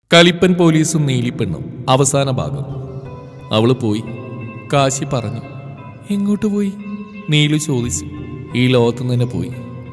കലിപ്പൻ പോലീസും നീലിപ്പെണ്ണും അവസാന ഭാഗം അവള് പോയി കാശി പറഞ്ഞു എങ്ങോട്ട് പോയി നീലു ചോദിച്ചു ഈ ലോകത്ത് തന്നെ പോയി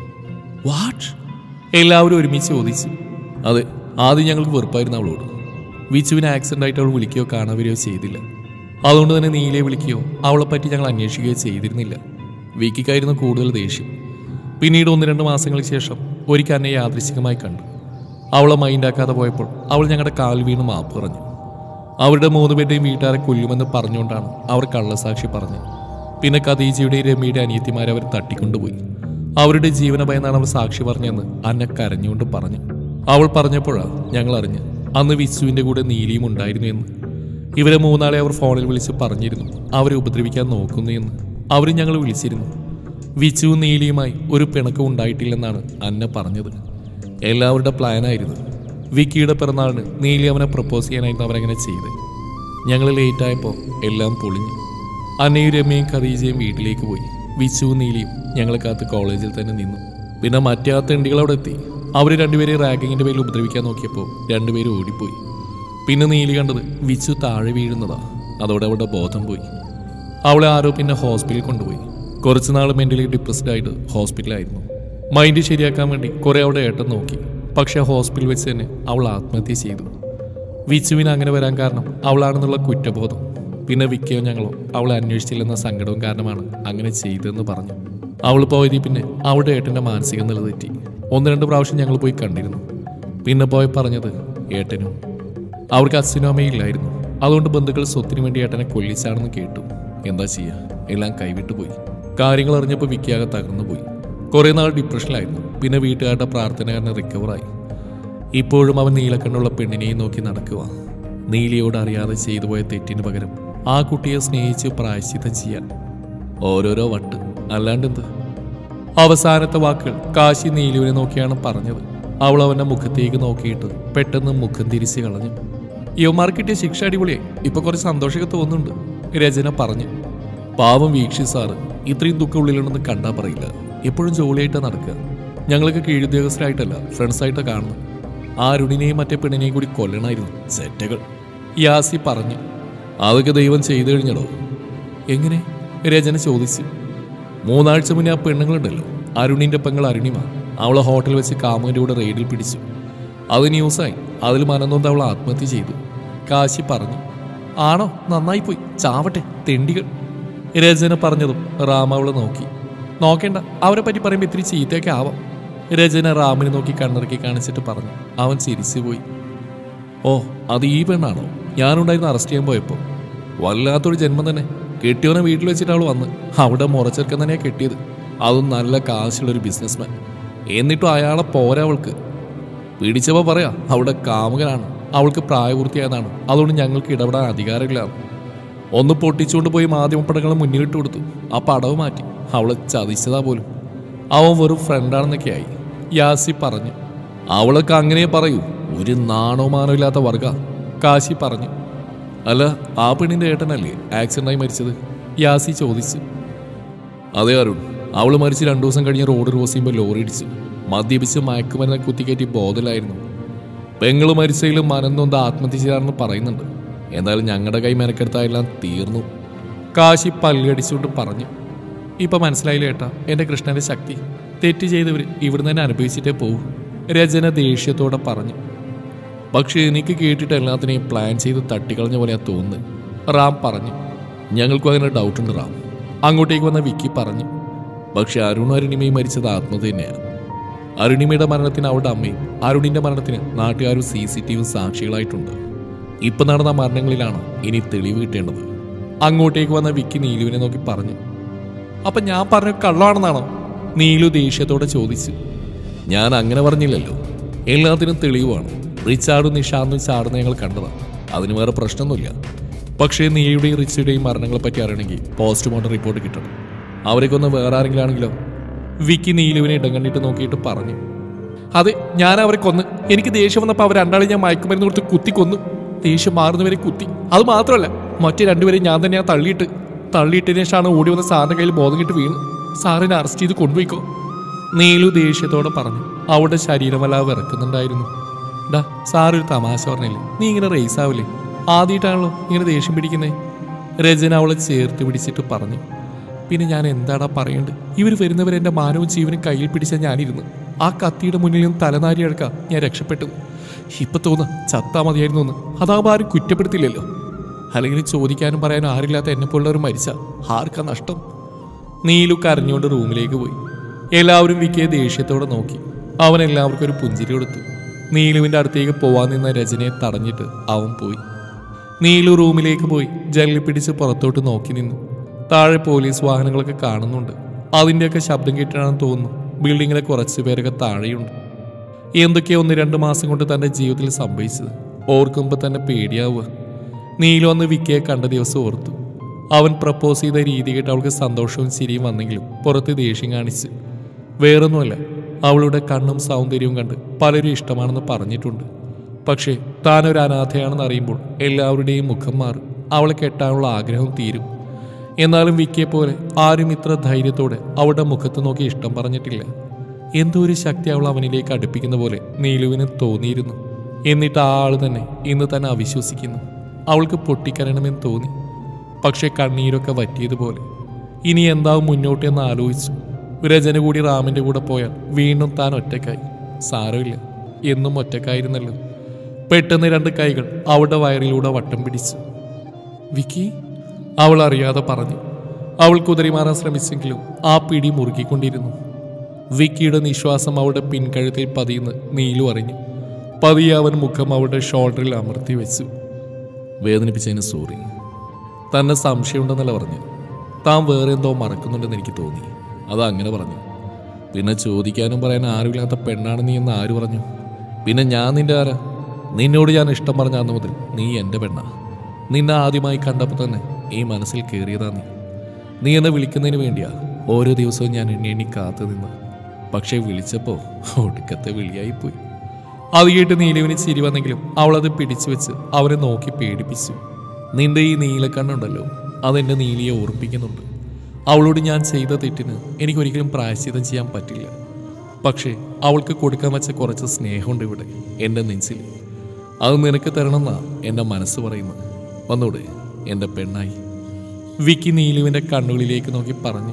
വാട്ട് എല്ലാവരും ഒരുമിച്ച് ചോദിച്ചു അതെ ആദ്യം ഞങ്ങൾക്ക് വെറുപ്പായിരുന്നു അവളോട് വിച്ചുവിന് ആക്സിഡന്റ് ആയിട്ട് അവൾ വിളിക്കുകയോ കാണാവരികയോ ചെയ്തില്ല അതുകൊണ്ട് തന്നെ നീലയെ വിളിക്കുകയോ അവളെ പറ്റി ഞങ്ങൾ അന്വേഷിക്കുകയോ ചെയ്തിരുന്നില്ല വിക്കിക്കായിരുന്നു കൂടുതൽ ദേഷ്യം പിന്നീട് ഒന്ന് രണ്ട് മാസങ്ങൾക്ക് ശേഷം ഒരിക്കൽ എന്നെ യാദൃശികമായി കണ്ടു അവളെ മൈൻഡാക്കാതെ പോയപ്പോൾ അവൾ ഞങ്ങളുടെ കാൽ വീണ് മാപ്പ് പറഞ്ഞു അവരുടെ മൂന്ന് പേരുടെയും വീട്ടുകാരെ കൊല്ലുമെന്ന് പറഞ്ഞുകൊണ്ടാണ് അവർ കള്ളസാക്ഷി പറഞ്ഞത് പിന്നെ ഖദീജയുടെയും രമ്യയുടെ അനിയത്തിമാരെ അവർ തട്ടിക്കൊണ്ടുപോയി അവരുടെ ജീവന ഭയന്നാണ് അവർ സാക്ഷി പറഞ്ഞെന്ന് അന്ന കരഞ്ഞുകൊണ്ട് പറഞ്ഞു അവൾ പറഞ്ഞപ്പോഴാ ഞങ്ങൾ അറിഞ്ഞ് അന്ന് വിസുവിന്റെ കൂടെ നീലിയും ഉണ്ടായിരുന്നു എന്ന് ഇവരെ മൂന്നാളെ അവർ ഫോണിൽ വിളിച്ച് പറഞ്ഞിരുന്നു അവരെ ഉപദ്രവിക്കാൻ നോക്കുന്നു എന്ന് അവർ ഞങ്ങൾ വിളിച്ചിരുന്നു വിച്ചുവും നീലിയുമായി ഒരു പിണക്കം ഉണ്ടായിട്ടില്ലെന്നാണ് അന്ന പറഞ്ഞത് എല്ലാവരുടെ പ്ലാനായിരുന്നു വിക്കിയുടെ പിറന്നാളിന് നീലി അവനെ പ്രപ്പോസ് ചെയ്യാനായിരുന്നു അവരങ്ങനെ ചെയ്ത് ഞങ്ങൾ ലേറ്റായപ്പോൾ എല്ലാം പൊളിഞ്ഞു അന്നയും രമ്യയും ഖദീജയും വീട്ടിലേക്ക് പോയി വിച്ചുവും നീലിയും ഞങ്ങളെ കാത്ത് കോളേജിൽ തന്നെ നിന്നു പിന്നെ മറ്റേ ആ തെണ്ടികൾ അവിടെ എത്തി അവർ രണ്ടുപേരെയും റാഗിങ്ങിന്റെ പേരിൽ ഉപദ്രവിക്കാൻ നോക്കിയപ്പോൾ രണ്ടുപേരും ഓടിപ്പോയി പിന്നെ നീലി കണ്ടത് വിച്ചു താഴെ വീഴുന്നതാ അതോടെ അവളുടെ ബോധം പോയി അവളെ ആരോ പിന്നെ ഹോസ്പിറ്റലിൽ കൊണ്ടുപോയി കുറച്ച് നാൾ മെന്റലി ഡിപ്രസ്ഡ് ആയിട്ട് ഹോസ്പിറ്റലായിരുന്നു മൈൻഡ് ശരിയാക്കാൻ വേണ്ടി കുറെ അവിടെ ഏട്ടൻ നോക്കി പക്ഷെ ഹോസ്പിറ്റലിൽ വെച്ച് തന്നെ അവൾ ആത്മഹത്യ ചെയ്തു വിച്ചുവിന് അങ്ങനെ വരാൻ കാരണം അവളാണെന്നുള്ള കുറ്റബോധം പിന്നെ വിക്കയോ ഞങ്ങളോ അവളെ അന്വേഷിച്ചില്ലെന്ന സങ്കടവും കാരണമാണ് അങ്ങനെ ചെയ്തതെന്ന് പറഞ്ഞു അവൾ പോയതിൽ പിന്നെ അവളുടെ ഏട്ടന്റെ മാനസിക നില തെറ്റി ഒന്ന് രണ്ട് പ്രാവശ്യം ഞങ്ങൾ പോയി കണ്ടിരുന്നു പിന്നെ പോയി പറഞ്ഞത് ഏട്ടനും അവർക്ക് അച്ഛനും അമ്മയും ഇല്ലായിരുന്നു അതുകൊണ്ട് ബന്ധുക്കൾ സ്വത്തിന് വേണ്ടി ഏട്ടനെ കൊല്ലിച്ചാണെന്ന് കേട്ടു എന്താ ചെയ്യുക എല്ലാം കൈവിട്ടു പോയി കാര്യങ്ങൾ അറിഞ്ഞപ്പോൾ വിക്കിയാകെ തകർന്നു പോയി കുറേ നാൾ ഡിപ്രഷനിലായിരുന്നു പിന്നെ വീട്ടുകാരുടെ പ്രാർത്ഥന കാരണം റിക്കവറായി ഇപ്പോഴും അവൻ നീലക്കണ്ണുള്ള പെണ്ണിനെയും നോക്കി നടക്കുക നീലിയോട് അറിയാതെ ചെയ്തു പോയ തെറ്റിന് പകരം ആ കുട്ടിയെ സ്നേഹിച്ച് പ്രായശ്ചിത്തം ചെയ്യാൻ ഓരോരോ വട്ട് അല്ലാണ്ടെന്ത് അവസാനത്തെ വാക്കുകൾ കാശി നീലുവിനെ നോക്കിയാണ് പറഞ്ഞത് അവൾ അവന്റെ മുഖത്തേക്ക് നോക്കിയിട്ട് പെട്ടെന്ന് മുഖം തിരിച്ചു കളഞ്ഞു യുവമാർക്ക് കിട്ടിയ ശിക്ഷ അടിപൊളിയായി ഇപ്പൊ കുറച്ച് സന്തോഷമൊക്കെ തോന്നുന്നുണ്ട് രചന പറഞ്ഞു പാവം വീക്ഷി സാറ് ഇത്രയും ദുഃഖം ഉള്ളിലുണ്ടെന്ന് കണ്ടാ പറയില്ല എപ്പോഴും ജോലിയായിട്ടാ നടക്കുക ഞങ്ങൾക്ക് കീഴുദ്യോഗസ്ഥരായിട്ടല്ല ഫ്രണ്ട്സായിട്ടാ കാണുന്നത് ആ അരുണിനെയും മറ്റേ പെണ്ണിനെയും കൂടി കൊല്ലണമായിരുന്നു സെറ്റകൾ യാസി പറഞ്ഞു അതൊക്കെ ദൈവം ചെയ്തു കഴിഞ്ഞടോ എങ്ങനെ രചന ചോദിച്ചു മൂന്നാഴ്ച മുന്നേ ആ പെണ്ണുങ്ങളുണ്ടല്ലോ അരുണിന്റെ പെങ്ങൾ അരുണിമ അവളെ ഹോട്ടലിൽ വെച്ച് കാമുവിന്റെ കൂടെ റെയ്ഡിൽ പിടിച്ചു അത് ന്യൂസായി അതിൽ മനന്നൊന്ന് അവൾ ആത്മഹത്യ ചെയ്തു കാശി പറഞ്ഞു ആണോ നന്നായി പോയി ചാവട്ടെ തെണ്ടികൾ രചന പറഞ്ഞതും റാം അവളെ നോക്കി നോക്കേണ്ട അവരെ പറ്റി പറയുമ്പോൾ ഇത്തിരി ചീത്തയൊക്കെ ആവാം രചന റാമിനെ നോക്കി കണ്ണിറക്കി കാണിച്ചിട്ട് പറഞ്ഞു അവൻ ചിരിച്ചു പോയി ഓ അത് ഈ പെണ്ണാണോ ഞാനുണ്ടായിരുന്നു അറസ്റ്റ് ചെയ്യാൻ പോയപ്പോൾ വല്ലാത്തൊരു ജന്മം തന്നെ കെട്ടിയവനെ വീട്ടിൽ വെച്ചിട്ട് അവൾ വന്ന് അവിടെ മുറച്ചെറുക്കൻ തന്നെയാ കെട്ടിയത് അതും നല്ല കാശുള്ളൊരു ബിസിനസ്മാൻ എന്നിട്ടും അയാളെ പോരാ അവൾക്ക് പിടിച്ചപ്പോൾ പറയാ അവിടെ കാമുകനാണ് അവൾക്ക് പ്രായപൂർത്തിയായതാണ് അതുകൊണ്ട് ഞങ്ങൾക്ക് ഇടപെടാൻ അധികാരമില്ല ഒന്ന് പൊട്ടിച്ചുകൊണ്ട് പോയി മാധ്യമപ്പടങ്ങൾ മുന്നിലിട്ട് കൊടുത്തു ആ പടവ് മാറ്റി അവളെ ചതിച്ചതാ പോലും അവൻ വെറും ഫ്രണ്ടാണെന്നൊക്കെ ആയി യാസി പറഞ്ഞു അവളൊക്കെ അങ്ങനെ പറയൂ ഒരു നാണോ മാനോ ഇല്ലാത്ത വർഗ കാശി പറഞ്ഞു അല്ല ആ പെണ്ണിന്റെ ഏട്ടനല്ലേ ആക്സിഡന്റായി മരിച്ചത് യാസി ചോദിച്ചു അതെ അരുൺ അവള് മരിച്ച് രണ്ടു ദിവസം കഴിഞ്ഞ് റോഡ് ക്രോസ് ചെയ്യുമ്പോൾ ലോറി ഇടിച്ചു മദ്യപിച്ച് മയക്കുമരുന്ന് കുത്തിക്കയറ്റി ബോധലായിരുന്നു പെങ്ങള് മരിച്ചതിലും മനന്നൊന്ന് ആത്മഹത്യ ചെയ്താണെന്ന് പറയുന്നുണ്ട് എന്നാലും ഞങ്ങളുടെ കൈ മെനക്കെടുത്തായെല്ലാം തീർന്നു കാശി പല്ലടിച്ചുകൊണ്ട് പറഞ്ഞു ഇപ്പൊ മനസ്സിലായില്ല ഏട്ടാ എന്റെ കൃഷ്ണന്റെ ശക്തി തെറ്റ് ചെയ്തവർ ഇവിടുന്ന് തന്നെ അനുഭവിച്ചിട്ടേ പോകൂ രചന ദേഷ്യത്തോടെ പറഞ്ഞു പക്ഷെ എനിക്ക് കേട്ടിട്ട് എല്ലാത്തിനെയും പ്ലാൻ ചെയ്ത് തട്ടിക്കളഞ്ഞ പോലെയാ തോന്നുന്നത് റാം പറഞ്ഞു ഞങ്ങൾക്കും അങ്ങനെ ഡൗട്ടുണ്ട് റാം അങ്ങോട്ടേക്ക് വന്ന വിക്കി പറഞ്ഞു പക്ഷെ അരുണും അരുണിമയും മരിച്ചത് ആത്മഹത്യ തന്നെയാണ് അരുണിമയുടെ മരണത്തിന് അവളുടെ അമ്മയും അരുണിന്റെ മരണത്തിന് നാട്ടുകാരും സി സി ടി വി സാക്ഷികളായിട്ടുണ്ട് ഇപ്പൊ നടന്ന മരണങ്ങളിലാണ് ഇനി തെളിവ് കിട്ടേണ്ടത് അങ്ങോട്ടേക്ക് വന്ന വിക്കി നീലുവിനെ നോക്കി പറഞ്ഞു അപ്പൊ ഞാൻ പറഞ്ഞ കള്ളമാണെന്നാണോ നീലു ദേഷ്യത്തോടെ ചോദിച്ചു ഞാൻ അങ്ങനെ പറഞ്ഞില്ലല്ലോ എല്ലാത്തിനും തെളിവാണ് റിച്ചാർഡും നിഷാന്തും ചാടുന്ന ഞങ്ങൾ കണ്ടതാണ് അതിന് വേറെ പ്രശ്നമൊന്നുമില്ല പക്ഷേ നീയുടെയും റിച്ചയുടെയും മരണങ്ങളെ പറ്റി അറിയണമെങ്കിൽ പോസ്റ്റ്മോർട്ടം റിപ്പോർട്ട് കിട്ടണം അവരെ കൊന്ന് വേറെ ആരെങ്കിലും ആണെങ്കിലോ വിക്കി നീലുവിനെ ഇടം കണ്ടിട്ട് നോക്കിയിട്ട് പറഞ്ഞു അതെ ഞാൻ അവരെ കൊന്ന് എനിക്ക് ദേഷ്യം വന്നപ്പോൾ അവർ രണ്ടാളെ ഞാൻ മയക്കുമരുന്ന് കൊടുത്ത് കുത്തി കൊന്നു ദേഷ്യം മാറുന്നവരെ കുത്തി അത് മാത്രമല്ല മറ്റു രണ്ടുപേരെ ഞാൻ തന്നെ ഞാൻ തള്ളിയിട്ട് തള്ളിയിട്ടതിന് ശേഷമാണ് ഓടി വന്ന സാറിന്റെ കയ്യിൽ ബോധം കിട്ട് വീണ് സാറിനെ അറസ്റ്റ് ചെയ്ത് കൊണ്ടുപോയിക്കോ നീലു ദേഷ്യത്തോടെ പറഞ്ഞു അവളുടെ ശരീരമല്ല വിറക്കുന്നുണ്ടായിരുന്നു ഡാ സാറൊരു തമാശ പറഞ്ഞില്ലേ നീ ഇങ്ങനെ റേസ് ആവില്ലേ ആദ്യമായിട്ടാണല്ലോ ഇങ്ങനെ ദേഷ്യം പിടിക്കുന്നേ രചന അവളെ ചേർത്ത് പിടിച്ചിട്ട് പറഞ്ഞു പിന്നെ ഞാൻ എന്താടാ പറയേണ്ടത് ഇവർ വരുന്നവർ എൻ്റെ മാനവും ജീവനും കയ്യിൽ പിടിച്ച ഞാനിരുന്നു ആ കത്തിയുടെ മുന്നിൽ നിന്ന് തലനാരി എടുക്കാം ഞാൻ രക്ഷപ്പെട്ടു ഇപ്പൊ തോന്നുക ചത്താ മതിയായിരുന്നു എന്ന് അതാവുമ്പോൾ ആരും കുറ്റപ്പെടുത്തില്ലല്ലോ അല്ലെങ്കിൽ ചോദിക്കാനും പറയാനും ആരില്ലാത്ത എന്നെ പോലുള്ളവർ മരിച്ച ആർക്കാ നഷ്ടം നീലു കരഞ്ഞുകൊണ്ട് റൂമിലേക്ക് പോയി എല്ലാവരും വിക്കിയെ ദേഷ്യത്തോടെ നോക്കി അവൻ എല്ലാവർക്കും ഒരു പുഞ്ചിരി കൊടുത്തു നീലുവിൻ്റെ അടുത്തേക്ക് പോവാൻ നിന്ന രചനയെ തടഞ്ഞിട്ട് അവൻ പോയി നീലു റൂമിലേക്ക് പോയി ജനലിൽ പിടിച്ച് പുറത്തോട്ട് നോക്കി നിന്നു താഴെ പോലീസ് വാഹനങ്ങളൊക്കെ കാണുന്നുണ്ട് അതിൻ്റെയൊക്കെ ശബ്ദം കേട്ടിട്ടാണെന്ന് തോന്നുന്നു ബിൽഡിങ്ങിലെ കുറച്ച് പേരൊക്കെ താഴെയുണ്ട് എന്തൊക്കെയോ ഒന്ന് രണ്ട് മാസം കൊണ്ട് തൻ്റെ ജീവിതത്തിൽ സംഭവിച്ചത് ഓർക്കുമ്പോൾ തന്നെ പേടിയാവുക നീലു അന്ന് വിക്കിയെ കണ്ട ദിവസം ഓർത്തു അവൻ പ്രപ്പോസ് ചെയ്ത രീതി കേട്ട് അവൾക്ക് സന്തോഷവും ചിരിയും വന്നെങ്കിലും പുറത്ത് ദേഷ്യം കാണിച്ച് വേറൊന്നുമല്ല അവളുടെ കണ്ണും സൗന്ദര്യവും കണ്ട് പലരും ഇഷ്ടമാണെന്ന് പറഞ്ഞിട്ടുണ്ട് പക്ഷേ താനൊരു അനാഥയാണെന്ന് അറിയുമ്പോൾ എല്ലാവരുടെയും മുഖം മാറും അവളെ കെട്ടാനുള്ള ആഗ്രഹം തീരും എന്നാലും വിക്കിയെ പോലെ ആരും ഇത്ര ധൈര്യത്തോടെ അവളുടെ മുഖത്ത് നോക്കി ഇഷ്ടം പറഞ്ഞിട്ടില്ല എന്തോ ഒരു ശക്തി അവൾ അവനിലേക്ക് അടുപ്പിക്കുന്ന പോലെ നീലുവിന് തോന്നിയിരുന്നു എന്നിട്ട് ആ ആൾ തന്നെ ഇന്ന് തന്നെ അവിശ്വസിക്കുന്നു അവൾക്ക് പൊട്ടിക്കരണമെന്ന് തോന്നി പക്ഷേ കണ്ണീരൊക്കെ വറ്റിയതുപോലെ ഇനി എന്താവും മുന്നോട്ട് എന്ന് ആലോചിച്ചു രചന കൂടി റാമിന്റെ കൂടെ പോയാൽ വീണ്ടും താൻ ഒറ്റക്കായി സാരമില്ല എന്നും ഒറ്റക്കായിരുന്നല്ലോ പെട്ടെന്ന് രണ്ട് കൈകൾ അവളുടെ വയറിലൂടെ വട്ടം പിടിച്ചു വിക്കി അവൾ അറിയാതെ പറഞ്ഞു അവൾ കുതിരി മാറാൻ ശ്രമിച്ചെങ്കിലും ആ പിടി മുറുകിക്കൊണ്ടിരുന്നു വിക്കിയുടെ നിശ്വാസം അവളുടെ പിൻകഴുത്തിൽ പതിയുന്ന് നീലു അറിഞ്ഞു പതിയെ അവൻ മുഖം അവളുടെ ഷോൾഡറിൽ അമർത്തി വെച്ചു വേദനിപ്പിച്ചതിന് സോറി തന്നെ സംശയമുണ്ടെന്നല്ല പറഞ്ഞു താൻ വേറെ എന്തോ മറക്കുന്നുണ്ടെന്ന് എനിക്ക് തോന്നി അത് അങ്ങനെ പറഞ്ഞു പിന്നെ ചോദിക്കാനും പറയാൻ ആരുമില്ലാത്ത പെണ്ണാണ് നീ എന്ന് ആര് പറഞ്ഞു പിന്നെ ഞാൻ നിന്റെ ആരാ നിന്നോട് ഞാൻ ഇഷ്ടം പറഞ്ഞ അന്ന് മുതൽ നീ എൻ്റെ പെണ്ണാ നിന്നെ ആദ്യമായി കണ്ടപ്പോൾ തന്നെ ഈ മനസ്സിൽ കയറിയതാ നീ നീ എന്നെ വിളിക്കുന്നതിന് വേണ്ടിയാ ഓരോ ദിവസവും ഞാൻ എണ്ണി എണ്ണി കാത്തു നിന്ന് പക്ഷേ വിളിച്ചപ്പോൾ ഒടുക്കത്തെ വിളിയായിപ്പോയി അത് കേട്ട് നീലുവിന് ചിരി വന്നെങ്കിലും അവളത് പിടിച്ചു വെച്ച് അവനെ നോക്കി പേടിപ്പിച്ചു നിന്റെ ഈ നീലക്കണ്ണുണ്ടല്ലോ അതെന്റെ നീലിയെ ഓർപ്പിക്കുന്നുണ്ട് അവളോട് ഞാൻ ചെയ്ത തെറ്റിന് എനിക്കൊരിക്കലും പ്രായശ്ചിത്തം ചെയ്യാൻ പറ്റില്ല പക്ഷേ അവൾക്ക് കൊടുക്കാൻ വെച്ച കുറച്ച് സ്നേഹമുണ്ട് ഇവിടെ എൻ്റെ നെഞ്ചിൽ അത് നിനക്ക് തരണമെന്നാ എൻ്റെ മനസ്സ് പറയുന്നത് വന്നൂടെ എൻ്റെ പെണ്ണായി വിക്കി നീലുവിൻ്റെ കണ്ണുകളിലേക്ക് നോക്കി പറഞ്ഞു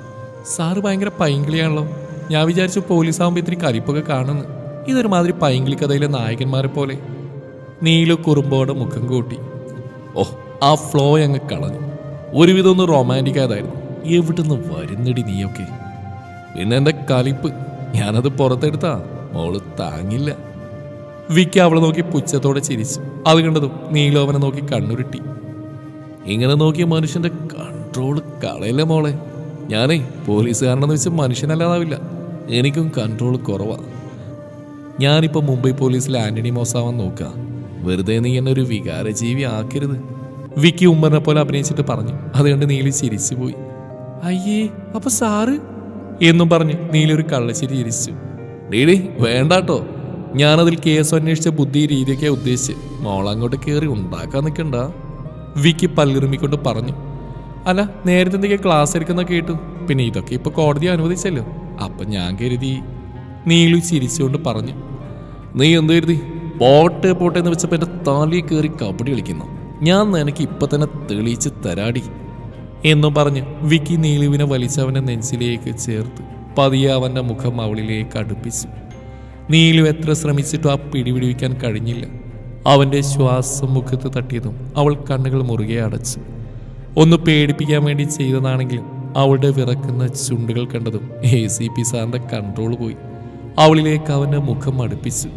സാറ് ഭയങ്കര പൈങ്കിളിയാണല്ലോ ഞാൻ വിചാരിച്ചു പോലീസ് ആകുമ്പോൾ ഇത്തിരി കലിപ്പൊക്കെ കാണുന്നു ഇതൊരുമാതിരി പൈങ്കിളി കഥയിലെ നായകന്മാരെ പോലെ നീലു കുറുമ്പോടെ മുഖം കൂട്ടി ഓ ആ ഫ്ലോ അങ്ങ് കളഞ്ഞു ഒരുവിധം ഒന്ന് റൊമാൻറ്റിക് ആയതായിരുന്നു എവിടുന്ന് വരുന്നടി നീയൊക്കെ പിന്നെ എൻ്റെ കലിപ്പ് ഞാനത് പുറത്തെടുത്താ മോള് താങ്ങില്ല വിക്കി അവളെ നോക്കി പുച്ഛത്തോടെ ചിരിച്ചു അത് കണ്ടതും നീലു അവനെ നോക്കി കണ്ണുരുട്ടി ഇങ്ങനെ നോക്കിയ മനുഷ്യന്റെ കൺട്രോൾ കളയില്ല മോളെ ഞാനേ പോലീസുകാരനെന്ന് വെച്ച് മനുഷ്യനല്ലാതാവില്ല എനിക്കും കൺട്രോൾ കുറവാ ഞാനിപ്പോ മുംബൈ പോലീസിൽ ആന്റണി മോസാവാൻ നോക്കുക വെറുതെ നീ എന്നെ ഒരു വികാരജീവി ആക്കരുത് വിക്കി ഉമ്മറിനെ പോലെ അഭിനയിച്ചിട്ട് പറഞ്ഞു അതുകൊണ്ട് നീലി ചിരിച്ചു പോയി അയ്യേ അപ്പൊ സാറ് എന്നും പറഞ്ഞ് നീലി ഒരു കള്ളച്ചിരി ചിരിച്ചു ഡീഡി വേണ്ടാട്ടോ ഞാനതിൽ കേസ് അന്വേഷിച്ച ബുദ്ധി രീതിയൊക്കെ ഉദ്ദേശിച്ച് മോളങ്ങോട്ട് കയറി ഉണ്ടാക്കാൻ നിൽക്കണ്ട വിക്കി പല്ലിറുമിക്കൊണ്ട് പറഞ്ഞു അല്ല നേരത്തെ എന്തൊക്കെ ക്ലാസ് എടുക്കുന്ന കേട്ടു പിന്നെ ഇതൊക്കെ ഇപ്പൊ കോടതി അനുവദിച്ചല്ലോ അപ്പൊ ഞാൻ കരുതി നീലു ചിരിച്ചുകൊണ്ട് പറഞ്ഞു നീ എന്ത് കരുതി പോട്ടെ പോട്ടെ എന്ന് വെച്ചപ്പോ എന്റെ താലി കയറി കബഡി കളിക്കുന്നു ഞാൻ നിനക്ക് ഇപ്പൊ തന്നെ തെളിയിച്ച് തരാടി എന്നും പറഞ്ഞ് വിക്കി നീലുവിനെ വലിച്ചവന്റെ നെഞ്ചിലേക്ക് ചേർത്ത് പതിയെ അവന്റെ മുഖം അവളിലേക്ക് അടുപ്പിച്ചു നീലു എത്ര ശ്രമിച്ചിട്ടും ആ പിടിപിടിവിക്കാൻ കഴിഞ്ഞില്ല അവന്റെ ശ്വാസം മുഖത്ത് തട്ടിയതും അവൾ കണ്ണുകൾ മുറുകെ അടച്ചു ഒന്ന് പേടിപ്പിക്കാൻ വേണ്ടി ചെയ്തതാണെങ്കിലും അവളുടെ വിറക്കുന്ന ചുണ്ടുകൾ കണ്ടതും എ സി പി സാറിന്റെ കൺട്രോൾ പോയി അവളിലേക്ക് അവന്റെ മുഖം അടുപ്പിച്ചു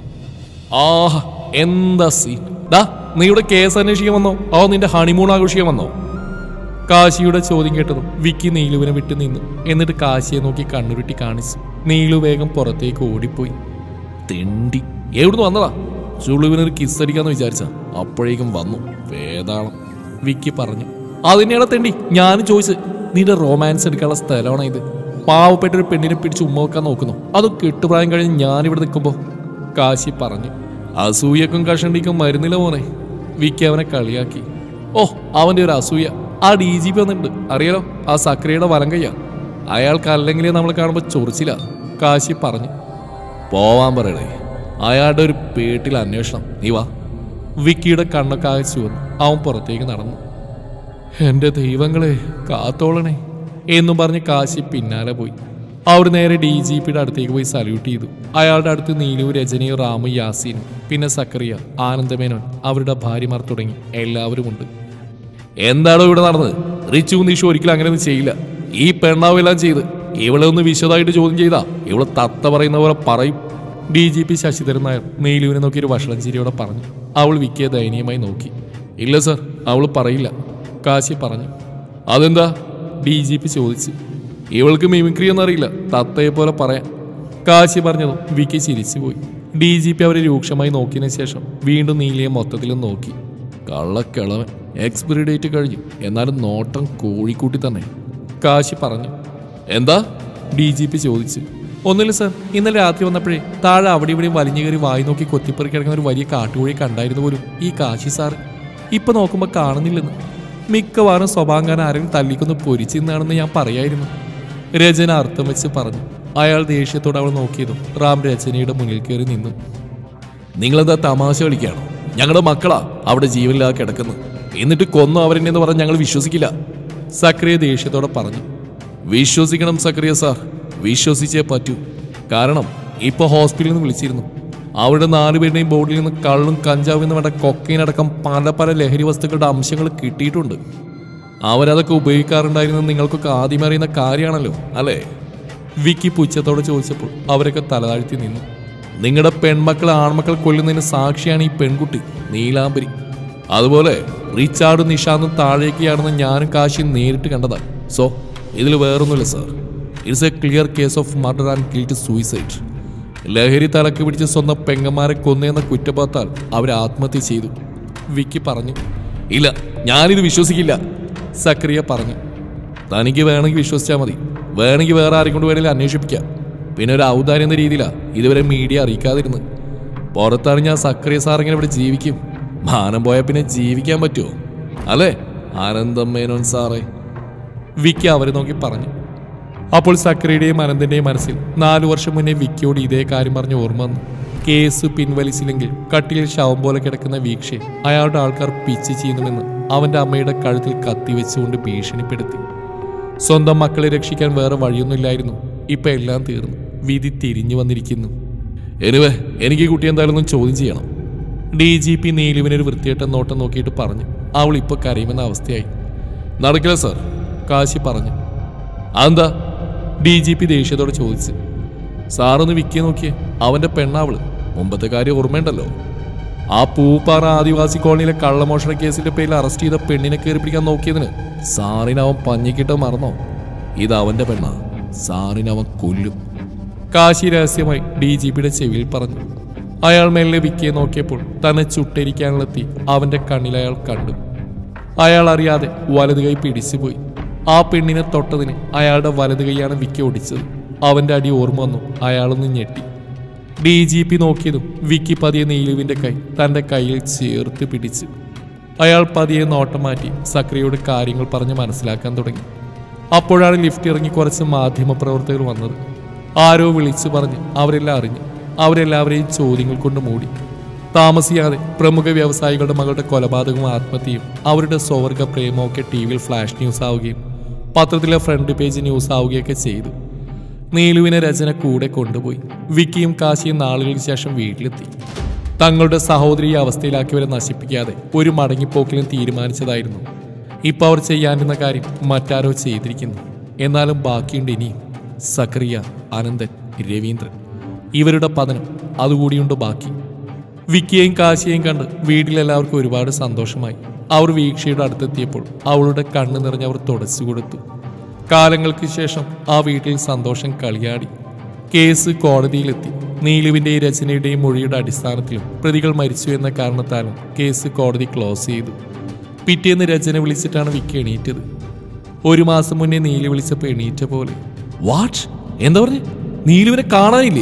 ആഹ് എന്താ സീൻ ഡാ നീ ഇവിടെ കേസ് അന്വേഷിക്കാൻ വന്നോ അതോ നിന്റെ ഹണിമൂൺ ആഘോഷിക്കാൻ വന്നോ കാശിയുടെ ചോദ്യം കേട്ടതും വിക്കി നീലുവിനെ വിട്ടു നിന്നു എന്നിട്ട് കാശിയെ നോക്കി കണ്ണുരുട്ടി കാണിച്ചു നീലു വേഗം പുറത്തേക്ക് ഓടിപ്പോയി തെണ്ടി എവിടുന്ന് വന്നതാ ചുളുവിനൊരു കിസ് അടിക്കാന്ന് വിചാരിച്ച അപ്പോഴേക്കും വന്നു വേതാളം വിക്കി പറഞ്ഞു അതിനെയാണ് തെണ്ടി ഞാനും ചോദിച്ചത് നിന്റെ റൊമാൻസ് എടുക്കാനുള്ള സ്ഥലമാണ് ഇത് പാവപ്പെട്ട ഒരു പെണ്ണിനെ പിടിച്ച് ഉമ്മ വെക്കാൻ നോക്കുന്നു അതും കെട്ടുപ്രായം കഴിഞ്ഞ് ഞാനിവിടെ നിൽക്കുമ്പോൾ കാശി പറഞ്ഞു അസൂയക്കും കഷണ്ടിക്കും മരുന്നില്ല മോനെ വിക്കി അവനെ കളിയാക്കി ഓ അവന്റെ ഒരു അസൂയ ആ ഡി ജി പി വന്നിട്ടുണ്ട് അറിയാലോ ആ സക്രിയുടെ വലം കയ്യാ അയാൾക്ക് അല്ലെങ്കിലേ നമ്മൾ കാണുമ്പോൾ ചൊറിച്ചില്ല കാശി പറഞ്ഞു പോവാൻ പറയണേ അയാളുടെ ഒരു പേട്ടിൽ അന്വേഷണം നീ വാ വിക്കിയുടെ കണ്ണൊക്കെ ആകെ ചുവന്നു അവൻ പുറത്തേക്ക് നടന്നു എൻ്റെ ദൈവങ്ങളെ കാത്തോളണേ എന്നും പറഞ്ഞ് കാശി പിന്നാലെ പോയി അവർ നേരെ ഡി ജി പിയുടെ അടുത്തേക്ക് പോയി സല്യൂട്ട് ചെയ്തു അയാളുടെ അടുത്ത് നീലു രജനിയും റാമു യാസീനും പിന്നെ സക്കറിയ ആനന്ദമേനോൻ അവരുടെ ഭാര്യമാർ തുടങ്ങി എല്ലാവരുമുണ്ട് എന്താണോ ഇവിടെ നടന്നത് റിച്ചു നിഷു ഒരിക്കലും അങ്ങനെയൊന്നും ചെയ്യില്ല ഈ പെണ്ണാവെല്ലാം ചെയ്ത് ഇവളെ ഒന്ന് വിശദമായിട്ട് ചോദ്യം ചെയ്താ ഇവള് തത്ത പറയുന്ന പോലെ പറയും D G P Sasidharan Nair നീലുവിനെ നോക്കി ഒരു വഷളം ചിരിയോടെ പറഞ്ഞു അവൾ വിക്കിയെ ദയനീയമായി നോക്കി ഇല്ല സർ അവൾ പറയില്ല കാശി പറഞ്ഞു അതെന്താ ഡി ജി പി ചോദിച്ചു ഇവൾക്ക് മിമിക്രി എന്നറിയില്ല തത്തയെ പോലെ പറയാൻ കാശി പറഞ്ഞതും വിക്കി ചിരിച്ചുപോയി ഡി ജി പി അവരെ രൂക്ഷമായി നോക്കിയതിനു ശേഷം വീണ്ടും നീലിയെ മൊത്തത്തിലും നോക്കി കള്ളക്കിളവൻ എക്സ്പയറി ഡേറ്റ് കഴിഞ്ഞു എന്നാലും നോട്ടം കോഴിക്കൂട്ടി തന്നെ കാശി പറഞ്ഞു എന്താ ഡി ജി പി ചോദിച്ചു ഒന്നുമില്ല സർ ഇന്നലെ രാത്രി വന്നപ്പോഴേ താഴെ അവിടെ ഇവിടെയും വലിഞ്ഞു കയറി വായി നോക്കി കൊത്തിപ്പറി കിടക്കുന്ന ഒരു വലിയ കാട്ടുകോഴി കണ്ടായിരുന്നു പോലും ഈ കാശി സാർ ഇപ്പൊ നോക്കുമ്പോൾ കാണുന്നില്ലെന്ന് മിക്കവാറും സ്വഭാവം ആരെങ്കിലും തല്ലിക്കൊന്ന് പൊരിച്ചിന്നാണെന്ന് ഞാൻ പറയായിരുന്നു രചന അർത്ഥം വെച്ച് പറഞ്ഞു അയാൾ ദേഷ്യത്തോടെ അവൾ നോക്കിയതും റാം രചനയുടെ മുന്നിൽ കയറി നിന്നു നിങ്ങളെന്താ തമാശ കളിക്കുകയാണോ ഞങ്ങളുടെ മക്കളാ അവിടെ ജീവനില്ലാതെ കിടക്കുന്നത് എന്നിട്ട് കൊന്നു അവരെന്ന് പറഞ്ഞ് ഞങ്ങൾ വിശ്വസിക്കില്ല സക്രിയ ദേഷ്യത്തോടെ പറഞ്ഞു വിശ്വസിക്കണം സക്രിയ സാർ വിശ്വസിച്ചേ പറ്റൂ കാരണം ഇപ്പൊ ഹോസ്പിറ്റലിൽ നിന്ന് വിളിച്ചിരുന്നു അവരുടെ നാലുപേരുടെയും ബോഡിയിൽ നിന്ന് കള്ളും കഞ്ചാവും എന്ന് വേണ്ട കൊക്കൈനടക്കം പല പല ലഹരി വസ്തുക്കളുടെ അംശങ്ങൾ കിട്ടിയിട്ടുണ്ട് അവരതൊക്കെ ഉപയോഗിക്കാറുണ്ടായിരുന്നത് നിങ്ങൾക്കൊക്കെ ആദ്യം അറിയുന്ന കാര്യമാണല്ലോ അല്ലേ വിക്കി പുച്ഛത്തോടെ ചോദിച്ചപ്പോൾ അവരൊക്കെ തലതാഴ്ത്തി നിന്നു നിങ്ങളുടെ പെൺമക്കൾ ആൺമക്കൾ കൊല്ലുന്നതിന് സാക്ഷിയാണ് ഈ പെൺകുട്ടി നീലാംബരി അതുപോലെ റിച്ചാർഡും നിഷാന്തും താഴേക്ക് ചാടുന്ന ഞാനും കാശിയും നേരിട്ട് കണ്ടതാ സോ ഇതിൽ വേറൊന്നുമില്ല sir it's a clear case of murder and guilt suicide ലഹരി തലക്ക് പിടിച്ച് സ്വന്തം പെങ്ങന്മാരെ കൊന്നെന്ന കുറ്റപാത്താൽ അവർ ആത്മഹത്യ ചെയ്തു വിക്കി പറഞ്ഞു ഇല്ല ഞാനിത് വിശ്വസിക്കില്ല സക്രിയ പറഞ്ഞു തനിക്ക് വേണമെങ്കിൽ വിശ്വസിച്ചാൽ മതി വേണമെങ്കിൽ വേറെ ആരെയും കൊണ്ട് വേണമെങ്കിൽ അന്വേഷിപ്പിക്കാം പിന്നെ ഒരു ഔദാര്യം എന്ന രീതിയിലാണ് ഇതുവരെ മീഡിയ അറിയിക്കാതിരുന്നത് പുറത്താണ് ഞാൻ സക്രിയ സാർ ഇങ്ങനെ ഇവിടെ ജീവിക്കും മാനം പോയാൽ പിന്നെ ജീവിക്കാൻ പറ്റുമോ അല്ലേ ആനന്ദം മേനോൻ സാറേ വിക്കി അവരെ നോക്കി പറഞ്ഞു അപ്പോൾ സക്രിയുടെയും അനന്തിന്റെയും മനസ്സിൽ നാലു വർഷം മുന്നേ വിക്കിയോട് ഇതേ കാര്യം പറഞ്ഞ് ഓർമ്മ വന്നു കേസ് പിൻവലിച്ചില്ലെങ്കിൽ കട്ടിലിൽ ശവം പോലെ കിടക്കുന്ന വീക്ഷയെ അയാളുടെ ആൾക്കാർ പിച്ച് ചെയ്യുന്നുമെന്ന് അവന്റെ അമ്മയുടെ കഴുത്തിൽ കത്തിവെച്ചുകൊണ്ട് ഭീഷണിപ്പെടുത്തി സ്വന്തം മക്കളെ രക്ഷിക്കാൻ വേറെ വഴിയൊന്നുമില്ലായിരുന്നു ഇപ്പൊ എല്ലാം തീർന്നു വിധി തിരിഞ്ഞു വന്നിരിക്കുന്നു എനിവേ എനിക്ക് ഈ കുട്ടി എന്തായാലും ഒന്ന് ചോദ്യം ചെയ്യണം ഡി ജി പി നീലുവിനൊരു വൃത്തിയായിട്ട നോട്ടം നോക്കിയിട്ട് പറഞ്ഞു അവൾ ഇപ്പൊ കരയുമെന്ന അവസ്ഥയായി നടക്കില്ല സാർ കാശി പറഞ്ഞു അതെന്താ ഡി ജി പി ദേഷ്യത്തോടെ ചോദിച്ചു സാറൊന്ന് വിക്കിയെ നോക്കിയേ അവന്റെ പെണ്ണാവള് മുമ്പത്തെ കാര്യം ഓർമ്മയുണ്ടല്ലോ ആ പൂപ്പാറ ആദിവാസി കോളനിയിലെ കള്ളമോഷണ കേസിന്റെ പേരിൽ അറസ്റ്റ് ചെയ്ത പെണ്ണിനെ കയറി പിടിക്കാൻ നോക്കിയതിന് സാറിന് അവൻ പഞ്ഞിക്കിട്ട് മറന്നോ ഇത് അവന്റെ പെണ്ണാ സാറിന് അവൻ കൊല്ലും കാശി രഹസ്യമായി ഡി ജി പിയുടെ ചെവിയിൽ പറഞ്ഞു അയാൾ മെല്ലെ വിക്കിയെ നോക്കിയപ്പോൾ തന്നെ ചുട്ടരിക്കാനുള്ളെത്തി അവന്റെ കണ്ണിൽ അയാൾ കണ്ടു അയാൾ അറിയാതെ വലത് കൈ പിടിച്ചുപോയി ആ പെണ്ണിനെ തൊട്ടതിന് അയാളുടെ വലത് കൈയാണ് വിക്കി ഒടിച്ചത് അവന്റെ അടി ഓർമ്മ വന്നു അയാളൊന്ന് ഞെട്ടി ഡി ജി പി നോക്കിയതും വിക്കി പതിയെ നീലുവിന്റെ കൈ തന്റെ കയ്യിൽ ചേർത്ത് പിടിച്ചു അയാൾ പതിയെ നോട്ടം മാറ്റി സക്രിയോട് കാര്യങ്ങൾ പറഞ്ഞ് മനസ്സിലാക്കാൻ തുടങ്ങി അപ്പോഴാണ് ലിഫ്റ്റ് ഇറങ്ങി കുറച്ച് മാധ്യമപ്രവർത്തകർ വന്നത് ആരോ വിളിച്ചു പറഞ്ഞ് അവരെല്ലാം അറിഞ്ഞു അവരെല്ലാവരെയും ചോദ്യങ്ങൾ കൊണ്ട് മൂടി താമസിയാതെ പ്രമുഖ വ്യവസായികളുടെ മകളുടെ കൊലപാതകവും ആത്മഹത്യയും അവരുടെ സ്വവർഗ പ്രേമവും ഒക്കെ ടി വിയിൽ ഫ്ലാഷ് ന്യൂസ് ആവുകയും പത്രത്തിലെ ഫ്രണ്ട് പേജ് ന്യൂസ് ആവുകയൊക്കെ ചെയ്തു നീലുവിനെ രചന കൂടെ കൊണ്ടുപോയി വിക്കിയും കാശിയും നാളുകൾക്ക് ശേഷം വീട്ടിലെത്തി തങ്ങളുടെ സഹോദരിയെ അവസ്ഥയിലാക്കിയവരെ നശിപ്പിക്കാതെ ഒരു മടങ്ങിപ്പോക്കിലും തീരുമാനിച്ചതായിരുന്നു ഇപ്പൊ അവർ ചെയ്യാനിരുന്ന കാര്യം മറ്റാരോ ചെയ്തിരിക്കുന്നു എന്നാലും ബാക്കിയുണ്ട് ഇനിയും സക്രിയ അനന്തൻ രവീന്ദ്രൻ ഇവരുടെ പതനം അതുകൂടിയുണ്ട് ബാക്കി വിക്കിയെയും കാശിയെയും കണ്ട് വീട്ടിലെല്ലാവർക്കും ഒരുപാട് സന്തോഷമായി അവർ വീക്ഷയുടെ അടുത്തെത്തിയപ്പോൾ അവളുടെ കണ്ണു നിറഞ്ഞ് അവർ തുടച്ചു കൊടുത്തു കാലങ്ങൾക്ക് ശേഷം ആ വീട്ടിൽ സന്തോഷം കളിയാടി കേസ് കോടതിയിലെത്തി നീലുവിന്റെയും രചനയുടെയും മൊഴിയുടെ അടിസ്ഥാനത്തിലും പ്രതികൾ മരിച്ചു എന്ന കാരണത്താലും കേസ് കോടതി ക്ലോസ് ചെയ്തു പിറ്റേന്ന് രചന വിളിച്ചിട്ടാണ് വിക്കി എണീറ്റത് ഒരു മാസം മുന്നേ നീലു വിളിച്ചപ്പോൾ എണീറ്റ പോലെ വാട്ട് എന്താ പറഞ്ഞു നീലുവിനെ കാണാനില്ലേ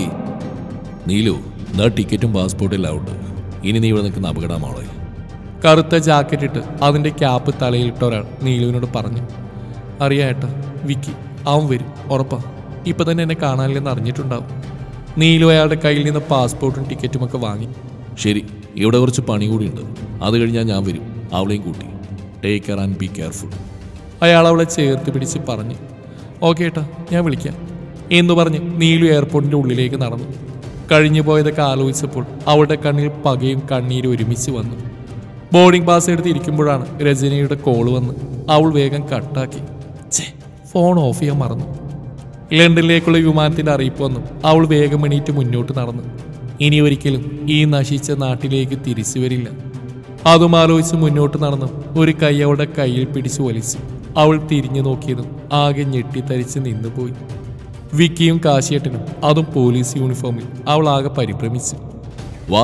നീലു എന്നാ ടിക്കറ്റും പാസ്പോർട്ടും എല്ലാം ഉണ്ട് ഇനി നീ ഇവിടെ നിൽക്കുന്ന അപകടമാണോ കറുത്ത ജാക്കറ്റ് ഇട്ട് അതിന്റെ ക്യാപ്പ് തലയിലിട്ട ഒരാൾ നീലുവിനോട് പറഞ്ഞു അറിയാ ഏട്ടാ വിക്കി അവൻ വരും ഉറപ്പാ ഇപ്പൊ തന്നെ എന്നെ കാണാനില്ലെന്ന് അറിഞ്ഞിട്ടുണ്ടാവും നീലു അയാളുടെ കയ്യിൽ നിന്ന് പാസ്പോർട്ടും ടിക്കറ്റും ഒക്കെ വാങ്ങി ശരി ഇവിടെ കുറച്ച് പണി കൂടിയുണ്ട് അത് കഴിഞ്ഞാൽ ഞാൻ വരും അവളെയും കൂട്ടി take care and be careful അയാൾ അവളെ ചേർത്ത് പിടിച്ച് പറഞ്ഞു ഓക്കെ ഏട്ടാ ഞാൻ വിളിക്കാം എന്ന് പറഞ്ഞ് നീലു എയർപോർട്ടിന്റെ ഉള്ളിലേക്ക് നടന്നു കഴിഞ്ഞു പോയതൊക്കെ ആലോചിച്ചപ്പോൾ അവളുടെ കണ്ണിൽ പകയും കണ്ണീരും ഒരുമിച്ച് വന്നു ബോർഡിംഗ് പാസ് എടുത്ത് ഇരിക്കുമ്പോഴാണ് രജനിയുടെ കോള് വന്ന് അവൾ വേഗം കട്ടാക്കി ഛേ ഫോൺ ഓഫ് ചെയ്യാൻ മറന്നു ലണ്ടനിലേക്കുള്ള വിമാനത്തിന്റെ അറിയിപ്പ് വന്നു അവൾ വേഗം എണീറ്റ് മുന്നോട്ട് നടന്നു ഇനി ഒരിക്കലും ഈ നശിച്ച നാട്ടിലേക്ക് തിരിച്ചു വരില്ല അതും ആലോചിച്ച് മുന്നോട്ട് നടന്നു ഒരു കൈ അവളുടെ കയ്യിൽ പിടിച്ചു വലിച്ചു അവൾ തിരിഞ്ഞു നോക്കിയതും ആകെ ഞെട്ടിത്തരിച്ച് നിന്നുപോയി വിക്കിയും കാശിയേട്ടനും അതും പോലീസ് യൂണിഫോമിൽ അവൾ ആകെ പരിഭ്രമിച്ചു വാ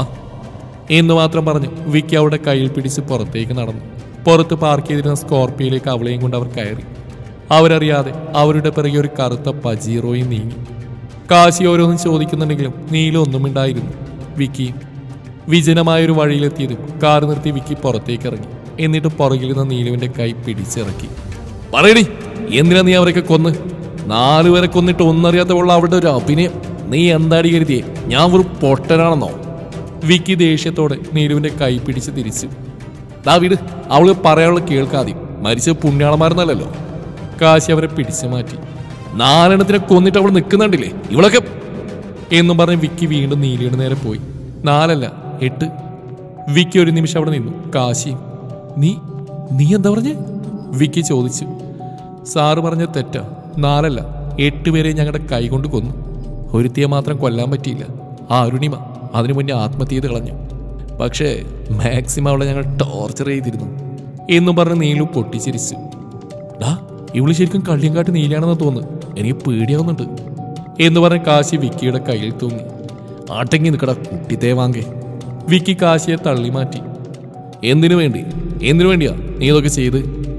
എന്ന് മാത്രം പറഞ്ഞു വിക്കി അവളുടെ കയ്യിൽ പിടിച്ച് പുറത്തേക്ക് നടന്നു പുറത്ത് പാർക്ക് ചെയ്തിരുന്ന സ്കോർപ്പിയോയിലേക്ക് അവളെയും കൊണ്ട് അവർ കയറി അവരറിയാതെ അവരുടെ പിറകെ ഒരു കറുത്ത പജീറോയും നീങ്ങി കാശി ഓരോന്നും ചോദിക്കുന്നുണ്ടെങ്കിലും നീല ഒന്നും ഉണ്ടായിരുന്നു വിക്കിയും വിജനമായൊരു വഴിയിലെത്തിയതും കാർ നിർത്തി വിക്കി പുറത്തേക്ക് ഇറങ്ങി എന്നിട്ട് പുറകിൽ നിന്ന് നീലുവിന്റെ കൈ പിടിച്ചിറക്കി പറയടി എന്തിനാ നീ അവരൊക്കെ കൊന്ന് നാലു പേരെ കൊന്നിട്ട് ഒന്നറിയാത്തവള്ള അവളുടെ ഒരു അഭിനയം നീ എന്താടി കരുതിയേ ഞാൻ ഒരു പൊട്ടനാണെന്നോ വിക്കി ദേഷ്യത്തോടെ നീലുവിന്റെ കൈ പിടിച്ച് തിരിച്ചു ദാ വീട് അവള് പറയാനുള്ള കേൾക്കാതെ മരിച്ച പുണ്യാളന്മാരെന്നല്ലല്ലോ കാശി അവരെ പിടിച്ചു മാറ്റി നാലെണ്ണത്തിനെ കൊന്നിട്ട് അവൾ നിൽക്കുന്നുണ്ടില്ലേ ഇവളൊക്കെ എന്നും പറഞ്ഞ് വിക്കി വീണ്ടും നീലിയുടെ നേരെ പോയി നാലല്ല എട്ട് വിക്കി ഒരു നിമിഷം അവിടെ നിന്നു കാശി നീ നീ എന്താ പറഞ്ഞേ വിക്കി ചോദിച്ചു സാറ് പറഞ്ഞ തെറ്റാ നാലല്ല എട്ട് പേരെ ഞങ്ങളുടെ കൈകൊണ്ട് കൊന്നു ഒരുത്തിയെ മാത്രം കൊല്ലാൻ പറ്റിയില്ല ആ അരുണിമ അതിനു മുന്നേ ആത്മഹത്യ ചെയ്ത് കളഞ്ഞു പക്ഷേ മാക്സിമം അവളെ ഞങ്ങൾ ടോർച്ചർ ചെയ്തിരുന്നു എന്നും പറഞ്ഞ് നീലു പൊട്ടിച്ചിരിച്ചു ഡാ ഇവള് ശരിക്കും കള്ളിയങ്കാട്ട് നീലാണെന്ന് തോന്നുന്നു എനിക്ക് പേടിയാവുന്നുണ്ട് എന്ന് പറഞ്ഞ് കാശി വിക്കിയുടെ കയ്യിൽ തൂങ്ങി ആട്ടെങ്കി നിൽക്കട കുട്ടിത്തേ വാങ്ങേ വിക്കി കാശിയെ തള്ളി മാറ്റി എന്തിനു വേണ്ടി എന്തിനു വേണ്ടിയാ നീ ഇതൊക്കെ ചെയ്ത്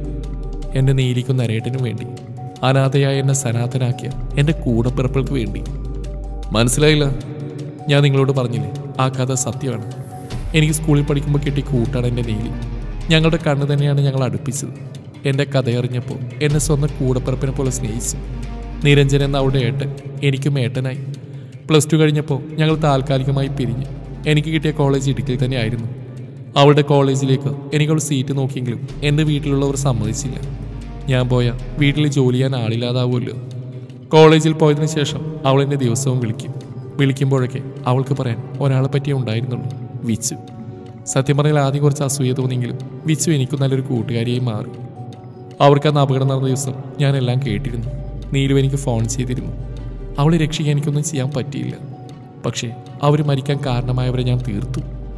എൻ്റെ നീലിക്കും നരേട്ടനും വേണ്ടി അനാഥയായ എന്നെ സനാഥനാക്കിയ എൻ്റെ കൂടപ്പിറപ്പുകൾക്ക് വേണ്ടി മനസ്സിലായില്ല ഞാൻ നിങ്ങളോട് പറഞ്ഞില്ലേ ആ കഥ സത്യമാണ് എനിക്ക് സ്കൂളിൽ പഠിക്കുമ്പോൾ കിട്ടി കൂട്ടാണ് എൻ്റെ നീലി ഞങ്ങളുടെ കണ്ണ് തന്നെയാണ് ഞങ്ങൾ അടുപ്പിച്ചത് എൻ്റെ കഥയറിഞ്ഞപ്പോൾ എന്നെ സ്വന്തം കൂടപ്പിറപ്പിനെ പോലെ സ്നേഹിച്ചു നിരഞ്ജൻ എന്ന അവളുടെ ഏട്ടൻ എനിക്കും ഏട്ടനായി പ്ലസ് ടു കഴിഞ്ഞപ്പോൾ ഞങ്ങൾ താൽക്കാലികമായി പിരിഞ്ഞു എനിക്ക് കിട്ടിയ കോളേജ് ഇടുക്കിയിൽ തന്നെയായിരുന്നു അവളുടെ കോളേജിലേക്ക് എനിക്കവൾ സീറ്റ് നോക്കിയെങ്കിലും എൻ്റെ വീട്ടിലുള്ളവർ സമ്മതിച്ചില്ല ഞാൻ പോയ വീട്ടിൽ ജോലി ചെയ്യാൻ ആളില്ലാതാവുമല്ലോ കോളേജിൽ പോയതിനു ശേഷം അവൾ എന്നെ ദിവസവും വിളിക്കും വിളിക്കുമ്പോഴൊക്കെ അവൾക്ക് പറയാൻ ഒരാളെ പറ്റിയേ ഉണ്ടായിരുന്നുള്ളൂ വിച്ചു സത്യം പറഞ്ഞാൽ ആദ്യം കുറച്ച് അസൂയ തോന്നിയെങ്കിലും വിച്ചു എനിക്കും നല്ലൊരു കൂട്ടുകാരിയായി മാറി അവർക്ക് അന്ന് അപകടം നടന്ന ദിവസം ഞാൻ എല്ലാം കേട്ടിരുന്നു നീലു എനിക്ക് ഫോൺ ചെയ്തിരുന്നു അവളെ രക്ഷിക്കാൻ എനിക്കൊന്നും ചെയ്യാൻ പറ്റിയില്ല പക്ഷേ അവർ മരിക്കാൻ കാരണമായവരെ ഞാൻ തീർത്തു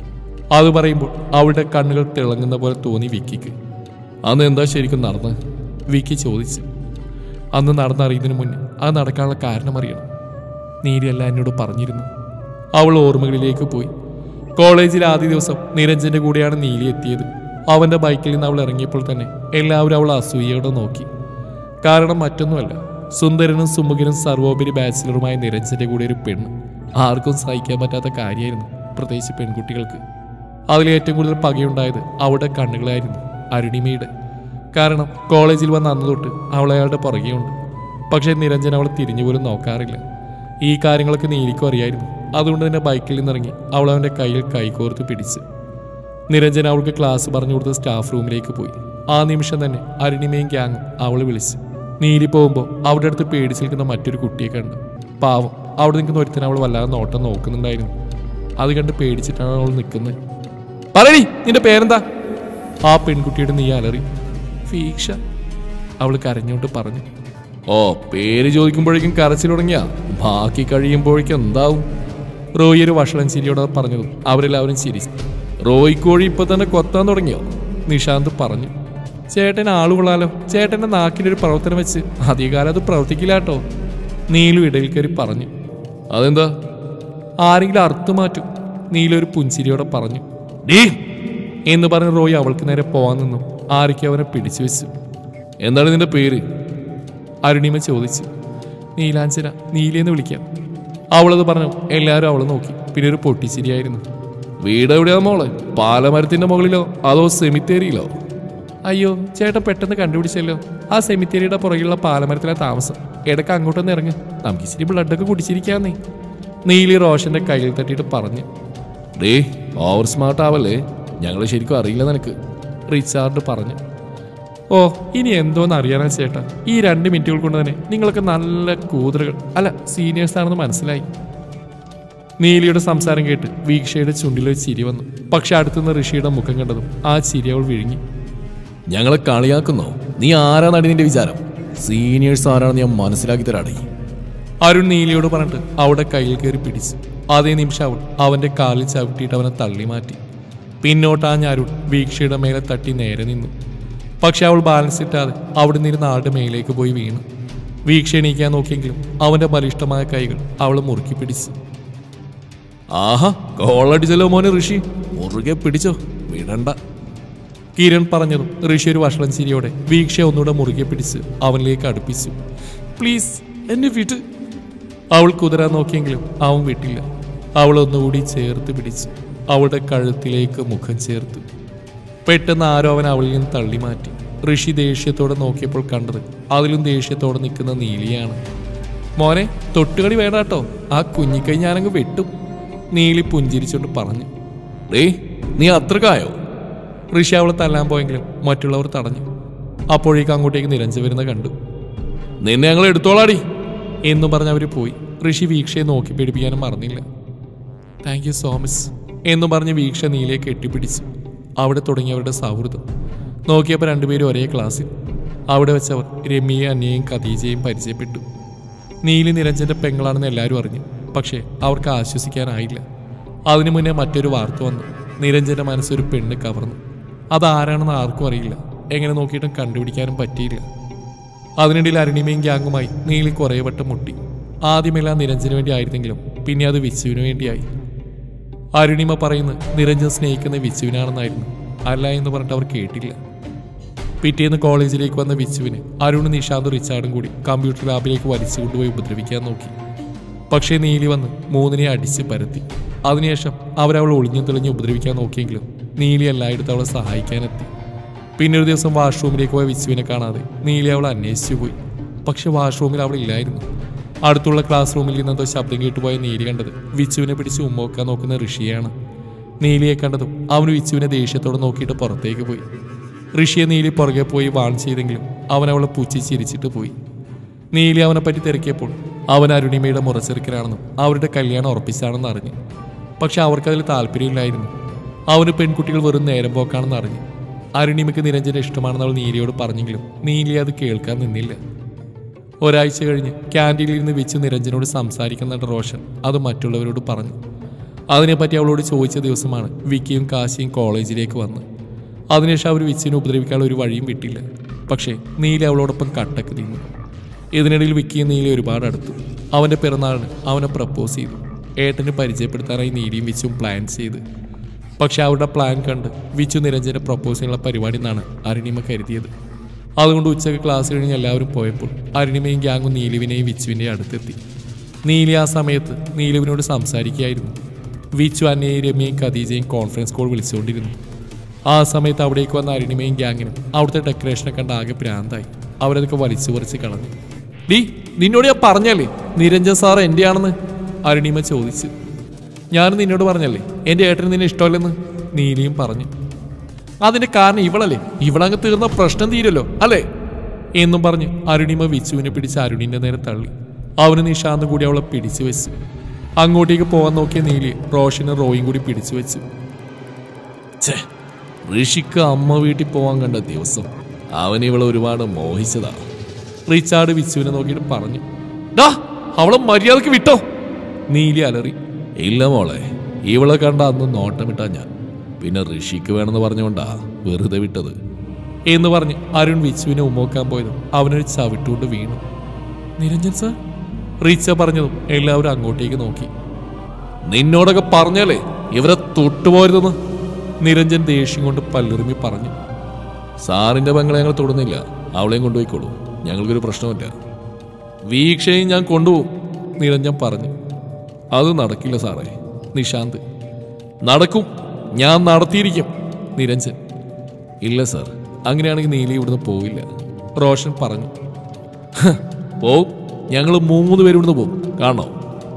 അത് പറയുമ്പോൾ അവളുടെ കണ്ണുകൾ തിളങ്ങുന്ന പോലെ തോന്നി വിക്കിക്ക് അന്ന് എന്താ ശരിക്കും നടന്നത് വിക്കി ചോദിച്ചു അന്ന് നടന്നറിയുന്നതിന് മുന്നേ അത് നടക്കാനുള്ള കാരണം അറിയണം നീലിയല്ല എന്നോട് പറഞ്ഞിരുന്നു അവൾ ഓർമ്മകളിലേക്ക് പോയി കോളേജിൽ ആദ്യ ദിവസം നിരഞ്ജന്റെ കൂടെയാണ് നീലി എത്തിയത് അവന്റെ ബൈക്കിൽ നിന്ന് അവൾ ഇറങ്ങിയപ്പോൾ തന്നെ എല്ലാവരും അവൾ അസൂയയോടെ നോക്കി കാരണം മറ്റൊന്നുമല്ല സുന്ദരനും സുമുഖനും സർവോപരി ബാച്ചിലറുമായ നിരഞ്ജന്റെ കൂടെ ഒരു പെണ്ണ് ആർക്കും സഹിക്കാൻ പറ്റാത്ത കാര്യമായിരുന്നു പ്രത്യേകിച്ച് പെൺകുട്ടികൾക്ക് അതിൽ ഏറ്റവും കൂടുതൽ പകയുണ്ടായത് അവളുടെ കണ്ണുകളായിരുന്നു അരുണിമയുടെ കാരണം കോളേജിൽ വന്ന അന്ന് തൊട്ട് അവൾ അയാളുടെ പുറകെയുണ്ട് പക്ഷേ നിരഞ്ജൻ അവൾ തിരിഞ്ഞു പോലും നോക്കാറില്ല ഈ കാര്യങ്ങളൊക്കെ നീലിക്കും അറിയായിരുന്നു അതുകൊണ്ട് തന്നെ ബൈക്കിൽ നിന്നിറങ്ങി അവൾ അവൻ്റെ കയ്യിൽ കൈകോർത്ത് പിടിച്ച് നിരഞ്ജൻ അവൾക്ക് ക്ലാസ് പറഞ്ഞു കൊടുത്ത സ്റ്റാഫ് റൂമിലേക്ക് പോയി ആ നിമിഷം തന്നെ അരുണിമയും ഗ്യാങ്ങും അവളെ വിളിച്ച് നീലി പോകുമ്പോൾ അവിടെ അടുത്ത് പേടിച്ച് നിൽക്കുന്ന മറ്റൊരു കുട്ടിയെ കണ്ടു പാവം അവിടെ നിൽക്കുന്ന ഒരുത്തനെ അവൾ വല്ലാതെ നോട്ടം നോക്കുന്നുണ്ടായിരുന്നു അത് കണ്ട് പേടിച്ചിട്ടാണ് അവൾ നിൽക്കുന്നത് പറയടി നിന്റെ പേരെന്താ ആ പെൺകുട്ടിയുടെ നീ അലറി ഫീക്ഷ അവൾ കരഞ്ഞോണ്ട് പറഞ്ഞു ഓ പേര് ചോദിക്കുമ്പോഴേക്കും കരച്ചിൽ തുടങ്ങിയ ബാക്കി കഴിയുമ്പോഴേക്കും എന്താവും റോയി ഒരു വഷളൻ ചിരിയോടെ പറഞ്ഞതും അവരെല്ലാവരും ചിരിച്ചു റോയിക്കോഴി ഇപ്പൊ തന്നെ കൊത്താൻ തുടങ്ങിയോ നിഷാന്ത് പറഞ്ഞു ചേട്ടൻ ആള് കൊള്ളാലോ ചേട്ടന്റെ നാക്കിനൊരു പ്രവർത്തനം വെച്ച് അധികകാലം അത് പ്രവർത്തിക്കില്ല കേട്ടോ നീലു ഇടയിൽ കയറി പറഞ്ഞു അതെന്താ ആരെങ്കിലും അർത്ഥ മാറ്റും നീലൊരു പുഞ്ചിരിയോടെ പറഞ്ഞു ഡീ എന്ന് പറഞ്ഞ് റോയി അവൾക്ക് നേരെ പോവാൻ നിന്നു ആരൊക്കെ അവനെ പിടിച്ചു വെച്ചു എന്താണ് നിന്റെ പേര് അരുണിമ ചോദിച്ചു നീലാഞ്ചന നീലിയെന്ന് വിളിക്കാം അവളത് പറഞ്ഞു എല്ലാവരും അവളെ നോക്കി പിന്നെ ഒരു പൊട്ടിച്ചിരിയായിരുന്നു വീട് എവിടെയാ മോളെ പാലമരത്തിന്റെ മുകളിലോ അതോ സെമിത്തേരിയിലോ അയ്യോ ചേട്ടൻ പെട്ടെന്ന് കണ്ടുപിടിച്ചല്ലോ ആ സെമിത്തേരിയുടെ പുറകിലുള്ള പാലമരത്തിലെ താമസം ഇടയ്ക്ക് അങ്ങോട്ടൊന്ന് ഇറങ്ങ് നമുക്ക് ഇച്ചിരി ബ്ലഡൊക്കെ കുടിച്ചിരിക്കാന്നേ നീലി റോഷന്റെ കയ്യിൽ തട്ടിയിട്ട് പറഞ്ഞു ഡേ ഓവർ സ്മാർട്ട് ആവല്ലേ ഞങ്ങൾ ശരിക്കും അറിയില്ല നിനക്ക് റിച്ചാർഡ് പറഞ്ഞു ഓ ഇനി എന്തോന്ന് അറിയാനാ ചേട്ടാ ഈ രണ്ട് മിനിറ്റുകൾ കൊണ്ട് തന്നെ നിങ്ങൾക്ക് നല്ല കൂതറുകൾ അല്ല സീനിയേഴ്സ് ആണെന്ന് മനസ്സിലായി നീലിയുടെ സംസാരം കേട്ട് വീക്ഷയുടെ ചുണ്ടിലൊരു ചിരി വന്നു പക്ഷെ അടുത്തുനിന്ന് ഋഷിയുടെ മുഖം കണ്ടതും ആ ചിരി അവൾ വിഴുങ്ങി ഞങ്ങളെ കളിയാക്കുന്നോ നീ ആരാന്നാണ് നിന്റെ വിചാരം സീനിയേഴ്സ് ആരാണെന്ന് ഞാൻ മനസ്സിലാക്കി തരാടേ അരുൺ നീലിയോട് പറഞ്ഞിട്ട് അവിടെ കയ്യിൽ കയറി പിടിച്ചു അതേ നിമിഷം അവൾ അവന്റെ കാലിൽ ചവിട്ടിയിട്ട് അവനെ തള്ളി മാറ്റി പിന്നോട്ടാഞ്ഞ അരുൺ വീക്ഷയുടെ മേലെ തട്ടി നേരെ നിന്നു പക്ഷെ അവൾ ബാലൻസ് ഇട്ടാതെ അവിടെ നിന്നിരുന്ന ആളുടെ മേലേക്ക് പോയി വീണു വീക്ഷ എണീക്കാൻ നോക്കിയെങ്കിലും അവന്റെ ബലിഷ്ടമായ കൈകൾ അവൾ മുറുക്കി പിടിച്ചു ആഹാ കോളടിച്ചല്ലോ മോനെ ഋഷി മുറുകെ പിടിച്ചോ വിടണ്ട കിരൺ പറഞ്ഞതും ഋഷി ഒരു വഷളം ചിരിയോടെ വീക്ഷ ഒന്നുകൂടെ മുറുകെ പിടിച്ച് അവനിലേക്ക് അടുപ്പിച്ചു പ്ലീസ് എന്നെ വിട്ട് അവൾ കുതിരാൻ നോക്കിയെങ്കിലും അവൻ വിട്ടില്ല അവൾ ഒന്നുകൂടി ചേർത്ത് പിടിച്ചു അവളുടെ കഴുത്തിലേക്ക് മുഖം ചേർത്ത് പെട്ടെന്ന് ആരോ അവൻ അവളിൽ നിന്ന് തള്ളി മാറ്റി ഋഷി ദേഷ്യത്തോടെ നോക്കിയപ്പോൾ കണ്ടത് അതിലും ദേഷ്യത്തോടെ നിൽക്കുന്ന നീലിയാണ് മോനെ തൊട്ടുകളി വേണ്ട കേട്ടോ ആ കുഞ്ഞിക്കൈ ഞാനങ്ങ് വെട്ടും നീലി പുഞ്ചിരിച്ചുകൊണ്ട് പറഞ്ഞു ഡേ നീ അത്രക്കായോ ഋഷി അവളെ തല്ലാൻ പോയെങ്കിലും മറ്റുള്ളവർ തടഞ്ഞു അപ്പോഴേക്ക് അങ്ങോട്ടേക്ക് നിരഞ്ജു വരുന്ന കണ്ടു നിന്നെ ഞങ്ങൾ എടുത്തോളാടി എന്നും പറഞ്ഞ് അവർ പോയി ഋഷി വീക്ഷയെ നോക്കി പേടിപ്പിക്കാനും മറന്നില്ല താങ്ക് യു സോ മച്ച് എന്നും പറഞ്ഞ് വീക്ഷ നീലയെ കെട്ടിപ്പിടിച്ചു അവിടെ തുടങ്ങിയവരുടെ സൗഹൃദം നോക്കിയപ്പോൾ രണ്ടുപേരും ഒരേ ക്ലാസ്സിൽ അവിടെ വെച്ചവർ രമ്യയും അന്യയും ഖദീജയും പരിചയപ്പെട്ടു നീലി നിരഞ്ജന്റെ പെങ്ങളാണെന്ന് എല്ലാവരും അറിഞ്ഞു പക്ഷേ അവർക്ക് ആശ്വസിക്കാനായില്ല അതിനു മുന്നേ മറ്റൊരു വാർത്ത വന്നു നിരഞ്ജന്റെ മനസ്സൊരു പെണ്ണ് കവർന്നു അതാരാണെന്ന് ആർക്കും അറിയില്ല എങ്ങനെ നോക്കിയിട്ടും കണ്ടുപിടിക്കാനും പറ്റിയില്ല അതിനിടയിൽ അരുണിമയും ഗ്യാങ്ങുമായി നീലി കുറേ വട്ടം മുട്ടി ആദ്യമെല്ലാം നിരഞ്ജന് വേണ്ടി ആയിരുന്നെങ്കിലും പിന്നെ അത് വിച്ചുവിന് വേണ്ടിയായി അരുണിമ പറയുന്നത് നിരഞ്ജൻ സ്നേഹിക്കുന്ന വിച്ചുവിനാണെന്നായിരുന്നു അല്ല എന്ന് പറഞ്ഞിട്ട് അവർ കേട്ടില്ല പിറ്റേന്ന് കോളേജിലേക്ക് വന്ന വിച്ചുവിന് അരുൺ നിഷാന്ത് റിച്ചാർഡും കൂടി കമ്പ്യൂട്ടർ ലാബിലേക്ക് വലിച്ചു കൊണ്ടുപോയി ഉപദ്രവിക്കാൻ നോക്കി പക്ഷേ നീലി വന്ന് മൂന്നിനെ അടിച്ച് പരത്തി അതിനുശേഷം അവരവൾ ഒളിഞ്ഞു തെളിഞ്ഞ് ഉപദ്രവിക്കാൻ നോക്കിയെങ്കിലും നീലി എല്ലായിടത്തും അവളെ സഹായിക്കാനെത്തി പിന്നെ ഒരു ദിവസം വാഷ്റൂമിലേക്ക് പോയ വിച്ചുവിനെ കാണാതെ നീലി അവളെ അന്വേഷിച്ചു പോയി പക്ഷെ വാഷ്റൂമിൽ അവൾ ഇല്ലായിരുന്നു അടുത്തുള്ള ക്ലാസ് റൂമിൽ നിന്നെന്തോ ശബ്ദം കേട്ടുപോയ നീലി കണ്ടത് വിച്ചുവിനെ പിടിച്ച് ഉമ്മോക്കാൻ നോക്കുന്ന ഋഷിയാണ് നീലിയെ കണ്ടതും അവന് വിച്ചുവിനെ ദേഷ്യത്തോടെ നോക്കിയിട്ട് പുറത്തേക്ക് പോയി ഋഷിയെ നീലി പുറകെ പോയി വാൺ ചെയ്തെങ്കിലും അവൻ അവളെ പൂച്ചി ചിരിച്ചിട്ട് പോയി നീലി അവനെ പറ്റി തിരക്കിയപ്പോൾ അവൻ അരുണിമയുടെ മുറച്ചെറുക്കനാണെന്നും അവരുടെ കല്യാണം ഉറപ്പിച്ചാണെന്ന് അറിഞ്ഞു പക്ഷെ അവർക്കതിൽ താല്പര്യമില്ലായിരുന്നു അവന് പെൺകുട്ടികൾ വെറും നേരം പോക്കാണെന്ന് അറിഞ്ഞു അരുണിമയ്ക്ക് നിരഞ്ജന ഇഷ്ടമാണെന്ന് അവൾ നീലിയോട് പറഞ്ഞെങ്കിലും നീലി അത് കേൾക്കാൻ നിന്നില്ല ഒരാഴ്ച കഴിഞ്ഞ് ക്യാൻറ്റീനിൽ ഇരുന്ന് വെച്ച് നിരഞ്ജനോട് സംസാരിക്കുന്ന റോഷൻ അത് മറ്റുള്ളവരോട് പറഞ്ഞു അതിനെപ്പറ്റി അവളോട് ചോദിച്ച ദിവസമാണ് വിക്കിയും കാശിയും കോളേജിലേക്ക് വന്ന് അതിനുശേഷം അവർ വിച്ചിനെ ഉപദ്രവിക്കാനുള്ള ഒരു വഴിയും വിട്ടില്ല പക്ഷേ നീല അവളോടൊപ്പം കട്ടക്ക് നിന്നു ഇതിനിടയിൽ വിക്കിയും നീല ഒരുപാട് അടുത്തു അവൻ്റെ പിറന്നാളിന് അവനെ പ്രപ്പോസ് ചെയ്തു ഏട്ടന് പരിചയപ്പെടുത്താനായി നീലിയും വിച്ചും പ്ലാൻ ചെയ്ത് പക്ഷെ അവരുടെ പ്ലാൻ കണ്ട് വിച്ചു നിരഞ്ജനെ പ്രപ്പോസ് ചെയ്യാനുള്ള പരിപാടി എന്നാണ് അരുണിമ കരുതിയത് അതുകൊണ്ട് ഉച്ചയ്ക്ക് ക്ലാസ് കഴിഞ്ഞ് എല്ലാവരും പോയപ്പോൾ അരുണിമയും ഗ്യാങ്ങും നീലുവിനെയും വിച്ചുവിൻ്റെയും അടുത്തെത്തി നീലി ആ സമയത്ത് നീലുവിനോട് സംസാരിക്കുകയായിരുന്നു വിച്ചു അന്നയെയും രമ്യയും ഖദീജയും കോൺഫറൻസ് കോൾ വിളിച്ചുകൊണ്ടിരുന്നു ആ സമയത്ത് അവിടേക്ക് വന്ന അരുണിമയും ഗ്യാങ്ങിനും അവിടുത്തെ ഡെക്കറേഷനെ കണ്ട് ആകെ ഭ്രാന്തായി അവരതൊക്കെ വലിച്ചു പറിച്ച് കളഞ്ഞു ഡി നിന്നോട് ഞാൻ പറഞ്ഞല്ലേ നിരഞ്ജൻ സാർ എൻ്റെ ആണെന്ന് അരുണിമ ചോദിച്ചു ഞാൻ നിന്നോട് പറഞ്ഞല്ലേ എൻ്റെ ഏട്ടന് നിന്നെ ഇഷ്ടമല്ലെന്ന് നീലിയും പറഞ്ഞു അതിന്റെ കാരണം ഇവളല്ലേ ഇവളങ്ങ് തീർന്ന പ്രശ്നം തീരല്ലോ അല്ലേ എന്നും പറഞ്ഞ് അരുണിമ വിച്ചുവിനെ പിടിച്ച് അരുണിന്റെ നേരെ തള്ളി അവന് നിഷാന്ത് കൂടി അവളെ പിടിച്ചു വെച്ചു അങ്ങോട്ടേക്ക് പോകാൻ നോക്കിയ നീലി റോഷനും റോയും കൂടി പിടിച്ചു വെച്ചു ഛേ ഋഷിക്ക് അമ്മ വീട്ടിൽ പോവാൻ കണ്ട ദിവസം അവൻ ഇവളെ ഒരുപാട് മോഹിച്ചതാ റിച്ചാർഡ് വിച്ചുവിനെ നോക്കിയിട്ട് പറഞ്ഞു ഡാ അവളെ മര്യാദക്ക് വിട്ടോ നീലി അലറി ഇല്ല മോളെ ഇവളെ കണ്ട അന്ന് നോട്ടമിട്ടാ ഞാൻ പിന്നെ ഋഷിക്ക് വേണമെന്ന് പറഞ്ഞുകൊണ്ടാ വെറുതെ വിട്ടത് എന്ന് പറഞ്ഞ് അരുൺ വിച്ചുവിനെ ഉമ്മോക്കാൻ പോയതും അവനൊരു ചവിട്ടുകൊണ്ട് വീണു നിരഞ്ജൻ സാർ റിച്ച പറഞ്ഞതും എല്ലാവരും അങ്ങോട്ടേക്ക് നോക്കി നിന്നോടൊക്കെ പറഞ്ഞാലേ ഇവരെ തൊട്ടുപോരുതെന്ന് നിരഞ്ജൻ ദേഷ്യം കൊണ്ട് പല്ലുറുമി പറഞ്ഞു സാറിന്റെ പെങ്ങളെ ഞങ്ങൾ തൊടുന്നില്ല അവളെയും കൊണ്ടുപോയിക്കോളൂ ഞങ്ങൾക്കൊരു പ്രശ്നമില്ല വീക്ഷയും ഞാൻ കൊണ്ടുപോകും നിരഞ്ജൻ പറഞ്ഞു അത് നടക്കില്ല സാറേ നിശാന്ത് നടക്കും ഞാൻ നടത്തിയിരിക്കും നിരഞ്ജൻ ഇല്ല സാർ അങ്ങനെയാണെങ്കിൽ നീലി ഇവിടുന്ന് പോവില്ല റോഷൻ പറഞ്ഞു "ഹ്, പോവും ഞങ്ങൾ മൂന്ന് പേരും ഇവിടുന്ന് പോകും കാണോ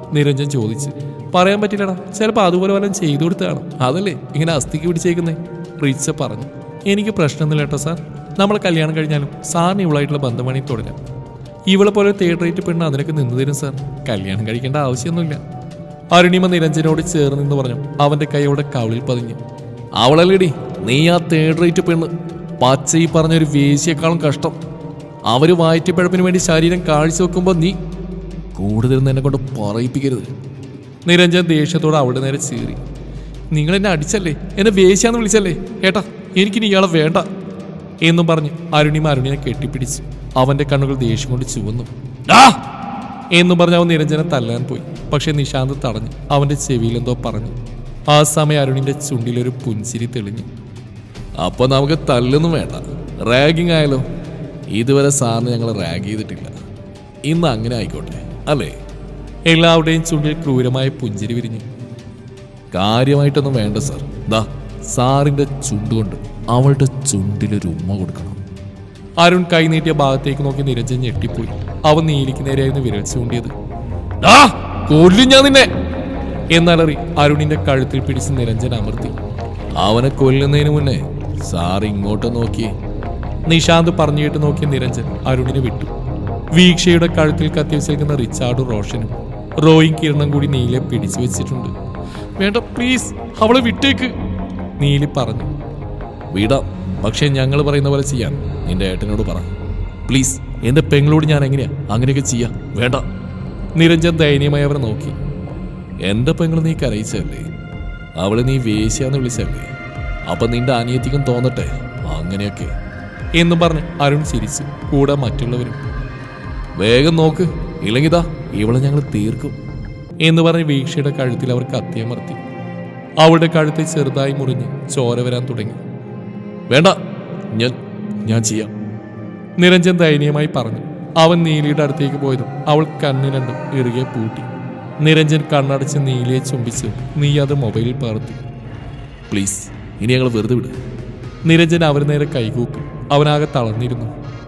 നിരഞ്ജൻ ചോദിച്ചു പറയാൻ പറ്റില്ലടാ ചിലപ്പോൾ അതുപോലെ വല്ലതും ചെയ്തു കൊടുത്തതാണ് അതല്ലേ ഇങ്ങനെ അസ്ഥിക്ക് പിടിച്ചേക്കുന്നേ റിച്ച പറഞ്ഞു എനിക്ക് പ്രശ്നമൊന്നുമില്ല കേട്ടോ സാർ നമ്മൾ കല്യാണം കഴിഞ്ഞാലും സാറിന് ഇവളായിട്ടുള്ള ബന്ധം വേണമെങ്കിൽ തുടരാം ഇവളെ പോലെ തേർഡ് റേറ്റ് പെണ്ണ് അതിനൊക്കെ നിന്ന് തരും സാർ കല്യാണം കഴിക്കേണ്ട ആവശ്യമൊന്നുമില്ല അരുണിമ നിരഞ്ജനോട് ചേർന്ന് നിന്ന് പറഞ്ഞു അവന്റെ കൈയോടെ കവിളിൽ പതിഞ്ഞു അവളല്ലേടി നീ ആ തേർഡ് റേറ്റ് പെണ്ണ് പച്ച ഈ പറഞ്ഞൊരു വേശിയേക്കാളും കഷ്ടം അവര് വായറ്റിപ്പഴപ്പിന് വേണ്ടി ശരീരം കാഴ്ച വെക്കുമ്പോൾ നീ കൂടുതൽ എന്നെ കൊണ്ട് പറയിപ്പിക്കരുത് നിരഞ്ജൻ ദേഷ്യത്തോടെ അവിടെ നേരെ ചീറി നിങ്ങൾ എന്നെ അടിച്ചല്ലേ എന്നെ വേശ്യാന്ന് വിളിച്ചല്ലേ ഏട്ടാ എനിക്കിനി ഇയാളെ വേണ്ട എന്നും പറഞ്ഞ് അരുണിമ അരുണിനെ കെട്ടിപ്പിടിച്ചു അവന്റെ കണ്ണുകൾ ദേഷ്യം കൊണ്ട് ചുവന്നു "ഡാ!" എന്നും പറഞ്ഞ് അവൻ നിരഞ്ജനെ തല്ലാൻ പോയി പക്ഷെ നിശാന്ത് തടഞ്ഞു അവന്റെ ചെവിയിൽ എന്തോ പറഞ്ഞു ആ സമയം അരുണിന്റെ ചുണ്ടിലൊരു പുഞ്ചിരി തെളിഞ്ഞു അപ്പൊ നമുക്ക് തല്ലൊന്നും വേണ്ട റാഗിങ് ആയാലോ ഇതുവരെ സാറിന് ഞങ്ങൾ റാഗ് ചെയ്തിട്ടില്ല ഇന്ന് അങ്ങനെ ആയിക്കോട്ടെ അല്ലേ എല്ലാവരുടെയും ചുണ്ടിൽ ക്രൂരമായ പുഞ്ചിരി വിരിഞ്ഞു കാര്യമായിട്ടൊന്നും വേണ്ട സാർ ദാ സാറിന്റെ ചുണ്ടുകൊണ്ട് അവളുടെ ചുണ്ടിലൊരു ഉമ്മ കൊടുക്കണം അരുൺ കൈ നീട്ടിയ ഭാഗത്തേക്ക് നോക്കി നിരഞ്ജൻ ഞെട്ടിപ്പോയി അവൻ നീലിക്ക് നേരെയായിരുന്നു വിരൽ ചൂണ്ടിയത് "ഡാ, കൊല്ലും ഞാൻ നിന്നെ എന്നലറി അരുണിന്റെ കഴുത്തിൽ പിടിച്ച് നിരഞ്ജൻ അമർത്തി അവനെ കൊല്ലുന്നതിന് മുന്നേ സാർ ഇങ്ങോട്ട് നോക്കി നിശാന്ത് പറഞ്ഞു കേട്ട് നോക്കിയ നിരഞ്ജൻ അരുണിനെ വിട്ടു വീക്ഷയുടെ കഴുത്തിൽ കത്തിവെച്ചേക്കുന്ന റിച്ചാർഡും റോഷനും റോയും കിരണം കൂടി നീലെ പിടിച്ചു വെച്ചിട്ടുണ്ട് വേണ്ട പ്ലീസ് അവളെ വിട്ടേക്ക് നീലി പറഞ്ഞു വിടാം പക്ഷേ ഞങ്ങൾ പറയുന്ന പോലെ ചെയ്യാൻ നിന്റെ ഏട്ടനോട് പറ പ്ലീസ് എന്റെ പെങ്ങളോട് ഞാൻ എങ്ങനെയാ അങ്ങനെയൊക്കെ ചെയ്യാം വേണ്ട നിരഞ്ജൻ ദയനീയമായി അവരെ നോക്കി എന്റെ പെങ്ങൾ നീ കരയിച്ചല്ലേ അവളെ നീ വേശ്യാന്ന് വിളിച്ചല്ലേ അപ്പൊ നിന്റെ അനിയത്തിക്കും തോന്നട്ടെ അങ്ങനെയൊക്കെ എന്നും പറഞ്ഞ് അരുൺ ചിരിച്ചു കൂടെ മറ്റുള്ളവരും വേഗം നോക്ക് ഇല്ലെങ്കിൽ ഇതാ ഇവളെ ഞങ്ങൾ തീർക്കും എന്ന് പറഞ്ഞ് വീക്ഷയുടെ കഴുത്തിൽ അവർ കത്തിയമർത്തി അവളുടെ കഴുത്തിൽ ചെറുതായി മുറിഞ്ഞ് ചോര വരാൻ തുടങ്ങി വേണ്ട ഞാൻ ഞാൻ ചെയ്യാം നിരഞ്ജൻ ദയനീയമായി പറഞ്ഞു അവൻ നീലിയുടെ അടുത്തേക്ക് പോയതും അവൾ കണ്ണു രണ്ടും ഇറുകെ പൂട്ടി നിരഞ്ജൻ കണ്ണടച്ച് നീലിയെ ചുംബിച്ച് നീ അത് മൊബൈലിൽ പകർത്തി പ്ലീസ് ഇനി ഞങ്ങൾ വെറുതെ വിട് നിരഞ്ജൻ അവർ നേരെ കൈകൂപ്പി അവനാകെ തളർന്നിരുന്നു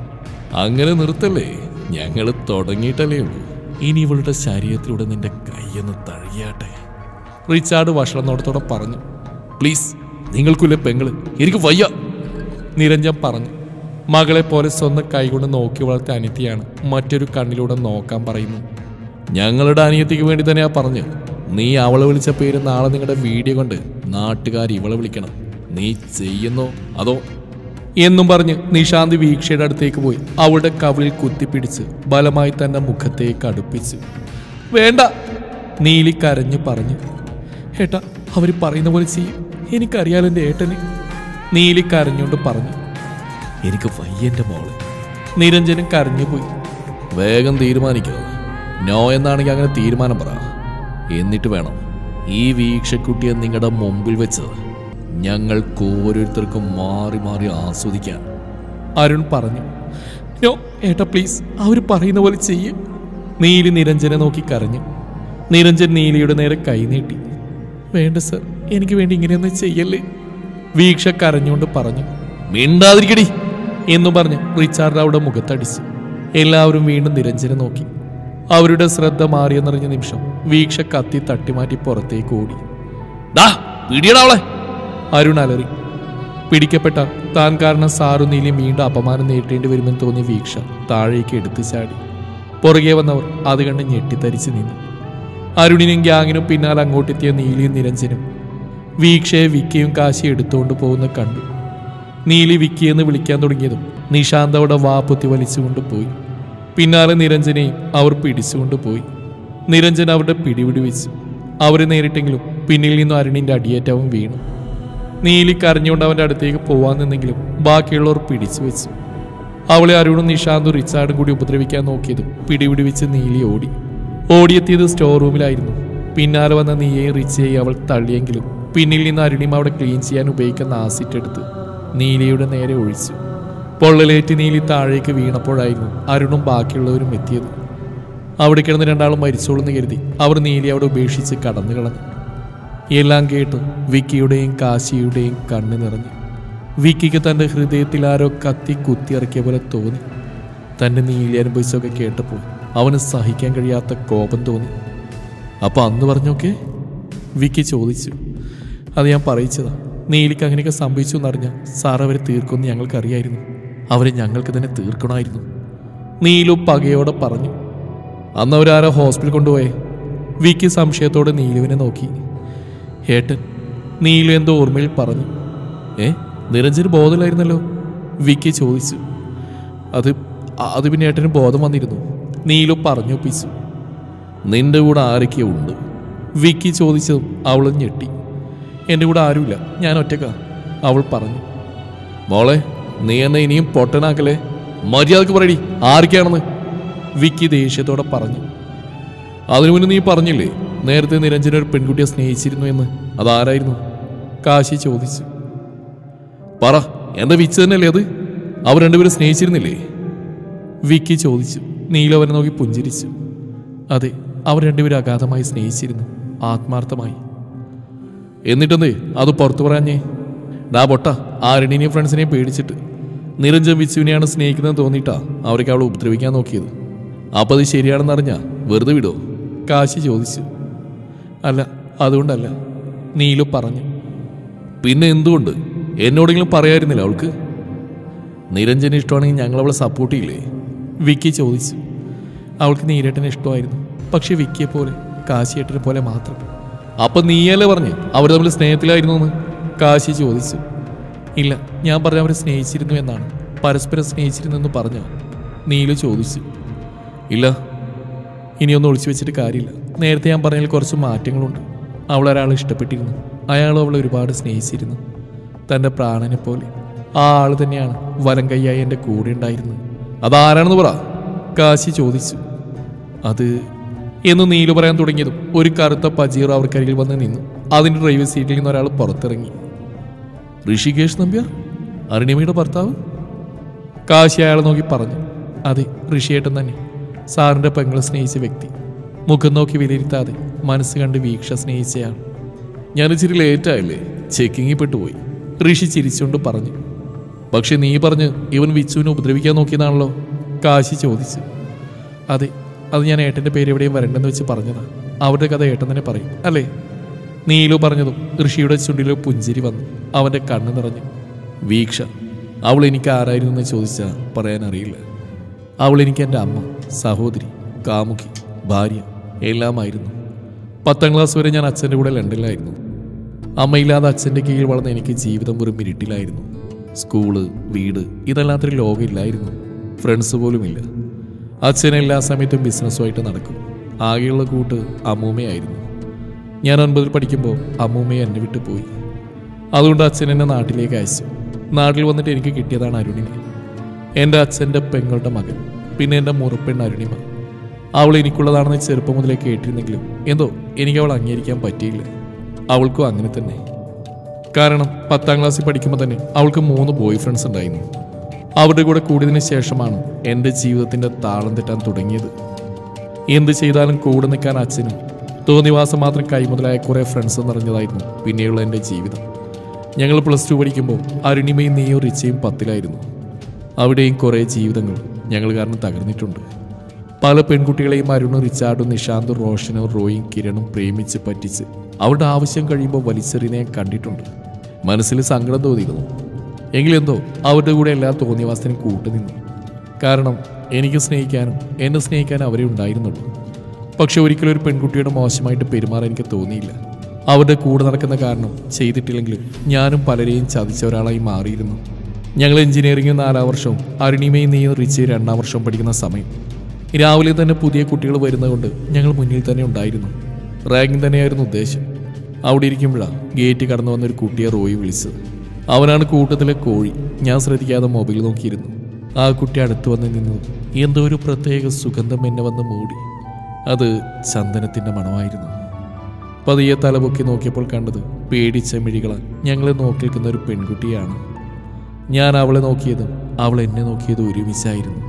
അങ്ങനെ നിർത്തല്ലേ ഞങ്ങൾ തുടങ്ങിയിട്ടല്ലേ ഉള്ളൂ ഇനി ഇവളുടെ ശരീരത്തിലൂടെ നിന്റെ കൈയൊന്ന് തഴകിയാട്ടെ റിച്ചാർഡ് വഷളനോടത്തോടെ പറഞ്ഞു പ്ലീസ് നിങ്ങൾക്കുള്ള പെങ്ങള് എനിക്ക് വയ്യ നിരഞ്ജൻ പറഞ്ഞു മകളെ പോലെ സ്വന്തം കൈകൊണ്ട് നോക്കി വളർത്തിയ അനിയത്തിയാണ് മറ്റൊരു കണ്ണിലൂടെ നോക്കാൻ പറയുന്നു ഞങ്ങളുടെ അനിയത്തിക്ക് വേണ്ടി തന്നെയാ പറഞ്ഞു നീ അവളെ വിളിച്ച പേര് നാളെ നിങ്ങളുടെ വീഡിയോ കൊണ്ട് നാട്ടുകാർ ഇവളെ വിളിക്കണം നീ ചെയ്യുന്നോ അതോ എന്നും പറഞ്ഞ് നിശാന്ത് വീക്ഷയുടെ അടുത്തേക്ക് പോയി അവളുടെ കവിളിൽ കുത്തിപ്പിടിച്ച് ബലമായി തന്റെ മുഖത്തേക്ക് അടുപ്പിച്ചു വേണ്ട നീലി കരഞ്ഞു പറഞ്ഞു ഏട്ടാ അവര് പറയുന്ന പോലെ ചെയ്യും എനിക്കറിയാലോ എൻ്റെ ഏട്ടനെ നീലി കരഞ്ഞുകൊണ്ട് പറഞ്ഞു എനിക്ക് വയ്യന്റെ മോള് നിരഞ്ജനും കരഞ്ഞുപോയി വേഗം തീരുമാനിക്കുക നോ എന്നാണെങ്കിൽ അങ്ങനെ തീരുമാനം പറ എന്നിട്ട് വേണം ഈ വീക്ഷക്കുട്ടിയെ നിങ്ങളുടെ മുമ്പിൽ വെച്ച് ഞങ്ങൾക്ക് ഓരോരുത്തർക്കും മാറി മാറി ആസ്വദിക്കാൻ അരുൺ പറഞ്ഞു നോ ഏട്ടാ പ്ലീസ് അവർ പറയുന്ന പോലെ ചെയ്യ് നീലി നിരഞ്ജനെ നോക്കി കരഞ്ഞു നിരഞ്ജൻ നീലിയുടെ നേരെ കൈ നീട്ടി വേണ്ട സർ എനിക്ക് വേണ്ടി ഇങ്ങനെയൊന്നും ചെയ്യല്ലേ വീക്ഷ കരഞ്ഞുകൊണ്ട് പറഞ്ഞു മിണ്ടാതിരിക്കടി എന്നു പറഞ്ഞ് റിച്ചാർഡ് അവിടെ മുഖത്തടിച്ചു എല്ലാവരും വീണ്ടും നിരഞ്ജനെ നോക്കി അവരുടെ ശ്രദ്ധ മാറിയെന്നറിഞ്ഞ നിമിഷം വീക്ഷ കത്തി തട്ടിമാറ്റി പുറത്തേക്ക് ഓടി ഡാ പിടിയടാ അവളെ അരുൺ അലറി പിടിക്കപ്പെട്ട താൻ കാരണം സാറു നീലിയും വീണ്ടും അപമാനം നേരിടേണ്ടി വരുമെന്ന് തോന്നിയ വീക്ഷ താഴേക്ക് എടുത്തു ചാടി പുറകെ വന്നവർ അത് കണ്ട് ഞെട്ടിത്തരിച്ചു നിന്നു അരുണിനും ഗ്യാങ്ങിനും പിന്നാലെ അങ്ങോട്ടെത്തിയ നീലിയും നിരഞ്ജനും വീക്ഷയെ വിക്കിയും കാശി എടുത്തുകൊണ്ട് പോകുന്ന കണ്ടു നീലി വിക്കി എന്ന് വിളിക്കാൻ തുടങ്ങിയതും നിശാന്ത് അവിടെ വാപ്പുത്തി വലിച്ചുകൊണ്ട് പോയി പിന്നാലെ നിരഞ്ജനെയും അവർ പിടിച്ചുകൊണ്ട് പോയി നിരഞ്ജൻ അവരുടെ പിടിപിടി വെച്ചു അവരെ നേരിട്ടെങ്കിലും പിന്നിൽ നിന്നും അരുണിന്റെ അടിയേറ്റവും വീണു നീലി കരഞ്ഞുകൊണ്ട് അവന്റെ അടുത്തേക്ക് പോവാൻ നിന്നെങ്കിലും ബാക്കിയുള്ളവർ പിടിച്ചു വെച്ചു അവളെ അരുണും നിഷാന്തും റിച്ചാർഡും കൂടി ഉപദ്രവിക്കാൻ നോക്കിയതും പിടിപിടി വെച്ച് നീലി ഓടി ഓടിയെത്തിയത് സ്റ്റോർ റൂമിലായിരുന്നു പിന്നാലെ വന്ന നീയെയും റിച്ചയെയും അവൾ തള്ളിയെങ്കിലും പിന്നിൽ നിന്ന് അരുണിമ അവിടെ ക്ലീൻ ചെയ്യാൻ ഉപയോഗിക്കുന്ന ആസിഡ് എടുത്ത് നീലിയുടെ നേരെ ഒഴിച്ചു പൊള്ളലേറ്റ് നീലി താഴേക്ക് വീണപ്പോഴായിരുന്നു അരുണും ബാക്കിയുള്ളവരും എത്തിയത് അവിടെ കിടന്ന് രണ്ടാളും മരിച്ചോളെന്ന് കരുതി അവർ നീലി അവിടെ ഉപേക്ഷിച്ച് കടന്നു കളഞ്ഞു എല്ലാം കേട്ട് വിക്കിയുടെയും കാശിയുടെയും കണ്ണ് നിറഞ്ഞു വിക്കിക്ക് തൻ്റെ ഹൃദയത്തിൽ ആരോ കത്തി കുത്തിയിറക്കിയ പോലെ തോന്നി തൻ്റെ നീലി അനുഭവിച്ചൊക്കെ കേട്ടപ്പോൾ അവന് സഹിക്കാൻ കഴിയാത്ത കോപം തോന്നി അപ്പോൾ അന്ന് പറഞ്ഞോക്കെ വിക്കി ചോദിച്ചു അത് ഞാൻ പറയിച്ചതാ നീലിക്ക് അങ്ങനെയൊക്കെ സംഭവിച്ചു എന്നറിഞ്ഞാൽ സാർ അവരെ തീർക്കുമെന്ന് ഞങ്ങൾക്കറിയായിരുന്നു അവരെ ഞങ്ങൾക്ക് തന്നെ തീർക്കണമായിരുന്നു നീലു പകയോടെ പറഞ്ഞു അന്ന് അവരാരോ ഹോസ്പിറ്റൽ കൊണ്ടുപോയേ വിക്കി സംശയത്തോടെ നീലുവിനെ നോക്കി ഏട്ടൻ നീലു എന്തോ ഓർമ്മയിൽ പറഞ്ഞു ഏ നിരഞ്ജന് ബോധമില്ലായിരുന്നല്ലോ വിക്കി ചോദിച്ചു അത് അത് പിന്നെ ഏട്ടന് ബോധം വന്നിരുന്നു നീലു പറഞ്ഞൊപ്പിച്ചു നിന്റെ കൂടെ ആരൊക്കെയോ ഉണ്ട് വിക്കി ചോദിച്ചതും അവൾ ഞെട്ടി എൻ്റെ കൂടെ ആരുമില്ല ഞാൻ ഒറ്റക്കാ അവൾ പറഞ്ഞു മോളെ നീ എന്നെ ഇനിയും പൊട്ടനാക്കലേ മര്യാദക്ക് പറയടി ആരൊക്കെയാണെന്ന് വിക്കി ദേഷ്യത്തോടെ പറഞ്ഞു അതിനു മുന്നേ നീ പറഞ്ഞില്ലേ നേരത്തെ നിരഞ്ജന ഒരു പെൺകുട്ടിയെ സ്നേഹിച്ചിരുന്നു എന്ന് അതാരായിരുന്നു കാശി ചോദിച്ചു പറ എന്താ വിച്ച് തന്നെയല്ലേ അത് അവർ രണ്ടുപേരും സ്നേഹിച്ചിരുന്നില്ലേ വിക്കി ചോദിച്ചു നീല അവനെ നോക്കി പുഞ്ചിരിച്ചു അതെ അവർ രണ്ടുപേരും അഗാധമായി സ്നേഹിച്ചിരുന്നു ആത്മാർത്ഥമായി എന്നിട്ടെന്തേ അത് പുറത്തു പറയാഞ്ഞേ ഡാ പൊട്ട ആരണിനെയും ഫ്രണ്ട്സിനെയും പേടിച്ചിട്ട് നിരഞ്ജൻ വിച്ചുവിനെയാണ് സ്നേഹിക്കുന്നത് തോന്നിയിട്ടാ അവർക്ക് അവളെ ഉപദ്രവിക്കാൻ നോക്കിയത് അപ്പോൾ അത് ശരിയാണെന്ന് അറിഞ്ഞാ വെറുതെ വിടോ കാശി ചോദിച്ചു അല്ല അതുകൊണ്ടല്ല നീലു പറഞ്ഞു പിന്നെ എന്തുകൊണ്ട് എന്നോടെങ്കിലും പറയായിരുന്നില്ല അവൾക്ക് നിരഞ്ജന് ഇഷ്ടമാണെങ്കിൽ ഞങ്ങൾ അവളെ സപ്പോർട്ട് ചെയ്യില്ലേ വിക്കി ചോദിച്ചു അവൾക്ക് നീരേട്ടനെ ഇഷ്ടമായിരുന്നു പക്ഷെ വിക്കിയെ പോലെ കാശിയേട്ടനെ പോലെ മാത്രം അപ്പൊ നീയല്ലേ പറഞ്ഞു അവർ തമ്മിൽ സ്നേഹത്തിലായിരുന്നു എന്ന് കാശി ചോദിച്ചു ഇല്ല ഞാൻ പറഞ്ഞ അവരെ സ്നേഹിച്ചിരുന്നു എന്നാണ് പരസ്പരം സ്നേഹിച്ചിരുന്നു എന്ന് പറഞ്ഞോ നീലു ചോദിച്ചു ഇല്ല ഇനിയൊന്നും ഒളിച്ചു വെച്ചിട്ട് കാര്യമില്ല നേരത്തെ ഞാൻ പറഞ്ഞതിൽ കുറച്ച് മാറ്റങ്ങളുണ്ട് അവൾ ഒരാളെ ഇഷ്ടപ്പെട്ടിരുന്നു അയാൾ അവളെ ഒരുപാട് സ്നേഹിച്ചിരുന്നു തൻ്റെ പ്രാണനെ പോലെ ആ ആൾ തന്നെയാണ് വലം കൈയായി എൻ്റെ കൂടെ ഉണ്ടായിരുന്നത് അതാരാണെന്ന് പറ കാശി ചോദിച്ചു അത് എന്ന് നീലു പറയാൻ തുടങ്ങിയതും ഒരു കറുത്ത പജീർ അവർക്കരികിൽ വന്ന് നിന്നു അതിൻ്റെ ഡ്രൈവർ സീറ്റിൽ നിന്ന് ഒരാൾ പുറത്തിറങ്ങി ഋഷികേഷ് നമ്പ്യാർ അരുണിമയുടെ ഭർത്താവ് കാശി അയാളെ നോക്കി പറഞ്ഞു അതെ ഋഷിയേട്ടൻ തന്നെ സാറിന്റെ പെങ്ങളെ സ്നേഹിച്ച വ്യക്തി മുഖം നോക്കി വിലയിരുത്താതെ മനസ്സ് കണ്ട് വീക്ഷ സ്നേഹിച്ചയാൾ ഞാൻ ഇച്ചിരി ലേറ്റായില്ലേ ചെക്കിങ്ങിൽ പെട്ടുപോയി ഋഷി ചിരിച്ചുകൊണ്ട് പറഞ്ഞു പക്ഷെ നീ പറഞ്ഞ് ഇവൻ വിച്ചുവിനെ ഉപദ്രവിക്കാൻ നോക്കിയതാണല്ലോ കാശി ചോദിച്ചു അതെ അത് ഞാൻ ഏട്ടൻ്റെ പേര് എവിടെയും വരണ്ടെന്ന് വെച്ച് പറഞ്ഞതാ അവരുടെ കഥ ഏട്ടൻ തന്നെ പറയും അല്ലേ നീലു പറഞ്ഞതും ഋഷിയുടെ ചുണ്ടിലെ പുഞ്ചിരി വന്നു അവൻ്റെ കണ്ണ് നിറഞ്ഞു വീക്ഷ അവൾ എനിക്ക് ആരായിരുന്നു എന്ന് ചോദിച്ചാൽ പറയാൻ അറിയില്ല അവൾ എനിക്ക് എൻ്റെ അമ്മ സഹോദരി കാമുകി ഭാര്യ എല്ലാമായിരുന്നു പത്താം ക്ലാസ് വരെ ഞാൻ അച്ഛൻ്റെ കൂടെ ലണ്ടനിലായിരുന്നു അമ്മയില്ലാതെ അച്ഛൻ്റെ കീഴിൽ വളർന്ന എനിക്ക് ജീവിതം വെറും ഇരുട്ടിലായിരുന്നു സ്കൂള് വീട് ഇതല്ലാത്തൊരു ലോകമില്ലായിരുന്നു ഫ്രണ്ട്സ് പോലുമില്ല അച്ഛൻ എല്ലാ സമയത്തും ബിസിനസ്സുമായിട്ട് നടക്കും ആകെയുള്ള കൂട്ട് അമ്മൂമ്മയായിരുന്നു ഞാൻ ഒൻപതിൽ പഠിക്കുമ്പോൾ അമ്മൂമ്മയെ എന്നെ വിട്ടു പോയി അതുകൊണ്ട് അച്ഛൻ എന്നെ നാട്ടിലേക്ക് അയച്ചു നാട്ടിൽ വന്നിട്ട് എനിക്ക് കിട്ടിയതാണ് അരുണിനെ എൻ്റെ അച്ഛൻ്റെ പെങ്ങളുടെ മകൻ പിന്നെ എൻ്റെ മുറപ്പെണ്ണ് അരുണിമ അവൾ എനിക്കുള്ളതാണെന്ന് ചെറുപ്പം മുതലേ കേട്ടിരുന്നെങ്കിലും എന്തോ എനിക്ക് അവൾ അംഗീകരിക്കാൻ പറ്റിയില്ല അവൾക്കും അങ്ങനെ തന്നെ കാരണം പത്താം ക്ലാസ്സിൽ പഠിക്കുമ്പോൾ തന്നെ അവൾക്ക് മൂന്ന് ബോയ് ഫ്രണ്ട്സ് ഉണ്ടായിരുന്നു അവരുടെ കൂടെ കൂടിയതിന് ശേഷമാണ് എൻ്റെ ജീവിതത്തിൻ്റെ താളം തെറ്റാൻ തുടങ്ങിയത് എന്ത് ചെയ്താലും കൂടെ നിൽക്കാൻ അച്ഛനും തോന്നിവാസം മാത്രം കൈമുതലായ കുറേ ഫ്രണ്ട്സ് നിറഞ്ഞതായിരുന്നു പിന്നെയുള്ള എൻ്റെ ജീവിതം ഞങ്ങൾ പ്ലസ് ടു പഠിക്കുമ്പോൾ അരുണിമയും നീയും റിച്ചയും പത്തിലായിരുന്നു അവിടെയും കുറേ ജീവിതങ്ങൾ ഞങ്ങൾ കാരണം തകർന്നിട്ടുണ്ട് പല പെൺകുട്ടികളെയും അരുണും റിച്ചാർഡും നിഷാന്തും റോഷനും റോയും കിരണും പ്രേമിച്ച് പറ്റിച്ച് അവരുടെ ആവശ്യം കഴിയുമ്പോൾ വലിച്ചെറിയുന്ന ഞാൻ കണ്ടിട്ടുണ്ട് മനസ്സിൽ സങ്കടം തോന്നിയിരുന്നു എങ്കിലെന്തോ അവരുടെ കൂടെ എല്ലാ തോന്നിയവാസത്തിനും കൂട്ടുനിന്നു കാരണം എനിക്ക് സ്നേഹിക്കാനും എന്നെ സ്നേഹിക്കാനും അവരെ ഉണ്ടായിരുന്നുള്ളൂ പക്ഷെ ഒരിക്കലും ഒരു പെൺകുട്ടിയുടെ മോശമായിട്ട് പെരുമാറാൻ എനിക്ക് തോന്നിയില്ല അവരുടെ കൂടെ നടക്കുന്ന കാരണം ചെയ്തിട്ടില്ലെങ്കിലും ഞാനും പലരെയും ചതിച്ച ഒരാളായി മാറിയിരുന്നു ഞങ്ങൾ എഞ്ചിനീയറിംഗ് നാലാം വർഷവും അരുണിമയും നീയും റിച്ച് രണ്ടാം വർഷവും പഠിക്കുന്ന സമയം രാവിലെ തന്നെ പുതിയ കുട്ടികൾ വരുന്നതുകൊണ്ട് ഞങ്ങൾ മുന്നിൽ തന്നെ ഉണ്ടായിരുന്നു റാങ്കിങ് തന്നെയായിരുന്നു ഉദ്ദേശം അവിടെ ഇരിക്കുമ്പോഴാണ് ഗേറ്റ് കടന്നു വന്ന ഒരു കുട്ടിയെ റോയി വിളിച്ചത് അവനാണ് കൂട്ടത്തിലെ കോഴി ഞാൻ ശ്രദ്ധിക്കാതെ മൊബൈൽ നോക്കിയിരുന്നു ആ കുട്ടി അടുത്ത് വന്ന് നിന്നു എന്തോ ഒരു പ്രത്യേക സുഗന്ധം എന്നെ വന്ന് മൂടി അത് ചന്ദനത്തിന്റെ മണമായിരുന്നു പതിയെ തലപൊക്കി നോക്കിയപ്പോൾ കണ്ടത് പേടിച്ച മിഴികളാൽ ഞങ്ങളെ നോക്കി നിൽക്കുന്ന ഒരു പെൺകുട്ടിയാണ് ഞാൻ അവളെ നോക്കിയതും അവൾ എന്നെ നോക്കിയതും ഒരുമിച്ചായിരുന്നു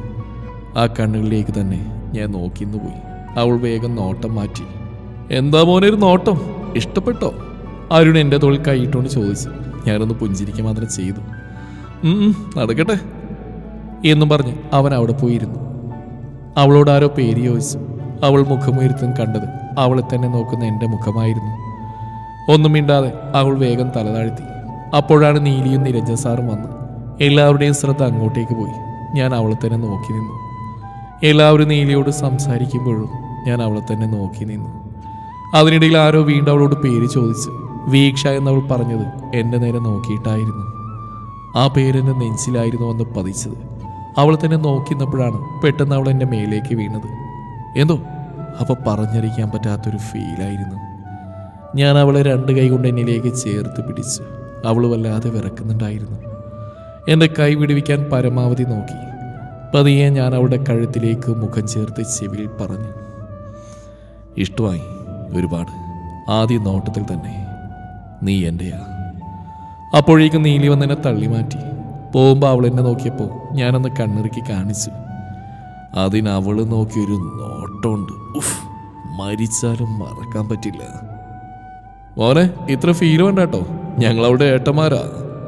ആ കണ്ണുകളിലേക്ക് തന്നെ ഞാൻ നോക്കിന്ന് പോയി അവൾ വേഗം നോട്ടം മാറ്റി എന്താ മോനെ ഒരു നോട്ടം ഇഷ്ടപ്പെട്ടോ അരുൺ എൻ്റെ തോളിൽ കൈയിട്ടുകൊണ്ട് ചോദിച്ചു ഞാനൊന്ന് പുഞ്ചിരിക്കുക മാത്രം ചെയ്തു "ഉം, ഉം, നടക്കട്ടെ എന്നും പറഞ്ഞ് അവൻ അവിടെ പോയിരുന്നു അവളോട് ആരോ പേര് ചോദിച്ചു അവൾ മുഖമുയർത്തും കണ്ടത് അവളെ തന്നെ നോക്കുന്ന എൻ്റെ മുഖമായിരുന്നു ഒന്നും മിണ്ടാതെ അവൾ വേഗം തലതാഴ്ത്തി അപ്പോഴാണ് നീലിയും നിരഞ്ജൻ സാറും വന്ന് എല്ലാവരുടെയും ശ്രദ്ധ അങ്ങോട്ടേക്ക് പോയി ഞാൻ അവളെ തന്നെ നോക്കി നിന്നു എല്ലാവരും നീലിയോട് സംസാരിക്കുമ്പോഴും ഞാൻ അവളെ തന്നെ നോക്കി നിന്നു അതിനിടയിൽ ആരോ വീണ്ടും അവളോട് പേര് ചോദിച്ചു വീക്ഷ എന്നവൾ പറഞ്ഞത് എൻ്റെ നേരെ നോക്കിയിട്ടായിരുന്നു ആ പേരെൻ്റെ നെഞ്ചിലായിരുന്നു വന്ന് പതിച്ചത് അവൾ തന്നെ നോക്കിന്നപ്പോഴാണ് പെട്ടെന്ന് അവൾ എൻ്റെ മേലേക്ക് വീണത് എന്തോ അപ്പോൾ പറഞ്ഞറിയിക്കാൻ പറ്റാത്തൊരു ഫീലായിരുന്നു ഞാൻ അവളെ രണ്ട് കൈ കൊണ്ട് എന്നിലേക്ക് ചേർത്ത് പിടിച്ചു അവൾ വല്ലാതെ വിറക്കുന്നുണ്ടായിരുന്നു എൻ്റെ കൈ വിടുവിക്കാൻ പരമാവധി നോക്കി പതിയെ ഞാൻ അവളുടെ കഴുത്തിലേക്ക് മുഖം ചേർത്ത് ചെവിയിൽ പറഞ്ഞു ഇഷ്ടമായി ഒരുപാട് ആദ്യ നോട്ടത്തിൽ തന്നെ നീ എൻ്റെയാ അപ്പോഴേക്കും നീലി വന്നെന്നെ തള്ളി മാറ്റി പോകുമ്പോൾ അവൾ എന്നെ നോക്കിയപ്പോൾ ഞാനൊന്ന് കണ്ണിറുക്കി കാണിച്ചു അതിന് അവൾ നോക്കിയൊരു നോട്ടമുണ്ട് ഉഫ് മരിച്ചാലും മറക്കാൻ പറ്റില്ല മോനെ ഇത്ര ഫീൽ വേണ്ട കേട്ടോ ഞങ്ങളവിടെ ഏട്ടന്മാരാ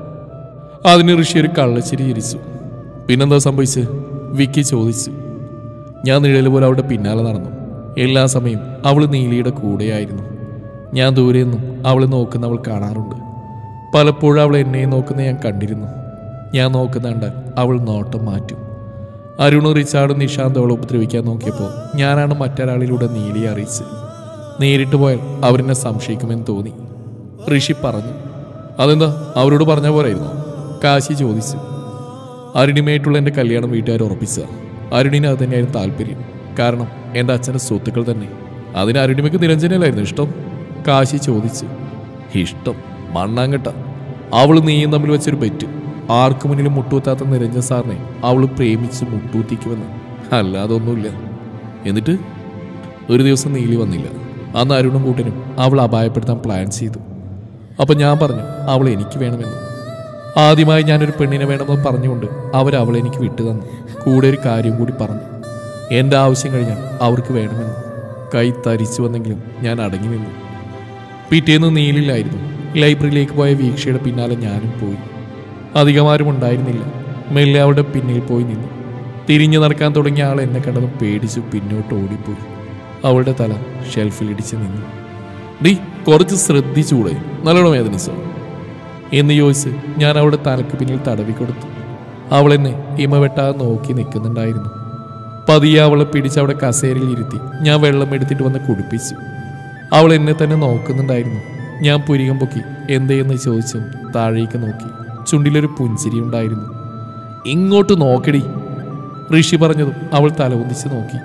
അതിന് ഋഷി ഒരു കള്ളച്ചിരി ചിരിച്ചു പിന്നെന്താ സംഭവിച്ചത് വിക്കി ചോദിച്ചു ഞാൻ നിഴൽ പോലെ അവളുടെ പിന്നാലെ നടന്നു എല്ലാ സമയം അവൾ നീലിയുടെ കൂടെയായിരുന്നു ഞാൻ ദൂരെ നിന്നും അവൾ നോക്കുന്ന അവൾ കാണാറുണ്ട് പലപ്പോഴും അവൾ എന്നെ നോക്കുന്ന ഞാൻ കണ്ടിരുന്നു ഞാൻ നോക്കുന്ന കണ്ടാൽ അവൾ നോട്ടം മാറ്റും അരുണും റിച്ചാർഡും നിഷാന്ത് അവളെ ഉപദ്രവിക്കാൻ നോക്കിയപ്പോൾ ഞാനാണ് മറ്റൊരാളിലൂടെ നീലിയെ അറിയിച്ച് നേരിട്ട് പോയാൽ അവരെന്നെ സംശയിക്കുമെന്ന് തോന്നി ഋഷി പറഞ്ഞു അതെന്താ അവരോട് പറഞ്ഞ പോരായിരുന്നോ കാശി ചോദിച്ചു അരുണിയുമായിട്ടുള്ള എൻ്റെ കല്യാണം വീട്ടുകാർ ഉറപ്പിച്ച അരുണിന് അത് തന്നെയായിരുന്നു താല്പര്യം കാരണം എൻ്റെ അച്ഛൻ്റെ സ്വത്തുക്കൾ തന്നെ അതിന് അരുണിമയ്ക്ക് നിരഞ്ജനല്ലായിരുന്നു ഇഷ്ടം കാശി ചോദിച്ചു ഇഷ്ടം മണ്ണാങ്കട്ട അവൾ നീയും തമ്മിൽ വെച്ചൊരു ബെറ്റ് ആർക്കു മുന്നിലും മുട്ടൂത്താത്ത നിരഞ്ജൻ സാറിനെ അവൾ പ്രേമിച്ച് മുട്ടൂത്തിക്കുമെന്ന് അല്ലാതെ ഒന്നുമില്ല എന്നിട്ട് ഒരു ദിവസം നീലി വന്നില്ല അന്ന് അരുണും കൂട്ടനും അവൾ അപായപ്പെടുത്താൻ പ്ലാൻ ചെയ്തു അപ്പം ഞാൻ പറഞ്ഞു അവൾ എനിക്ക് വേണമെന്ന് ആദ്യമായി ഞാനൊരു പെണ്ണിനെ വേണമെന്ന് പറഞ്ഞുകൊണ്ട് അവർ അവളെ എനിക്ക് വിട്ടു തന്നു കൂടെ ഒരു കാര്യം കൂടി പറഞ്ഞു എൻ്റെ ആവശ്യം കഴിഞ്ഞാൽ അവർക്ക് വേണമെന്ന് കൈ തരിച്ചു വന്നെങ്കിലും ഞാൻ അടങ്ങി നിന്നു പിറ്റേന്ന് നീലില്ലായിരുന്നു ലൈബ്രറിയിലേക്ക് പോയ വീക്ഷയുടെ പിന്നാലെ ഞാനും പോയി അധികമാരും ഉണ്ടായിരുന്നില്ല മെല്ലെ അവളുടെ പിന്നിൽ പോയി നിന്നു തിരിഞ്ഞു നടക്കാൻ തുടങ്ങിയ ആൾ എന്നെ കണ്ടതും പേടിച്ചു പിന്നോട്ട് ഓടിപ്പോയി അവളുടെ തല ഷെൽഫിൽ ഇടിച്ച് നിന്നു ഡീ കുറച്ച് ശ്രദ്ധിച്ചുകൂടെ നല്ലോണം വേദനിച്ചോ എന്ന് ചോദിച്ച് ഞാൻ അവളുടെ തലക്ക് പിന്നിൽ തടവി കൊടുത്തു അവൾ എന്നെ ഇമ വെട്ടാതെ നോക്കി നിൽക്കുന്നുണ്ടായിരുന്നു പതിയെ അവളെ പിടിച്ച് അവിടെ കസേരയിൽ ഇരുത്തി ഞാൻ വെള്ളം എടുത്തിട്ട് വന്ന് കുടിപ്പിച്ചു അവൾ എന്നെ തന്നെ നോക്കുന്നുണ്ടായിരുന്നു ഞാൻ പുരികം പൊക്കി എന്തേന്ന് ചോദിച്ചും താഴേക്ക് നോക്കി ചുണ്ടിലൊരു പുഞ്ചിരി ഉണ്ടായിരുന്നു ഇങ്ങോട്ട് നോക്കടി ഋഷി പറഞ്ഞതും അവൾ തലവൊന്നിച്ച് നോക്കി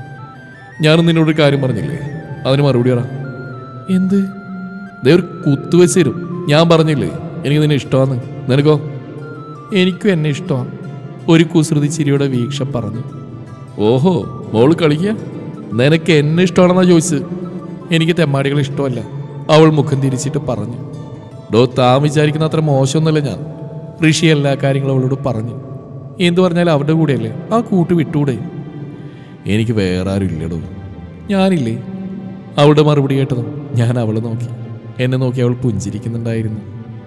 ഞാൻ നിന്നോടൊരു കാര്യം പറഞ്ഞില്ലേ അതിന് മറുപടി പറ എന്ത് ദേ ഒരു കുത്തുവെച്ച് തരും ഞാൻ പറഞ്ഞില്ലേ എനിക്ക് നിന്നെ ഇഷ്ടമാന്ന് നിനക്കോ എനിക്കും എന്നെ ഇഷ്ടമാണ് ഒരു കുസൃതി ചിരിയുടെ വീക്ഷ പറഞ്ഞു ഓഹോ മോള് കളിക്കുക നിനക്ക് എന്നെ ഇഷ്ടമാണെന്നാ ചോദിച്ചത് എനിക്ക് തെമ്മാടികൾ ഇഷ്ടമല്ല അവൾ മുഖം തിരിച്ചിട്ട് പറഞ്ഞു ഡോ താൻ വിചാരിക്കുന്ന അത്ര മോശമൊന്നുമല്ല ഞാൻ ഋഷി എല്ലാ കാര്യങ്ങളും അവളോട് പറഞ്ഞു എന്തു പറഞ്ഞാലും അവരുടെ കൂടെയല്ലേ ആ കൂട്ട് വിട്ടൂടെ എനിക്ക് വേറെ ആരും ഇല്ലടോ ഞാനില്ലേ അവളുടെ മറുപടി കേട്ടതും ഞാൻ അവളെ നോക്കി എന്നെ നോക്കി അവൾ പുഞ്ചിരിക്കുന്നുണ്ടായിരുന്നു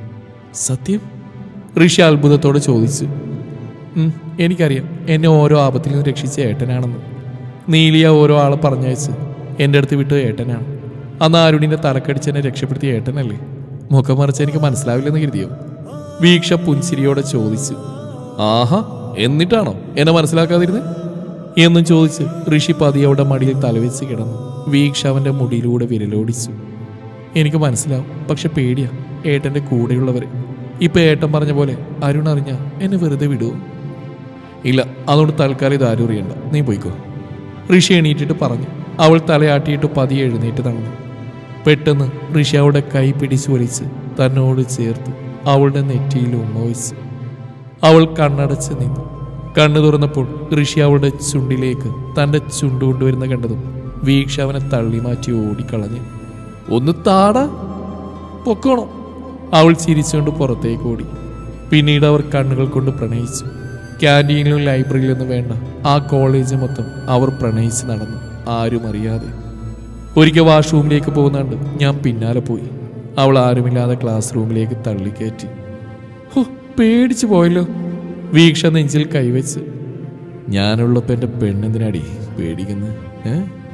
സത്യം ഋഷി അത്ഭുതത്തോടെ ചോദിച്ചു "ഉം, എനിക്കറിയാം എന്നെ ഓരോ ആപത്തിൽ നിന്ന് രക്ഷിച്ച ഏട്ടനാണെന്ന് നീലിയ ഓരോ ആളെ പറഞ്ഞയച്ച് എൻ്റെ അടുത്ത് വിട്ട ഏട്ടനാണ് അന്ന് ആരുണിൻ്റെ തലക്കടിച്ച് എന്നെ രക്ഷപ്പെടുത്തിയ ഏട്ടനല്ലേ മുഖം മറിച്ച് എനിക്ക് മനസ്സിലാവില്ലെന്ന് കരുതിയോ വീക്ഷ പുൻസിരിയോടെ ചോദിച്ചു ആഹാ എന്നിട്ടാണോ എന്നെ മനസ്സിലാക്കാതിരുന്നത് എന്നും ചോദിച്ച് ഋഷി പതിയവിടെ മടിയിൽ തലവെച്ച് കിടന്നു വീക്ഷ അവൻ്റെ മുടിയിലൂടെ വിരലോടിച്ചു എനിക്ക് മനസ്സിലാവും പക്ഷെ പേടിയാ ഏട്ടൻ്റെ കൂടെയുള്ളവരെ ഇപ്പൊ ഏട്ടൻ പറഞ്ഞ പോലെ അരുൺ അറിഞ്ഞ എന്നെ വെറുതെ വിടുവോ ഇല്ല അതുകൊണ്ട് തൽക്കാലം ഇത് ആരും അറിയണ്ട നീ പോയിക്കോ ഋഷി എണീറ്റിട്ട് പറഞ്ഞു അവൾ തലയാട്ടിയിട്ട് പതിയെ എഴുന്നേറ്റ് തന്നു പെട്ടെന്ന് ഋഷി അവളുടെ കൈ പിടിച്ചു വലിച്ച് തന്നോട് ചേർത്ത് അവളുടെ നെറ്റിയിൽ ഉമ്മവച്ചു അവൾ കണ്ണടച്ച് നിന്നു കണ്ണു തുറന്നപ്പോൾ ഋഷി അവളുടെ ചുണ്ടിലേക്ക് തന്റെ ചുണ്ട് കൊണ്ടുവരുന്ന കണ്ടതും വീക്ഷ അവനെ തള്ളി മാറ്റി ഓടിക്കളഞ്ഞു ഒന്ന് താടാ പൊക്കോണോ അവൾ ചിരിച്ചുകൊണ്ട് പുറത്തേക്ക് ഓടി പിന്നീട് അവർ കണ്ണുകൾ കൊണ്ട് പ്രണയിച്ചു ക്യാൻറ്റീനിലും ലൈബ്രറിയിലൊന്നും വേണ്ട ആ കോളേജ് മൊത്തം അവർ പ്രണയിച്ച് നടന്നു ആരും അറിയാതെ ഒരിക്കൽ വാഷ്റൂമിലേക്ക് പോകുന്നുണ്ട് ഞാൻ പിന്നാലെ പോയി അവൾ ആരുമില്ലാതെ ക്ലാസ് റൂമിലേക്ക് തള്ളിക്കയറ്റി ഹോ പേടിച്ചു പോയല്ലോ വീക്ഷ നെഞ്ചിൽ കൈവച്ച് ഞാനുള്ളപ്പോൾ എൻ്റെ പെണ്ണെന്തിനാടി പേടിക്കുന്നത് ഏ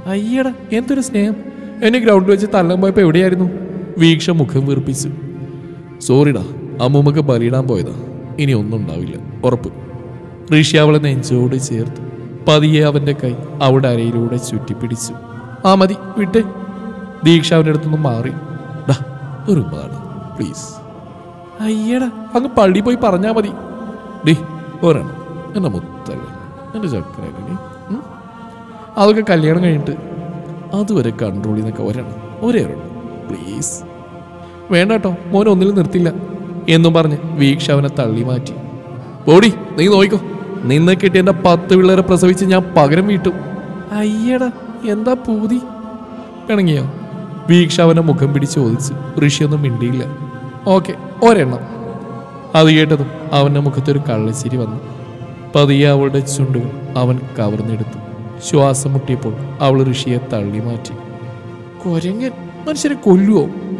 അയ്യടാ എന്തൊരു സ്നേഹം എന്നെ ഗ്രൗണ്ടിൽ വെച്ച് തല്ലാൻ പോയപ്പോൾ എവിടെയായിരുന്നു വീക്ഷ മുഖം വീർപ്പിച്ചു സോറിടാ അമ്മൂമ്മക്ക് ബലിയിടാൻ പോയതാ ഇനി ഒന്നും ഉണ്ടാവില്ല ഉറപ്പ് ഋഷി അവളെ നെഞ്ചോട് ചേർത്ത് പതിയെ അവന്റെ കൈ അവിടെ അരയിലൂടെ ചുറ്റിപ്പിടിച്ചു ആ മതി വിട്ടേ ദീക്ഷ അവൻ്റെ അടുത്തുനിന്ന് മാറി ഡാ ഒരു ഉമ്മതാണ് പ്ലീസ് അയ്യടാ അങ്ങ് പള്ളി പോയി പറഞ്ഞാ മതി ഡി ഒരെണ്ണം എന്റെ മുത്തല്ലേ എന്റെ ചക്കരല്ലേ നീ ഉം? അതൊക്കെ കല്യാണം കഴിഞ്ഞിട്ട് അതുവരെ കൺട്രോൾ ചെയ്യുന്നൊക്കെ ഒരെണ്ണം ഒരേ ഒരെണ്ണം പ്ലീസ് വേണ്ട കേട്ടോ മോൻ ഒന്നിലും നിർത്തില്ല എന്നും പറഞ്ഞ് വീക്ഷ അവനെ തള്ളി മാറ്റി ഓടി നീ നോയിക്കോ നിന്നെ കിട്ടിയ എന്റെ പത്ത് പിള്ളേരെ പ്രസവിച്ച് ഞാൻ പകരം വീട്ടും അയ്യടാ എന്താ പൂതി പിണങ്ങിയോ വീക്ഷ അവനെ മുഖം പിടിച്ച് ചോദിച്ചു ഋഷിയൊന്നും മിണ്ടിയില്ല ഓക്കെ ഒരെണ്ണം അത് കേട്ടതും അവന്റെ മുഖത്തൊരു കള്ളച്ചിരി വന്നു പതിയെ അവളുടെ ചുണ്ടുകൾ അവൻ കവർന്നെടുത്തു ശ്വാസം മുട്ടിയപ്പോൾ അവൾ ഋഷിയെ തള്ളി മാറ്റി കൊരങ്ങൻ മനുഷ്യരെ കൊല്ലുവോ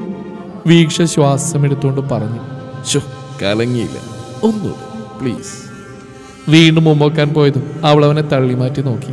വീക്ഷ ശ്വാസം എടുത്തുകൊണ്ട് പറഞ്ഞു ഷോ കലങ്ങിയില്ല ഒന്നുമില്ല പ്ലീസ് വീണ്ടും മുമ്പോക്കാൻ പോയതും അവൾ അവനെ തള്ളി മാറ്റി നോക്കി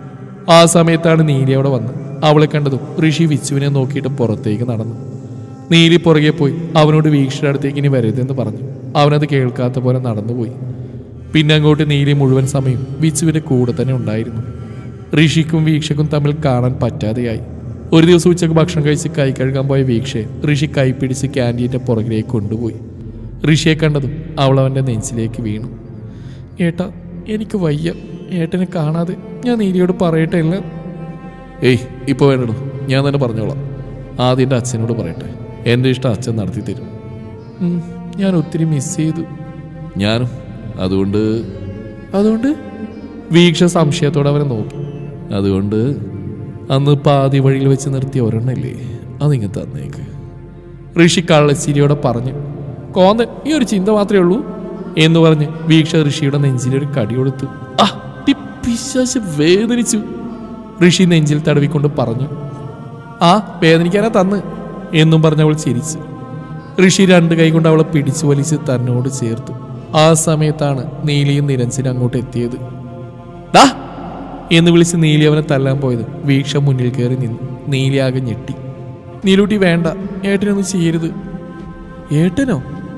ആ സമയത്താണ് നീലി അവിടെ വന്ന് അവളെ കണ്ടതും ഋഷി വിച്ചുവിനെ നോക്കിയിട്ട് പുറത്തേക്ക് നടന്നു നീലി പുറകെ പോയി അവനോട് വീക്ഷയുടെ അടുത്തേക്ക് ഇനി വരരുതെന്ന് പറഞ്ഞു അവനത് കേൾക്കാത്ത പോലെ നടന്നുപോയി പിന്നെ അങ്ങോട്ട് നീലി മുഴുവൻ സമയം വിച്ചുവിന്റെ കൂടെ തന്നെ ഉണ്ടായിരുന്നു ഋഷിക്കും വീക്ഷക്കും തമ്മിൽ കാണാൻ പറ്റാതെയായി ഒരു ദിവസം ഉച്ചക്ക് ഭക്ഷണം കഴിച്ച് കൈ കഴുകാൻ പോയ വീക്ഷയെ ഋഷി കൈ പിടിച്ച് ക്യാൻറ്റീൻ്റെ പുറകിലേക്ക് കൊണ്ടുപോയി ഋഷിയെ കണ്ടതും അവൾ അവൻ്റെ നെഞ്ചിലേക്ക് വീണു ഏട്ടാ എനിക്ക് വയ്യ ഏട്ടനെ കാണാതെ ഞാൻ നീലിയോട് പറയട്ടെ എല്ലാം ഏയ് ഇപ്പോൾ വേണ്ടടോ ഞാൻ തന്നെ പറഞ്ഞോളാം ആദ്യം എൻ്റെ അച്ഛനോട് പറയട്ടെ എൻ്റെ ഇഷ്ടം അച്ഛൻ നടത്തി തരും ഉം, ഞാൻ ഒത്തിരി മിസ് ചെയ്തു ഞാനും അതുകൊണ്ട് അതുകൊണ്ട് വീക്ഷ സംശയത്തോടെ അവനെ നോക്കി അതുകൊണ്ട് അന്ന് പാതി വഴിയിൽ വെച്ച് നിർത്തിയ ഒരെണ്ണല്ലേ അതിങ്ങ് തന്നേക്ക് ഋഷി കള്ളച്ചിരിയോടെ പറഞ്ഞു കോന്നൻ ഈ ഒരു ചിന്ത മാത്രമേ ഉള്ളൂ എന്ന് പറഞ്ഞ് വീക്ഷ ഋഷിയുടെ നെഞ്ചിലൊരു കടി കൊടുത്തു ആ ടി പിശാച് വേദനിച്ചു ഋഷി നെഞ്ചിൽ തടവിക്കൊണ്ട് പറഞ്ഞു ആ വേദനിക്കാനാ തന്ന് എന്നും പറഞ്ഞവൾ ചിരിച്ചു ഋഷി രണ്ട് കൈ കൊണ്ട് അവളെ പിടിച്ചു വലിച്ച് തന്നോട് ചേർത്തു ആ സമയത്താണ് നീലിയും നിരഞ്ജനും അങ്ങോട്ട് എത്തിയത് ഡാ എന്ന് വിളിച്ച് നീലി അവനെ തല്ലാൻ പോയത് വീക്ഷ മുന്നിൽ കയറി നിന്നു നീലി ആകെ ഞെട്ടി നീലൂട്ടി വേണ്ട ഏട്ടനൊന്നും ചെയ്യരുത് ഏട്ടനോ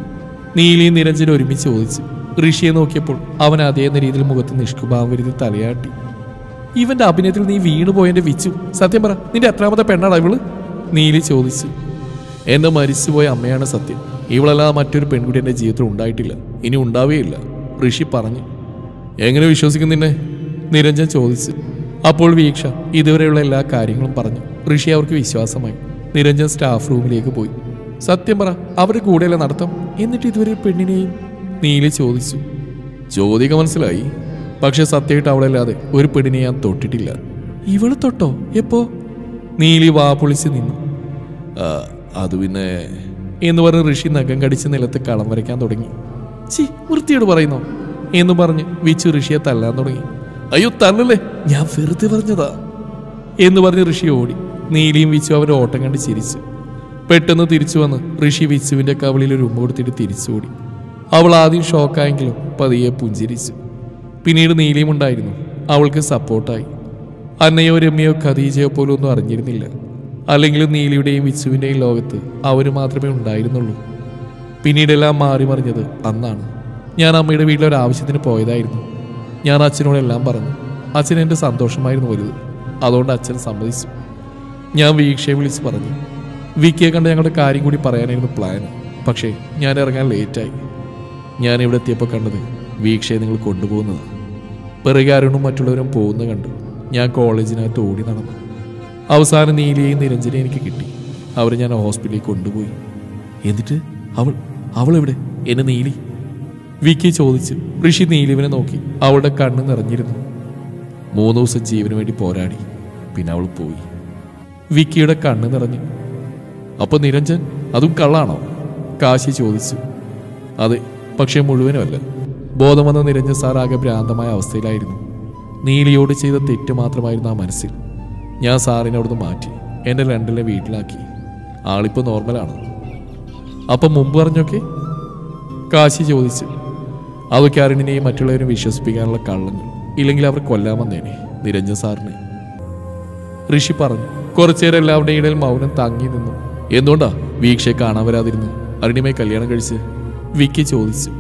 നീലിയും നിരഞ്ജനും ഒരുമിച്ച് ചോദിച്ചു ഋഷിയെ നോക്കിയപ്പോൾ അവൻ അതേ രീതിയിൽ മുഖത്ത് നിഷ്കുഭാവം വരുത്തി തലയാട്ടി ഇവന്റെ അഭിനയത്തിൽ നീ വീണുപോയതിന്റെ വിച്ചു സത്യം പറ നിന്റെ എത്രാമത്തെ പെണ്ണാടാ ഇവള് നീലി ചോദിച്ചു എന്റെ മരിച്ചുപോയ അമ്മയാണ് സത്യം ഇവളല്ലാതെ മറ്റൊരു പെൺകുട്ടി എന്റെ ജീവിതത്തിൽ ഉണ്ടായിട്ടില്ല ഇനി ഉണ്ടാവുകയില്ല ഋഷി പറഞ്ഞു എങ്ങനെ വിശ്വസിക്കും നിന്നെ നിരഞ്ജൻ ചോദിച്ചു അപ്പോൾ വീക്ഷ ഇതുവരെയുള്ള എല്ലാ കാര്യങ്ങളും പറഞ്ഞു ഋഷി അവർക്ക് വിശ്വാസമായി നിരഞ്ജൻ സ്റ്റാഫ് റൂമിലേക്ക് പോയി സത്യം പറ അവരുടെ കൂടെയല്ല നടത്തം എന്നിട്ട് ഇതുവരെ ഒരു പെണ്ണിനെയും നീലി ചോദിച്ചു ചോദിക്കാൻ മനസ്സിലായി പക്ഷെ സത്യമായിട്ട് അവളല്ലാതെ ഒരു പെണ്ണിനെ ഞാൻ തൊട്ടിട്ടില്ല ഇവള് തൊട്ടോ എപ്പോ നീലി വാ പൊളിച്ച് നിന്നു "ആ, അത് പിന്നെ എന്ന് പറഞ്ഞ് ഋഷി നഖം കടിച്ച് നിലത്ത് കളം വരയ്ക്കാൻ തുടങ്ങി ചി വൃത്തിയോട് പറയുന്നോ എന്ന് പറഞ്ഞ് വിച്ചു ഋഷിയെ തല്ലാൻ തുടങ്ങി അയ്യോ തല്ലല്ലേ ഞാൻ വെറുതെ പറഞ്ഞതാ എന്ന് പറഞ്ഞ് ഋഷി ഓടി നീലിയും വിച്ചു അവരുടെ ഓട്ടം കണ്ട് ചിരിച്ചു പെട്ടെന്ന് തിരിച്ചു വന്ന് ഋഷി വിച്ചുവിന്റെ കവളിൽ ഒരു ഉമ്മ കൊടുത്തിട്ട് തിരിച്ചോടി അവൾ ആദ്യം ഷോക്കായെങ്കിലും പതിയെ പുഞ്ചിരിച്ചു പിന്നീട് നീലിയും ഉണ്ടായിരുന്നു അവൾക്ക് സപ്പോർട്ടായി അന്നയോ രമ്യയോ ഖദീജയോ പോലും ഒന്നും അറിഞ്ഞിരുന്നില്ല അല്ലെങ്കിൽ നീലിയുടെയും വിച്ചുവിൻ്റെയും ലോകത്ത് അവർ മാത്രമേ ഉണ്ടായിരുന്നുള്ളൂ പിന്നീടെല്ലാം മാറി മറിഞ്ഞത് അന്നാണ് ഞാൻ അമ്മയുടെ വീട്ടിൽ ഒരു ആവശ്യത്തിന് പോയതായിരുന്നു ഞാൻ അച്ഛനോടെല്ലാം പറഞ്ഞു അച്ഛൻ എൻ്റെ സന്തോഷമായിരുന്നു വലുത് അതുകൊണ്ട് അച്ഛൻ സമ്മതിച്ചു ഞാൻ വീക്ഷയെ വിളിച്ച് പറഞ്ഞു വിക്കിയെ കണ്ട് ഞങ്ങളുടെ കാര്യം കൂടി പറയാനായിരുന്നു പ്ലാൻ പക്ഷേ ഞാൻ ഇറങ്ങാൻ ലേറ്റായി ഞാൻ ഇവിടെ എത്തിയപ്പോൾ കണ്ടത് വീക്ഷയെ നിങ്ങൾ കൊണ്ടുപോകുന്നത് പിറകെ അരുണും മറ്റുള്ളവരും പോകുന്ന കണ്ടു ഞാൻ കോളേജിനകത്ത് ഓടി നടന്നു അവസാനം നീലിയെയും നിരഞ്ജനെയും എനിക്ക് കിട്ടി അവരെ ഞാൻ ഹോസ്പിറ്റലിൽ കൊണ്ടുപോയി എന്നിട്ട് അവൾ അവൾ എവിടെ എന്നെ നീലി വിക്കി ചോദിച്ചു ഋഷി നീലിവിനെ നോക്കി അവളുടെ കണ്ണ് നിറഞ്ഞിരുന്നു മൂന്ന് ദിവസം ജീവന് വേണ്ടി പോരാടി പിന്നെ അവൾ പോയി വിക്കിയുടെ കണ്ണ് നിറഞ്ഞു അപ്പൊ നിരഞ്ജൻ അതും കള്ളാണോ കാശി ചോദിച്ചു അതെ പക്ഷെ മുഴുവനുമല്ല ബോധം വന്ന നിരഞ്ജൻ സാർ ആകെ ഭ്രാന്തമായ അവസ്ഥയിലായിരുന്നു നീലിയോട് ചെയ്ത തെറ്റ് മാത്രമായിരുന്നു ആ മനസ്സിൽ ഞാൻ സാറിനെ അവിടുന്ന് മാറ്റി എൻ്റെ ലണ്ടനിലെ വീട്ടിലാക്കി ആളിപ്പോൾ നോർമലാണ് അപ്പം മുമ്പ് പറഞ്ഞൊക്കെ കാശി ചോദിച്ചു അതൊക്കെ അരുണിനെയും മറ്റുള്ളവരും വിശ്വസിപ്പിക്കാനുള്ള കള്ളങ്ങൾ ഇല്ലെങ്കിൽ അവർ കൊല്ലാൻ വന്നേനെ നിരഞ്ജൻ സാറിനെ ഋഷി പറഞ്ഞു കുറച്ചേരം എല്ലാവരുടെയും ഇടയിൽ മൗനം തങ്ങി നിന്നു എന്തുകൊണ്ടാ വീക്ഷയെ കാണാൻ വരാതിരുന്നു അരുണിമയെ കല്യാണം കഴിച്ച് വിക്കി ചോദിച്ചു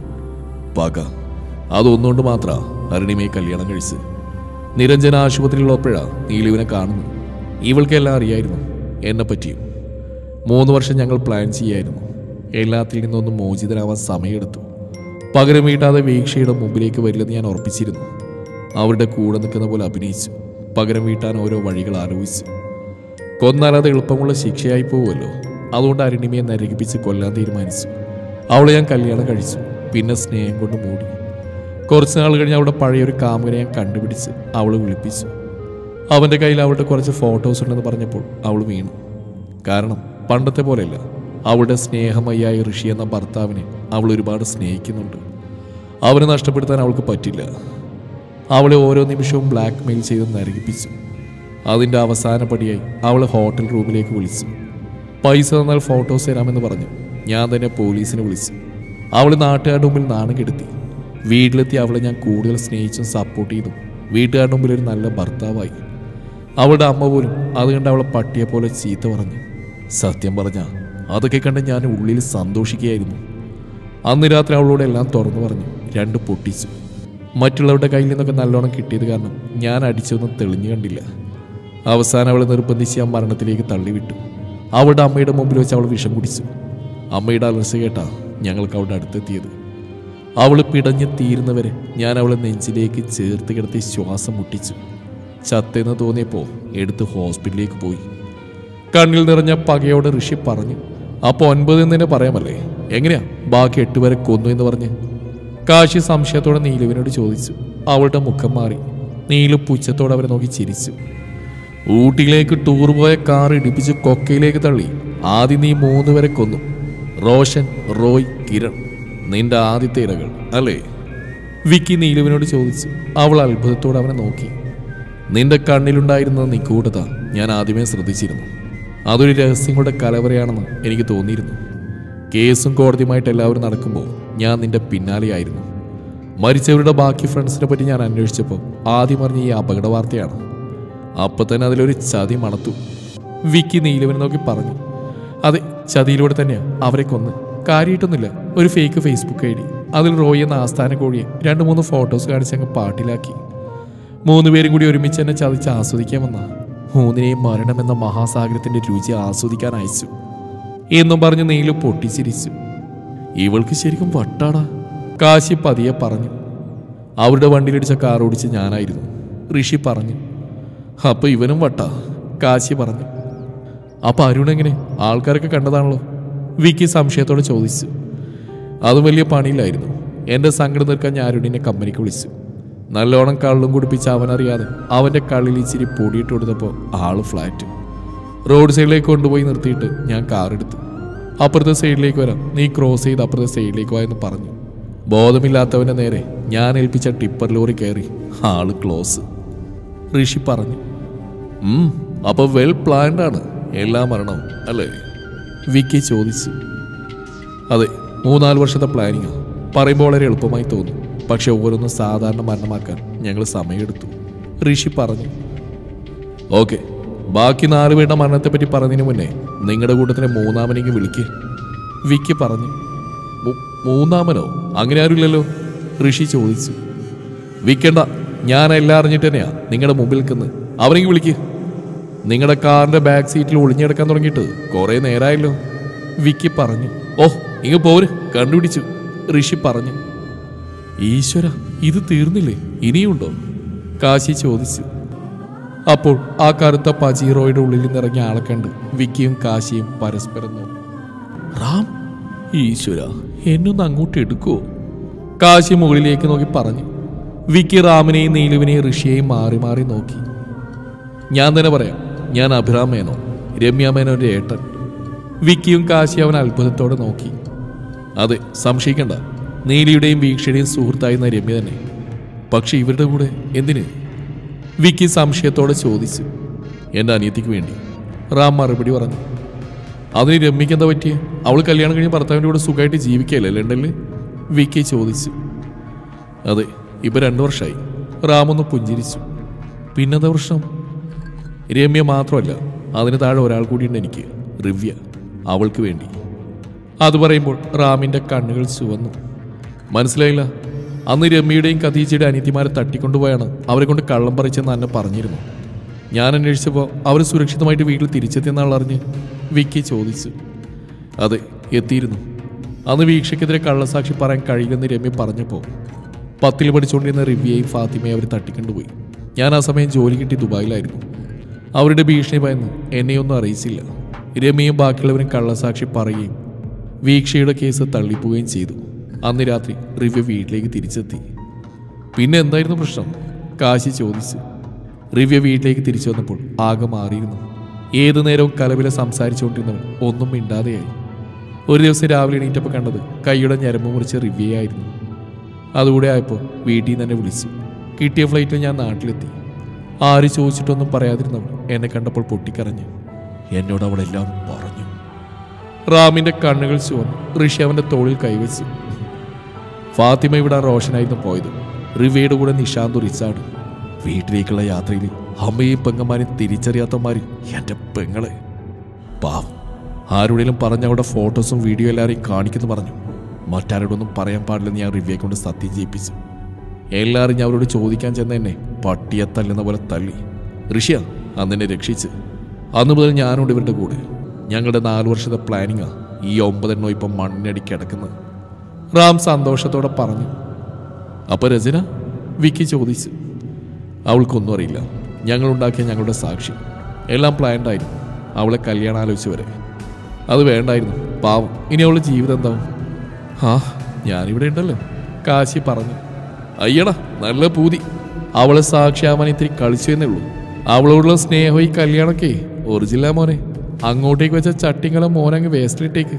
പക അതൊന്നുകൊണ്ട് മാത്ര അരുണിമയെ കല്യാണം കഴിച്ച് നിരഞ്ജന ആശുപത്രിയിലുള്ളപ്പോഴാ നീലുവിനെ കാണുന്നു ഇവൾക്കെല്ലാം അറിയായിരുന്നു എന്നെ പറ്റിയും മൂന്ന് വർഷം ഞങ്ങൾ പ്ലാൻ ചെയ്യായിരുന്നു എല്ലാത്തിൽ നിന്നൊന്നും മോചിതരാവാൻ സമയമെടുത്തു പകരം വീട്ടാതെ വീക്ഷയുടെ മുമ്പിലേക്ക് വരില്ലെന്ന് ഞാൻ ഉറപ്പിച്ചിരുന്നു അവരുടെ കൂടെ നിൽക്കുന്ന പോലെ അഭിനയിച്ചു പകരം വീട്ടാൻ ഓരോ വഴികൾ ആലോചിച്ചു കൊന്നാൽ അത് എളുപ്പമുള്ള ശിക്ഷയായി പോവുമല്ലോ അതുകൊണ്ട് അരുണിമയെ നരകിപ്പിച്ച് കൊല്ലാൻ തീരുമാനിച്ചു അവളെ ഞാൻ കല്യാണം കഴിച്ചു പിന്നെ സ്നേഹം കൊണ്ട് മൂടി കുറച്ച് നാൾ കഴിഞ്ഞ് അവളുടെ പഴയൊരു കാമുകനെ ഞാൻ കണ്ടുപിടിച്ച് അവളെ വിളിപ്പിച്ചു അവൻ്റെ കയ്യിൽ അവളുടെ കുറച്ച് ഫോട്ടോസ് ഉണ്ടെന്ന് പറഞ്ഞപ്പോൾ അവൾ വീണു കാരണം പണ്ടത്തെ പോലെയല്ല അവളുടെ സ്നേഹമയ്യായ ഋഷി എന്ന ഭർത്താവിനെ അവൾ ഒരുപാട് സ്നേഹിക്കുന്നുണ്ട് അവനെ നഷ്ടപ്പെടുത്താൻ അവൾക്ക് പറ്റില്ല അവളെ ഓരോ നിമിഷവും ബ്ലാക്ക് മെയിൽ ചെയ്ത് നരകിപ്പിച്ചു അതിൻ്റെ അവസാന പടിയായി അവളെ ഹോട്ടൽ റൂമിലേക്ക് വിളിച്ചു പൈസ തന്നാൽ ഫോട്ടോസ് തരാമെന്ന് പറഞ്ഞു ഞാൻ തന്നെ പോലീസിനെ വിളിച്ചു അവൾ നാട്ടുകാരുടെ മുമ്പിൽ നാണം കെടുത്തി വീട്ടിലെത്തി അവളെ ഞാൻ കൂടുതൽ സ്നേഹിച്ചും സപ്പോർട്ട് ചെയ്തും വീട്ടുകാരുടെ മുമ്പിൽ ഒരു നല്ല ഭർത്താവായി അവളുടെ അമ്മ പോലും അത് കണ്ട് അവളെ പട്ടിയെ പോലെ ചീത്ത പറഞ്ഞു സത്യം പറഞ്ഞ അതൊക്കെ കണ്ട് ഞാൻ ഉള്ളിൽ സന്തോഷിക്കുകയായിരുന്നു അന്ന് രാത്രി അവളോട് എല്ലാം തുറന്നു പറഞ്ഞു രണ്ട് പൊട്ടിച്ചു മറ്റുള്ളവരുടെ കയ്യിൽ നിന്നൊക്കെ നല്ലോണം കിട്ടിയത് കാരണം ഞാൻ അടിച്ചൊന്നും തെളിഞ്ഞു കണ്ടില്ല അവസാനം അവളെ നിർബന്ധിച്ച് ആ മരണത്തിലേക്ക് തള്ളിവിട്ടു അവളുടെ അമ്മയുടെ മുമ്പിൽ വെച്ച് അവൾ വിഷം കുടിച്ചു അമ്മയുടെ അലർച്ച കേട്ടാ ഞങ്ങൾക്ക് അവളുടെ അടുത്തെത്തിയത് അവൾ പിടഞ്ഞ് തീരുന്നവരെ ഞാൻ അവളെ നെഞ്ചിലേക്ക് ചേർത്ത് കിടത്തി ശ്വാസം മുട്ടിച്ചു ചത്തെന്ന് തോന്നിയപ്പോൾ എടുത്ത് ഹോസ്പിറ്റലിലേക്ക് പോയി കണ്ണിൽ നിറഞ്ഞ പകയോടെ ഋഷി പറഞ്ഞു അപ്പോൾ ഒൻപത് എന്ന് തന്നെ പറയാമല്ലേ എങ്ങനെയാ ബാക്കി എട്ട് വരെ കൊന്നു എന്ന് പറഞ്ഞ് കാശി സംശയത്തോടെ നീലുവിനോട് ചോദിച്ചു അവളുടെ മുഖം മാറി നീലു പുച്ഛത്തോടെ അവരെ നോക്കി ചിരിച്ചു ഊട്ടിയിലേക്ക് ടൂർ പോയ കാർ ഇടിപ്പിച്ച് കൊക്കയിലേക്ക് തള്ളി ആദ്യം നീ മൂന്ന് വരെ കൊന്നു റോഷൻ റോയ് കിരൺ നിന്റെ ആദ്യത്തെ ഇരകൾ അല്ലേ വിക്കി നീലുവിനോട് ചോദിച്ചു അവൾ അത്ഭുതത്തോടെ അവനെ നോക്കി നിന്റെ കണ്ണിലുണ്ടായിരുന്നത് നിക്കൂട്ടത ഞാൻ ആദ്യമേ ശ്രദ്ധിച്ചിരുന്നു അതൊരു രഹസ്യങ്ങളുടെ കലവറയാണെന്ന് എനിക്ക് തോന്നിയിരുന്നു കേസും കോടതിയുമായിട്ട് എല്ലാവരും നടക്കുമ്പോൾ ഞാൻ നിന്റെ പിന്നാലെയായിരുന്നു മരിച്ചവരുടെ ബാക്കി ഫ്രണ്ട്സിനെ പറ്റി ഞാൻ അന്വേഷിച്ചപ്പോൾ ആദ്യം അറിഞ്ഞ ഈ അപകട വാർത്തയാണ് അപ്പൊ തന്നെ അതിലൊരു ചതി മണത്തു വിക്കി നീലവനെ നോക്കി പറഞ്ഞു അതെ ചതിയിലൂടെ തന്നെയാ അവരെ കൊന്ന് കാര്യമായിട്ടൊന്നുമില്ല ഒരു ഫേക്ക് ഫേസ്ബുക്ക് ഐ ഡി അതിൽ റോയി എന്ന ആസ്ഥാന കോഴിയെ രണ്ട് മൂന്ന് ഫോട്ടോസ് കാണിച്ച് അങ്ങ് പാട്ടിലാക്കി മൂന്ന് പേരും കൂടി ഒരുമിച്ച് എന്നെ ചതിച്ച് ആസ്വദിക്കാൻ വന്ന മൂന്നിനെയും മരണമെന്ന മഹാസാഗരത്തിന്റെ രുചി ആസ്വദിക്കാൻ അയച്ചു എന്നും പറഞ്ഞ് നീലു പൊട്ടിച്ചിരിച്ചു ഇവൾക്ക് ശരിക്കും വട്ടാടാ കാശി പതിയെ പറഞ്ഞു അവരുടെ വണ്ടിയിലിടിച്ച കാർ ഓടിച്ച് ഞാനായിരുന്നു ഋഷി പറഞ്ഞു അപ്പൊ ഇവനും വട്ടാ കാശി പറഞ്ഞു അപ്പൊ അരുൺ എങ്ങനെ ആൾക്കാരൊക്കെ കണ്ടതാണല്ലോ വിക്കി സംശയത്തോടെ ചോദിച്ചു അതും വലിയ പണിയില്ലായിരുന്നു എന്റെ സങ്കടം തീർക്കാൻ ഞാൻ അരുണിനെ കമ്പനിക്ക് വിളിച്ചു നല്ലോണം കള്ളും കുടിപ്പിച്ച് അവനറിയാതെ അവന്റെ കള്ളിൽ ഇച്ചിരി പൊടിയിട്ട് കൊടുത്തപ്പോൾ ആള് ഫ്ലാറ്റ് റോഡ് സൈഡിലേക്ക് കൊണ്ടുപോയി നിർത്തിയിട്ട് ഞാൻ കാർ എടുത്തു അപ്പുറത്തെ സൈഡിലേക്ക് വരാം നീ ക്രോസ് ചെയ്ത് അപ്പുറത്തെ സൈഡിലേക്ക് വാ എന്ന് പറഞ്ഞു ബോധമില്ലാത്തവന്റെ നേരെ ഞാൻ ഏൽപ്പിച്ച ടിപ്പർ ലോറി കയറി ആള് ക്ലോസ് ഋഷി പറഞ്ഞു ഉം അപ്പൊ വെൽ പ്ലാൻഡ് ആണ് എല്ലാ മരണവും അല്ലേ വിക്കി ചോദിച്ചു അതെ മൂന്നാല് വർഷത്തെ പ്ലാനിങ്ങാ പറയുമ്പോൾ വളരെ എളുപ്പമായി തോന്നും പക്ഷെ ഓരോന്നും സാധാരണ മരണമാക്കാൻ ഞങ്ങൾ സമയമെടുത്തു ഋഷി പറഞ്ഞു ഓക്കെ ബാക്കി നാല് പേരുടെ മരണത്തെപ്പറ്റി പറഞ്ഞതിന് മുന്നേ നിങ്ങളുടെ കൂട്ടത്തിലെ മൂന്നാമനെങ്കിൽ വിളിക്ക് വിക്കി പറഞ്ഞു "മൂ- മൂന്നാമനോ അങ്ങനെ ആരുമില്ലല്ലോ ഋഷി ചോദിച്ചു വിക്കണ്ട ഞാൻ എല്ലാം അറിഞ്ഞിട്ട് തന്നെയാ നിങ്ങളുടെ മുമ്പിൽ നിൽക്കുന്നത് അവനെങ്കിൽ വിളിക്ക് നിങ്ങളുടെ കാറിന്റെ ബാക്ക് സീറ്റിൽ ഒളിഞ്ഞെടുക്കാൻ തുടങ്ങിയിട്ട് കുറെ നേരമായല്ലോ വിക്കി പറഞ്ഞു ഓ ഇങ്ങ് പോര് കണ്ടുപിടിച്ചു ഋഷി പറഞ്ഞു ഈശ്വര ഇത് തീർന്നില്ലേ ഇനിയുണ്ടോ കാശി ചോദിച്ചു അപ്പോൾ ആ കറുത്ത പജീറോയുടെ ഉള്ളിൽ നിന്നിറങ്ങിയ ആളെ കണ്ട് വിക്കിയും കാശിയും പരസ്പരം നോക്കി റാം ഈശ്വര എന്നൊന്ന് അങ്ങോട്ട് എടുക്കുവോ കാശി മുകളിലേക്ക് നോക്കി പറഞ്ഞു വിക്കി റാമിനെയും നീലുവിനെയും ഋഷിയെയും മാറി മാറി നോക്കി ഞാൻ തന്നെ പറയാം ഞാൻ അഭിറാം മേനോ രമ്യ മേനോന്റെ ഏട്ടൻ വിക്കിയും കാശി അവൻ അത്ഭുതത്തോടെ നോക്കി അതെ സംശയിക്കണ്ട നീലിയുടെയും വീക്ഷയുടെയും സുഹൃത്തായിരുന്ന രമ്യ തന്നെ പക്ഷെ ഇവരുടെ കൂടെ എന്തിന് വിക്കി സംശയത്തോടെ ചോദിച്ചു എൻ്റെ അനിയത്തിക്ക് വേണ്ടി റാം മറുപടി പറഞ്ഞു അതിന് രമ്യക്ക് എന്താ പറ്റിയേ അവൾ കല്യാണം കഴിഞ്ഞ് ഭർത്താവിൻ്റെ കൂടെ സുഖമായിട്ട് ജീവിക്കല്ലേ ലണ്ടനിൽ വിക്കി ചോദിച്ചു അതെ ഇപ്പൊ രണ്ടു വർഷമായി റാം ഒന്ന് പുഞ്ചിരിച്ചു പിന്നെന്താ പ്രശ്നം രമ്യ മാത്രമല്ല അതിന് താഴെ ഒരാൾ കൂടിയുണ്ട് എനിക്ക് റിവ്യ അവൾക്ക് വേണ്ടി അത് പറയുമ്പോൾ റാമിന്റെ കണ്ണുകൾ ചുവന്നു മനസ്സിലായില്ല അന്ന് രമ്യയുടെയും ഖദീജയുടെ അനിയത്തിമാരെ തട്ടിക്കൊണ്ടുപോയാണ് അവരെ കൊണ്ട് കള്ളം പറിച്ചെന്ന് അന്നെ പറഞ്ഞിരുന്നു ഞാൻ അന്വേഷിച്ചപ്പോൾ അവർ സുരക്ഷിതമായിട്ട് വീട്ടിൽ തിരിച്ചെത്തിയെന്നാൾ അറിഞ്ഞ് വിക്കി ചോദിച്ചു അതെ എത്തിയിരുന്നു അന്ന് വീക്ഷയ്ക്കെതിരെ കള്ളസാക്ഷി പറയാൻ കഴിയില്ലെന്ന് രമ്യ പറഞ്ഞപ്പോൾ പത്തിൽ പഠിച്ചുകൊണ്ടിരുന്ന റിവ്യയും ഫാത്തിമയും അവർ തട്ടിക്കൊണ്ടുപോയി ഞാൻ ആ സമയം ജോലി കിട്ടി ദുബായിലായിരുന്നു അവരുടെ ഭീഷണി ഭയന്ന് എന്നെയൊന്നും അറിയിച്ചില്ല രമ്യയും ബാക്കിയുള്ളവരും കള്ളസാക്ഷി പറയുകയും വീക്ഷയുടെ കേസ് തള്ളിപ്പോവുകയും ചെയ്തു അന്ന് രാത്രി റിവ്യ വീട്ടിലേക്ക് തിരിച്ചെത്തി പിന്നെ എന്തായിരുന്നു പ്രശ്നം കാശി ചോദിച്ചു റിവ്യ വീട്ടിലേക്ക് തിരിച്ചു വന്നപ്പോൾ ആകെ മാറിയിരുന്നു ഏതു നേരവും കലവില സംസാരിച്ചുകൊണ്ടിരുന്നവൾ ഒന്നും മിണ്ടാതെയായി ഒരു ദിവസം രാവിലെ എണീറ്റപ്പോൾ കണ്ടത് കൈയുടെ ഞരമ്പ് മുറിച്ച റിവ്യയായിരുന്നു അതുകൂടെ ആയപ്പോൾ വീട്ടിൽ നിന്ന് തന്നെ വിളിച്ചു കിട്ടിയ ഫ്ലൈറ്റിൽ ഞാൻ നാട്ടിലെത്തി ആര് ചോദിച്ചിട്ടൊന്നും പറയാതിരുന്നവൾ എന്നെ കണ്ടപ്പോൾ പൊട്ടിക്കരഞ്ഞു എന്നോട് അവളെല്ലാം പറഞ്ഞു റാമിന്റെ കണ്ണുകൾ ചുവന്നു ഋഷി അവന്റെ തോളിൽ കൈവച്ചു ഫാത്തിമ ഇവിടെ റോഷനായിരുന്നു പോയത് റിവയുടെ കൂടെ നിഷാന്ത് റിച്ചാർഡ് വീട്ടിലേക്കുള്ള യാത്രയിൽ അമ്മയും പെങ്ങന്മാരെയും തിരിച്ചറിയാത്തമാര് എൻ്റെ പെങ്ങളെ പാവം ആരുടെയും പറഞ്ഞ അവിടെ ഫോട്ടോസും വീഡിയോ എല്ലാവരെയും കാണിക്കുന്നു പറഞ്ഞു മറ്റാരോടൊന്നും പറയാൻ പാടില്ലെന്ന് ഞാൻ റിവ്യയെ കൊണ്ട് സത്യം ചെയ്യിപ്പിച്ചു എല്ലാവരും ഞാൻ അവരോട് ചോദിക്കാൻ ചെന്ന എന്നെ പട്ടിയെ തല്ലുന്ന പോലെ തള്ളി ഋഷിയ അന്നെന്നെ രക്ഷിച്ച് അന്ന് മുതൽ ഞാനുണ്ട് ഇവരുടെ കൂടെ ഞങ്ങളുടെ നാല് വർഷത്തെ പ്ലാനിങ്ങാ ഈ ഒമ്പതെണ്ണോ ഇപ്പം മണ്ണിനടി കിടക്കുന്നത് റാം സന്തോഷത്തോടെ പറഞ്ഞു അപ്പൊ രചന വിക്കി ചോദിച്ചു അവൾക്കൊന്നും അറിയില്ല ഞങ്ങളുണ്ടാക്കിയ ഞങ്ങളുടെ സാക്ഷി എല്ലാം പ്ലാൻഡ് ആയിരുന്നു അവളെ കല്യാണം ആലോചിച്ച് വരെ അത് വേണ്ടായിരുന്നു പാവം ഇനി അവളുടെ ജീവിതം എന്താവും ആ ഞാനിവിടെ ഉണ്ടല്ലോ കാശി പറഞ്ഞു അയ്യടാ നല്ല പൂതി അവളെ സാക്ഷിയാവാൻ ഇത്തിരി കളിച്ചു എന്നേ ഉള്ളൂ അവളോടുള്ള സ്നേഹം ഈ കല്യാണമൊക്കെ ഒറിജിനലാ മോനെ അങ്ങോട്ടേക്ക് വെച്ച ചട്ടിങ്ങളെ മോനങ്ങ് വേസ്റ്റിലിട്ടേക്ക്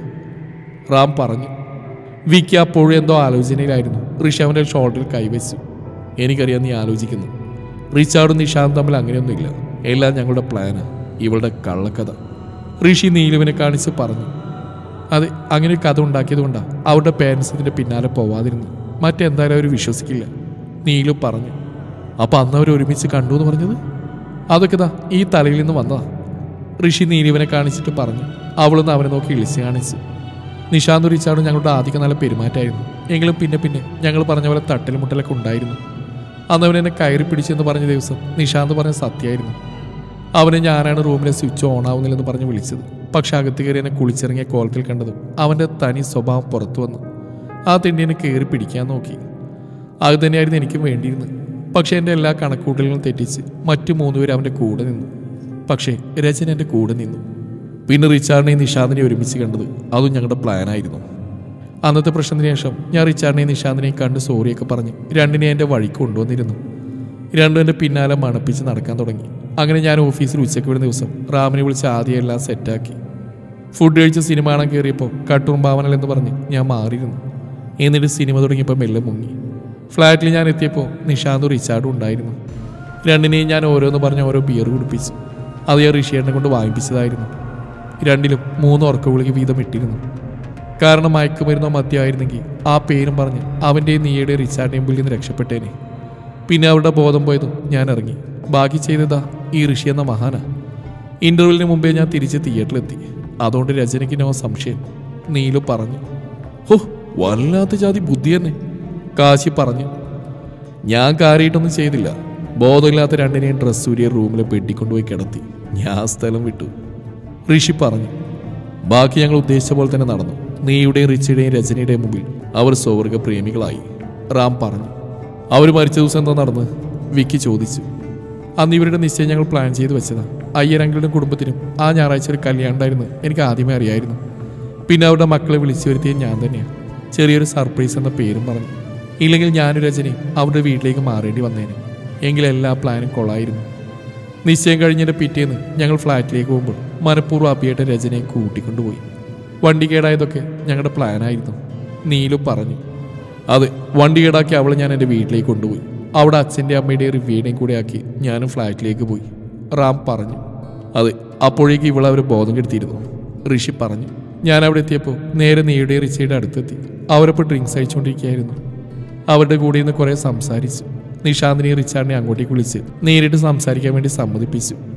റാം പറഞ്ഞു വിക്കി അപ്പോഴും എന്തോ ആലോചനയിലായിരുന്നു ഋഷി അവൻ്റെ ഷോൾഡറിൽ കൈവച്ചു എനിക്കറിയാം നീ ആലോചിക്കുന്നു റിച്ചാർഡും നിഷാന്തും തമ്മിൽ അങ്ങനെയൊന്നുമില്ല എല്ലാം ഞങ്ങളുടെ പ്ലാനാ ഇവളുടെ കള്ളക്കഥ ഋഷി നീലുവിനെ കാണിച്ച് പറഞ്ഞു അതെ അങ്ങനെ ഒരു കഥ ഉണ്ടാക്കിയതുകൊണ്ടാണ് അവരുടെ പേരൻസ് ഇതിന്റെ പിന്നാലെ പോവാതിരുന്നു മറ്റെന്തായാലും അവർ വിശ്വസിക്കില്ല നീലു പറഞ്ഞു അപ്പൊ അന്ന് അവർ ഒരുമിച്ച് കണ്ടു എന്ന് പറഞ്ഞത് അതൊക്കെ ദാ ഈ തലയിൽ നിന്ന് വന്നതാ ഋഷി നീലുവിനെ കാണിച്ചിട്ട് പറഞ്ഞു അവളൊന്ന് അവനെ നോക്കി ഇളിച്ച് കാണിച്ചു നിശാന്ത് റിച്ചാർഡും ഞങ്ങളുടെ ആദ്യമൊക്കെ നല്ല പെരുമാറ്റമായിരുന്നു എങ്കിലും പിന്നെ പിന്നെ ഞങ്ങൾ പറഞ്ഞ പോലെ തട്ടലും മുട്ടലൊക്കെ ഉണ്ടായിരുന്നു അന്ന് അവൻ എന്നെ കയറി പിടിച്ചെന്ന് പറഞ്ഞ ദിവസം നിശാന്ത് പറഞ്ഞ സത്യമായിരുന്നു അവനെ ഞാനാണ് റൂമിലെ സ്വിച്ച് ഓൺ ആവുന്നില്ലെന്ന് പറഞ്ഞ് വിളിച്ചത് പക്ഷെ അകത്ത് കയറി എന്നെ കുളിച്ചിറങ്ങിയ കോലത്തിൽ കണ്ടതും അവൻ്റെ തനി സ്വഭാവം പുറത്തു വന്നു ആ തെണ്ടി എന്നെ കയറി പിടിക്കാൻ നോക്കി അത് തന്നെയായിരുന്നു എനിക്കും വേണ്ടിയിരുന്നത് പക്ഷെ എൻ്റെ എല്ലാ കണക്കൂട്ടലുകളും തെറ്റിച്ച് മറ്റു മൂന്നുപേർ അവൻ്റെ കൂടെ നിന്നു പക്ഷേ രചന എൻ്റെ കൂടെ നിന്നു പിന്നെ റിച്ചാർഡിനെയും നിഷാന്തിനെയും ഒരുമിച്ച് കണ്ടത് അതും ഞങ്ങളുടെ പ്ലാനായിരുന്നു അന്നത്തെ പ്രശ്നത്തിന് ശേഷം ഞാൻ റിച്ചാർഡിനെയും നിഷാന്തിനെയും കണ്ട് സോറിയൊക്കെ പറഞ്ഞ് രണ്ടിനെ എൻ്റെ വഴിക്ക് കൊണ്ടുവന്നിരുന്നു രണ്ടും എൻ്റെ പിന്നാലെ മണപ്പിച്ച് നടക്കാൻ തുടങ്ങി അങ്ങനെ ഞാൻ ഓഫീസിൽ ഉച്ചയ്ക്ക് വിടുന്ന ദിവസം റാമിനെ വിളിച്ച് ആദ്യം എല്ലാം സെറ്റാക്കി ഫുഡ് കഴിച്ച് സിനിമ കാണാൻ കയറിയപ്പോൾ കട്ടൂൺ ഭാവനൽ എന്ന് പറഞ്ഞ് ഞാൻ മാറിയിരുന്നു എന്നിട്ട് സിനിമ തുടങ്ങിയപ്പോൾ മെല്ലെ മുങ്ങി ഫ്ലാറ്റിൽ ഞാൻ എത്തിയപ്പോൾ നിഷാന്തും റിച്ചാർഡും ഉണ്ടായിരുന്നു രണ്ടിനെയും ഞാൻ ഓരോന്ന് പറഞ്ഞ് ഓരോ ബിയർ കുടിപ്പിച്ചു അത് ഞാൻ ഋഷിയേട്ടനെ കൊണ്ട് വാങ്ങിപ്പിച്ചതായിരുന്നു രണ്ടിലും മൂന്ന് ഉറക്ക ഗുളിക വീതം ഇട്ടിരുന്നു കാരണം മയക്കുമരുന്നോ മദ്യമായിരുന്നെങ്കിൽ ആ പേരും പറഞ്ഞ് അവൻ്റെയും നീയുടെയും റിച്ചാർഡിനെയും പുള്ളിൽ നിന്ന് രക്ഷപ്പെട്ടേനെ പിന്നെ അവരുടെ ബോധം പോയതും ഞാൻ ഇറങ്ങി ബാക്കി ചെയ്തതാ ഈ ഋഷി എന്ന മഹാന ഇന്റർവ്യൂവിന് മുമ്പേ ഞാൻ തിരിച്ച് തിയേറ്ററിലെത്തി അതുകൊണ്ട് രചനയ്ക്ക് നോ സംശയം നീലു പറഞ്ഞു ഹോ വല്ലാത്ത ജാതി ബുദ്ധി തന്നെ കാശി പറഞ്ഞു ഞാൻ കാര്യമായിട്ടൊന്നും ചെയ്തില്ല ബോധമില്ലാത്ത രണ്ടിനെയും ഡ്രസ് സൂര്യ റൂമിൽ പെട്ടിക്കൊണ്ടുപോയി കിടത്തി ഞാൻ സ്ഥലം വിട്ടു ഋഷി പറഞ്ഞു ബാക്കി ഞങ്ങൾ ഉദ്ദേശിച്ച പോലെ തന്നെ നടന്നു നീയുടെയും റിച്ചിയുടെയും രചനയുടെയും മുമ്പിൽ അവർ സ്വർഗ പ്രേമികളായി റാം പറഞ്ഞു അവർ മരിച്ച ദിവസം എന്താ നടന്ന് വിക്കി ചോദിച്ചു അന്ന് ഇവരുടെ നിശ്ചയം ഞങ്ങൾ പ്ലാൻ ചെയ്ത് വെച്ചതാ അയ്യരങ്ങളുടെ കുടുംബത്തിനും ആ ഞായറാഴ്ച ഒരു കല്യാണം ഉണ്ടായിരുന്നു എനിക്ക് ആദ്യമേ അറിയായിരുന്നു പിന്നെ അവരുടെ മക്കളെ വിളിച്ചു വരുത്തിയത് ഞാൻ തന്നെയാണ് ചെറിയൊരു സർപ്രൈസ് എന്ന പേരും പറഞ്ഞു ഇല്ലെങ്കിൽ ഞാനും രചനയും അവരുടെ വീട്ടിലേക്ക് മാറേണ്ടി വന്നേനെ എങ്കിൽ എല്ലാ പ്ലാനും കൊള്ളായിരുന്നു നിശ്ചയം കഴിഞ്ഞതിന്റെ പിറ്റേന്ന് ഞങ്ങൾ ഫ്ലാറ്റിലേക്ക് പോകുമ്പോൾ മനഃപൂർവ്വം അപ്പിയായിട്ട് രചനയെ കൂട്ടിക്കൊണ്ടുപോയി വണ്ടി കേടായതൊക്കെ ഞങ്ങളുടെ പ്ലാനായിരുന്നു നീലു പറഞ്ഞു അതെ വണ്ടി കേടാക്കി അവളെ ഞാൻ എൻ്റെ വീട്ടിലേക്ക് കൊണ്ടുപോയി അവിടെ അച്ഛൻ്റെ അമ്മയുടെയും റിവ്യൂടെയും കൂടെ ആക്കി ഞാനും ഫ്ലാറ്റിലേക്ക് പോയി റാം പറഞ്ഞു അതെ അപ്പോഴേക്ക് ഇവളെ അവർ ബോധം കെടുത്തിയിരുന്നു ഋഷി പറഞ്ഞു ഞാൻ അവിടെ എത്തിയപ്പോൾ നേരെ നീയുടെയും റിച്ചയുടെ അടുത്തെത്തി അവരപ്പോൾ ഡ്രിങ്ക്സ് അയച്ചുകൊണ്ടിരിക്കുകയായിരുന്നു അവരുടെ കൂടെ നിന്ന് കുറെ സംസാരിച്ചു നിഷാന്തിനെ റിച്ചാർഡിനെ അങ്ങോട്ടേക്ക് വിളിച്ച് നേരിട്ട് സംസാരിക്കാൻ വേണ്ടി സമ്മതിപ്പിച്ചു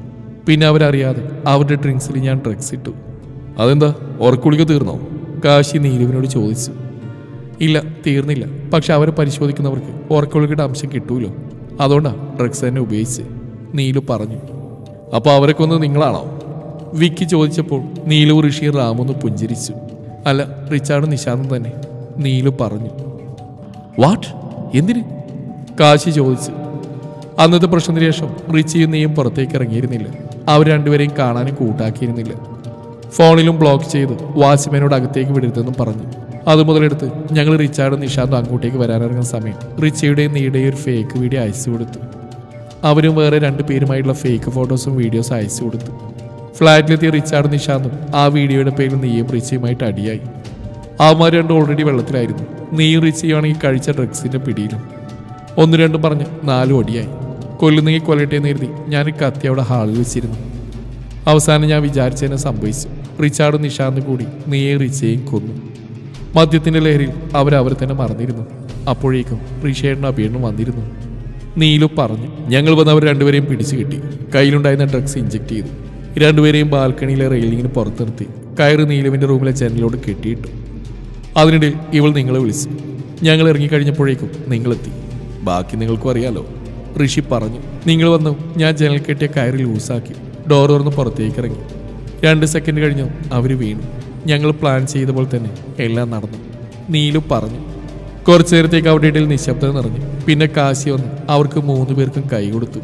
പിന്നെ അവരറിയാതെ അവരുടെ ഡ്രിങ്ക്സിൽ ഞാൻ ഡ്രഗ്സ് ഇട്ടു അതെന്താ ഉറക്കുളിക തീർന്നോ കാശി നീലുവിനോട് ചോദിച്ചു ഇല്ല തീർന്നില്ല പക്ഷെ അവരെ പരിശോധിക്കുന്നവർക്ക് ഉറക്കുളികയുടെ അംശം കിട്ടൂലോ അതുകൊണ്ടാ ഡ്രഗ്സ് തന്നെ ഉപയോഗിച്ച് നീലു പറഞ്ഞു അപ്പോൾ അവരെ കൊന്നത് നിങ്ങളാണോ വിക്കി ചോദിച്ചപ്പോൾ നീലു ഋഷി റാമൊന്ന് പുഞ്ചിരിച്ചു അല്ല റിച്ചാർഡ് നിശാന്തും തന്നെ നീലു പറഞ്ഞു വാട്ട് എന്തിന് കാശി ചോദിച്ചു അന്നത്തെ പ്രശ്നത്തിന് ശേഷം റിച്ചിയും നീയും പുറത്തേക്ക് ഇറങ്ങിയിരുന്നില്ല അവർ രണ്ടുപേരെയും കാണാനും കൂട്ടാക്കിയിരുന്നില്ല ഫോണിലും ബ്ലോക്ക് ചെയ്ത് വാച്ച്മാനോട് അകത്തേക്ക് വിടരുതെന്നും പറഞ്ഞു അത് മുതലെടുത്ത് ഞങ്ങൾ റിച്ചാർഡും നിഷാന്തും അങ്ങോട്ടേക്ക് വരാനിറങ്ങുന്ന സമയം റിച്ചയുടെയും നീയുടെയും ഒരു ഫേക്ക് വീഡിയോ അയച്ചു കൊടുത്തു അവരും വേറെ രണ്ട് പേരുമായിട്ടുള്ള ഫേക്ക് ഫോട്ടോസും വീഡിയോസും അയച്ചു കൊടുത്തു ഫ്ലാറ്റിലെത്തിയ റിച്ചാർഡ് നിഷാന്തും ആ വീഡിയോയുടെ പേരിൽ നീയും റിച്ചയുമായിട്ട് അടിയായി അവന്മാർ രണ്ടും ഓൾറെഡി വെള്ളത്തിലായിരുന്നു നീയും റിച്ചയുമാണെങ്കിൽ കഴിച്ച ഡ്രഗ്സിന്റെ പിടിയിലും ഒന്ന് രണ്ടും പറഞ്ഞ് നാലും അടിയായി കൊല്ലുന്നെങ്കിൽ കൊല്ലട്ടെ എന്ന് കരുതി ഞാൻ ഈ കത്തി അവിടെ ഹാളിൽ വെച്ചിരുന്നു അവസാനം ഞാൻ വിചാരിച്ചതിനെ സംഭവിച്ചു റിച്ചാർഡും നിഷാന്തും കൂടി നീയെ റിച്ചയും കൊന്നു മദ്യത്തിന്റെ ലഹരിയിൽ അവരവരെ തന്നെ മറന്നിരുന്നു അപ്പോഴേക്കും റിഷേടിന് അഭിയണ്ണും വന്നിരുന്നു നീലു പറഞ്ഞു ഞങ്ങൾ വന്ന് അവർ രണ്ടുപേരെയും പിടിച്ചു കിട്ടി കയ്യിലുണ്ടായിരുന്ന ഡ്രഗ്സ് ഇഞ്ചെക്ട് ചെയ്തു രണ്ടുപേരെയും ബാൽക്കണിയിലെ റെയിലിങ്ങിന് പുറത്ത് നിർത്തി കയറ് നീലുവിന്റെ റൂമിലെ ജനലോട് കെട്ടിയിട്ടു അതിനിടയിൽ ഇവൾ നിങ്ങളെ വിളിച്ചു ഞങ്ങൾ ഇറങ്ങിക്കഴിഞ്ഞപ്പോഴേക്കും നിങ്ങളെത്തി ബാക്കി നിങ്ങൾക്കും അറിയാലോ ഋഷി പറഞ്ഞു നിങ്ങൾ വന്നു ഞാൻ ജനൽ കെട്ടിയ കയറി ലൂസാക്കി ഡോർ തുറന്ന് പുറത്തേക്ക് ഇറങ്ങി രണ്ട് സെക്കൻഡ് കഴിഞ്ഞു അവർ വീണു ഞങ്ങൾ പ്ലാൻ ചെയ്ത പോലെ തന്നെ എല്ലാം നടന്നു നീലു പറഞ്ഞു കുറച്ചു നേരത്തേക്ക് അവരുടെ ഇടയിൽ നിശബ്ദത നിറഞ്ഞു പിന്നെ കാശി വന്ന് അവർക്ക് മൂന്ന് പേർക്കും കൈ കൊടുത്തു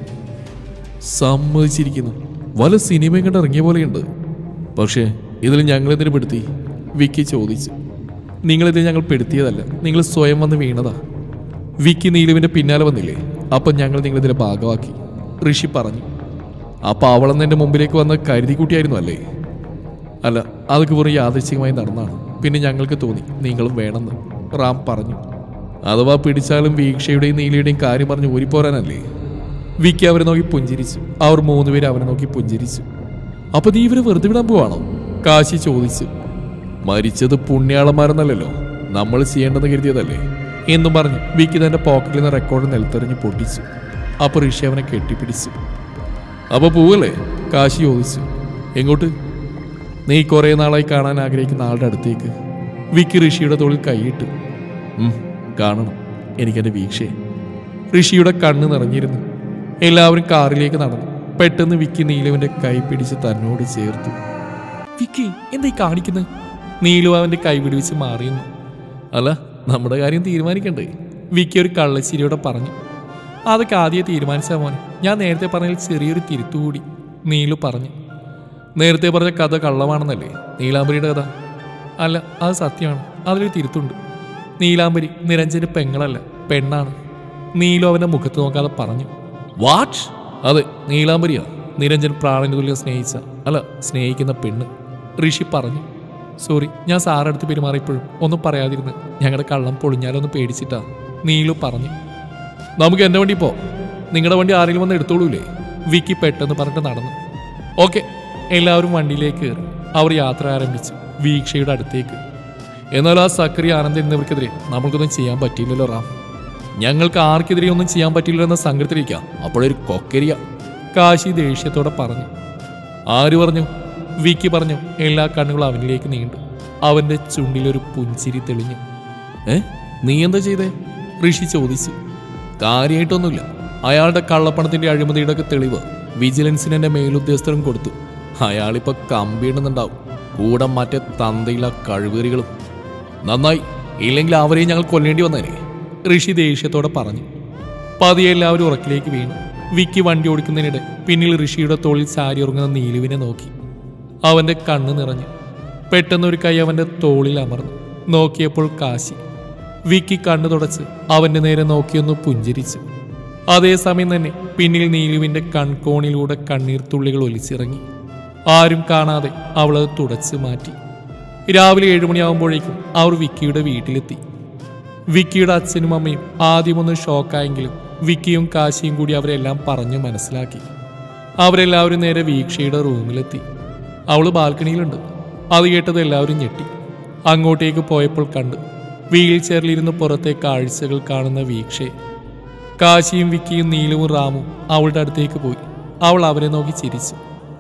സമ്മതിച്ചിരിക്കുന്നു വല്ല സിനിമയും കണ്ട് ഇറങ്ങിയ പോലെയുണ്ട് പക്ഷേ ഇതിൽ ഞങ്ങളെന്തിനു പെടുത്തി വിക്കി ചോദിച്ചു നിങ്ങളിത് ഞങ്ങൾ പെടുത്തിയതല്ല നിങ്ങൾ സ്വയം വന്ന് വീണതാ വിക്കി നീലുവിന്റെ പിന്നാലെ വന്നില്ലേ അപ്പം ഞങ്ങൾ നിങ്ങളിതിലെ ഭാഗമാക്കി ഋഷി പറഞ്ഞു അപ്പൊ അവളെന്ന് എൻ്റെ മുമ്പിലേക്ക് വന്ന് കരുതി കൂട്ടിയായിരുന്നു അല്ലേ അല്ല അതൊക്കെ വെറും യാദൃശ്ചികമായി നടന്നാണ് പിന്നെ ഞങ്ങൾക്ക് തോന്നി നിങ്ങളും വേണമെന്ന് റാം പറഞ്ഞു അഥവാ പിടിച്ചാലും വീക്ഷയുടെയും നീലയുടെയും കാര്യം പറഞ്ഞ് ഊരിപ്പോരാനല്ലേ വിക്കി അവരെ നോക്കി പുഞ്ചിരിച്ചു അവർ മൂന്നുപേരും അവനെ നോക്കി പുഞ്ചിരിച്ചു അപ്പൊ നീ ഇവരെ വെറുതെ വിടാൻ പോവാണോ കാശി ചോദിച്ചു മരിച്ചത് പുണ്യാളന്മാരെന്നല്ലല്ലോ നമ്മൾ ചെയ്യേണ്ടെന്ന് കരുതിയതല്ലേ എന്നും പറഞ്ഞു വിക്കി തന്റെ പോക്കറ്റിൽ നിന്ന് റെക്കോർഡ് നിലത്തെറിഞ്ഞ് പൊട്ടിച്ചു അപ്പൊ ഋഷി അവനെ കെട്ടിപ്പിടിച്ചു അപ്പൊ പോവല്ലേ കാശി ചോദിച്ചു എങ്ങോട്ട് നീ കുറെ നാളായി കാണാൻ ആഗ്രഹിക്കുന്ന ആളുടെ അടുത്തേക്ക് വിക്കി ഋഷിയുടെ തോളിൽ കൈയിട്ടു ഉം, കാണണം എനിക്കെന്റെ വീക്ഷയെ ഋഷിയുടെ കണ്ണ് നിറഞ്ഞിരുന്നു എല്ലാവരും കാറിലേക്ക് നടന്നു പെട്ടെന്ന് വിക്കി നീലുവിന്റെ കൈ പിടിച്ച് തന്നോട് ചേർത്തു വിക്കി എന്തായി കാണിക്കുന്നത് നീലു അവന്റെ കൈ പിടിച്ച് മാറിയുന്നു അല്ല നമ്മുടെ കാര്യം തീരുമാനിക്കണ്ടേ വിക്കി ഒരു കള്ളച്ചിരിയോടെ പറഞ്ഞു അതൊക്കെ ആദ്യം തീരുമാനിച്ച മോനെ ഞാൻ നേരത്തെ പറഞ്ഞതിൽ ചെറിയൊരു തിരുത്തുകൂടി നീലു പറഞ്ഞു നേരത്തെ പറഞ്ഞ കഥ കള്ളമാണെന്നല്ലേ നീലാംബരിയുടെ കഥ അല്ല അത് സത്യമാണ് അതിലൊരു തിരുത്തുണ്ട് നീലാംബരി നിരഞ്ജന് പെങ്ങളല്ല പെണ്ണാണ് നീലു അവന്റെ മുഖത്ത് നോക്കാതെ പറഞ്ഞു വാട്ട് അതെ നീലാംബരിയാ നിരഞ്ജൻ പ്രാണന് തുല്യം സ്നേഹിച്ച അല്ല സ്നേഹിക്കുന്ന പെണ്ണ് ഋഷി പറഞ്ഞു സോറി ഞാൻ സാറടുത്ത് പെരുമാറിയപ്പോഴും ഒന്നും പറയാതിരുന്ന് ഞങ്ങളുടെ കള്ളം പൊളിഞ്ഞാലൊന്ന് പേടിച്ചിട്ടാ നീലു പറഞ്ഞു നമുക്ക് എൻ്റെ വണ്ടി പോ നിങ്ങളുടെ വണ്ടി ആരെങ്കിലും വന്ന് എടുത്തോളൂലേ വിക്കി പെട്ടെന്ന് പറഞ്ഞിട്ട് നടന്നു ഓക്കെ എല്ലാവരും വണ്ടിയിലേക്ക് കയറി അവർ യാത്ര ആരംഭിച്ചു വീക്ഷയുടെ അടുത്തേക്ക് എന്നാൽ ആ സക്രി ആനന്ദ് എന്നിവർക്കെതിരെ നമ്മൾക്കൊന്നും ചെയ്യാൻ പറ്റിയില്ലല്ലോ റാം ഞങ്ങൾക്ക് ആർക്കെതിരെ ഒന്നും ചെയ്യാൻ പറ്റില്ല എന്ന സങ്കടത്തിലിരിക്കാം അപ്പോഴൊരു കൊക്കരിയ കാശി ദേഷ്യത്തോടെ പറഞ്ഞു ആര് പറഞ്ഞു വിക്കി പറഞ്ഞു എല്ലാ കണ്ണുകളും അവനിലേക്ക് നീണ്ടു അവന്റെ ചുണ്ടിലൊരു പുഞ്ചിരി തെളിഞ്ഞു ഏ നീ എന്താ ചെയ്തേ ഋഷി ചോദിച്ചു കാര്യമായിട്ടൊന്നുമില്ല അയാളുടെ കള്ളപ്പണത്തിന്റെ അഴിമതിയുടെ ഒക്കെ തെളിവ് വിജിലൻസിന് എന്റെ മേലുദ്യോഗസ്ഥരും കൊടുത്തു അയാളിപ്പോ കമ്പിയിടുന്നുണ്ടാവും കൂടെ മറ്റേ തന്തയില കഴിവേറികളും നന്നായി ഇല്ലെങ്കിൽ അവരെയും ഞങ്ങൾ കൊല്ലേണ്ടി വന്നേനെ ഋഷി ദേഷ്യത്തോടെ പറഞ്ഞു പതിയെ എല്ലാവരും ഉറക്കിലേക്ക് വീണു വിക്കി വണ്ടി ഓടിക്കുന്നതിനിടെ പിന്നിൽ ഋഷിയുടെ തോളിൽ ചാരി ഉറങ്ങുന്ന നീലുവിനെ നോക്കി അവന്റെ കണ്ണ് നിറഞ്ഞു പെട്ടെന്ന് ഒരു കൈ അവന്റെ തോളിൽ അമർന്നു നോക്കിയപ്പോൾ കാശി വിക്കി കണ്ണു തുടച്ച് അവന്റെ നേരെ നോക്കിയൊന്ന് പുഞ്ചിരിച്ചു അതേസമയം തന്നെ പിന്നിൽ നീലുവിന്റെ കൺകോണിലൂടെ കണ്ണീർ തുള്ളികൾ ഒലിച്ചിറങ്ങി ആരും കാണാതെ അവളത് തുടച്ചു മാറ്റി രാവിലെ ഏഴുമണിയാകുമ്പോഴേക്കും അവർ വിക്കിയുടെ വീട്ടിലെത്തി വിക്കിയുടെ അച്ഛനും അമ്മയും ആദ്യമൊന്ന് ഷോക്കായെങ്കിലും വിക്കിയും കാശിയും കൂടി അവരെല്ലാം പറഞ്ഞു മനസ്സിലാക്കി അവരെല്ലാവരും നേരെ വീക്ഷയുടെ റൂമിലെത്തി അവള് ബാൽക്കണിയിലുണ്ട് അത് കേട്ടത് എല്ലാവരും ഞെട്ടി അങ്ങോട്ടേക്ക് പോയപ്പോൾ കണ്ടു വീൽ ചെയറിലിരുന്ന് പുറത്തെ കാഴ്ചകൾ കാണുന്ന വീക്ഷയെ കാശിയും വിക്കിയും നീലുവും റാമും അവളുടെ അടുത്തേക്ക് പോയി അവൾ അവരെ നോക്കി ചിരിച്ചു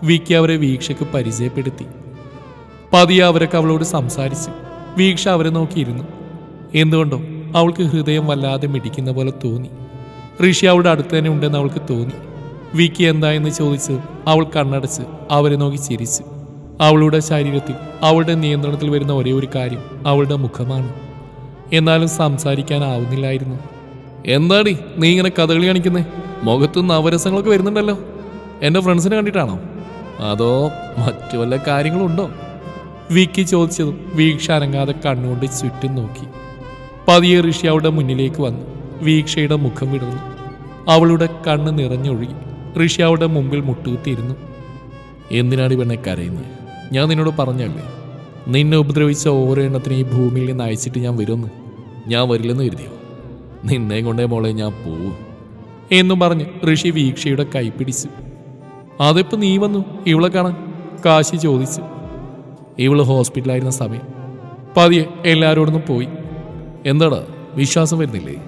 വിക്കി അവരെ വീക്ഷയ്ക്ക് പരിചയപ്പെടുത്തി പതിയെ അവരൊക്കെ അവളോട് സംസാരിച്ചു വീക്ഷ അവരെ നോക്കിയിരുന്നു എന്തുകൊണ്ടോ അവൾക്ക് ഹൃദയം വല്ലാതെ മിടിക്കുന്ന പോലെ തോന്നി ഋഷി അവളുടെ അടുത്ത് തന്നെ ഉണ്ടെന്ന് അവൾക്ക് തോന്നി വിക്കി എന്തായെന്ന് ചോദിച്ച് അവൾ കണ്ണടച്ച് അവരെ നോക്കി ചിരിച്ചു അവളുടെ ശരീരത്തിൽ അവളുടെ നിയന്ത്രണത്തിൽ വരുന്ന ഒരേ ഒരു കാര്യം അവളുടെ മുഖമാണ് എന്നാലും സംസാരിക്കാനാവുന്നില്ലായിരുന്നു എന്താടി നീ ഇങ്ങനെ കഥകളി കാണിക്കുന്നേ മുഖത്ത് നവരസങ്ങളൊക്കെ വരുന്നുണ്ടല്ലോ എൻ്റെ ഫ്രണ്ട്സിനെ കണ്ടിട്ടാണോ അതോ മറ്റു വല്ല കാര്യങ്ങളും ഉണ്ടോ വിക്കി ചോദിച്ചതും വീക്ഷ അനങ്ങാതെ കണ്ണുകൊണ്ട് ചുറ്റും നോക്കി പതിയെ ഋഷി അവളുടെ മുന്നിലേക്ക് വന്നു വീക്ഷയുടെ മുഖം വിടർന്നു അവളുടെ കണ്ണ് നിറഞ്ഞൊഴുകി ഋഷി അവളുടെ മുമ്പിൽ മുട്ടുകുത്തിയിരുന്നു എന്തിനാണ് ഈ പെണ്ണെ കരയുന്നത് ഞാൻ നിന്നോട് പറഞ്ഞല്ലേ നിന്നെ ഉപദ്രവിച്ച ഓരോ എണ്ണത്തിനും ഈ ഭൂമിയിൽ നിന്ന് അയച്ചിട്ട് ഞാൻ വരുമെന്ന് ഞാൻ വരില്ലെന്ന് കരുതിയോ നിന്നെ കൊണ്ടേ മോളെ ഞാൻ പോവും എന്നും പറഞ്ഞ് ഋഷി വീക്ഷയുടെ കൈ പിടിച്ചു അതിപ്പോ നീ വന്നു ഇവളെ കാണാൻ കാശി ചോദിച്ചു ഇവള് ഹോസ്പിറ്റലായിരുന്ന സമയം പതിയെ എല്ലാവരോടൊന്നും പോയി എന്താടാ വിശ്വാസം വരുന്നില്ലേ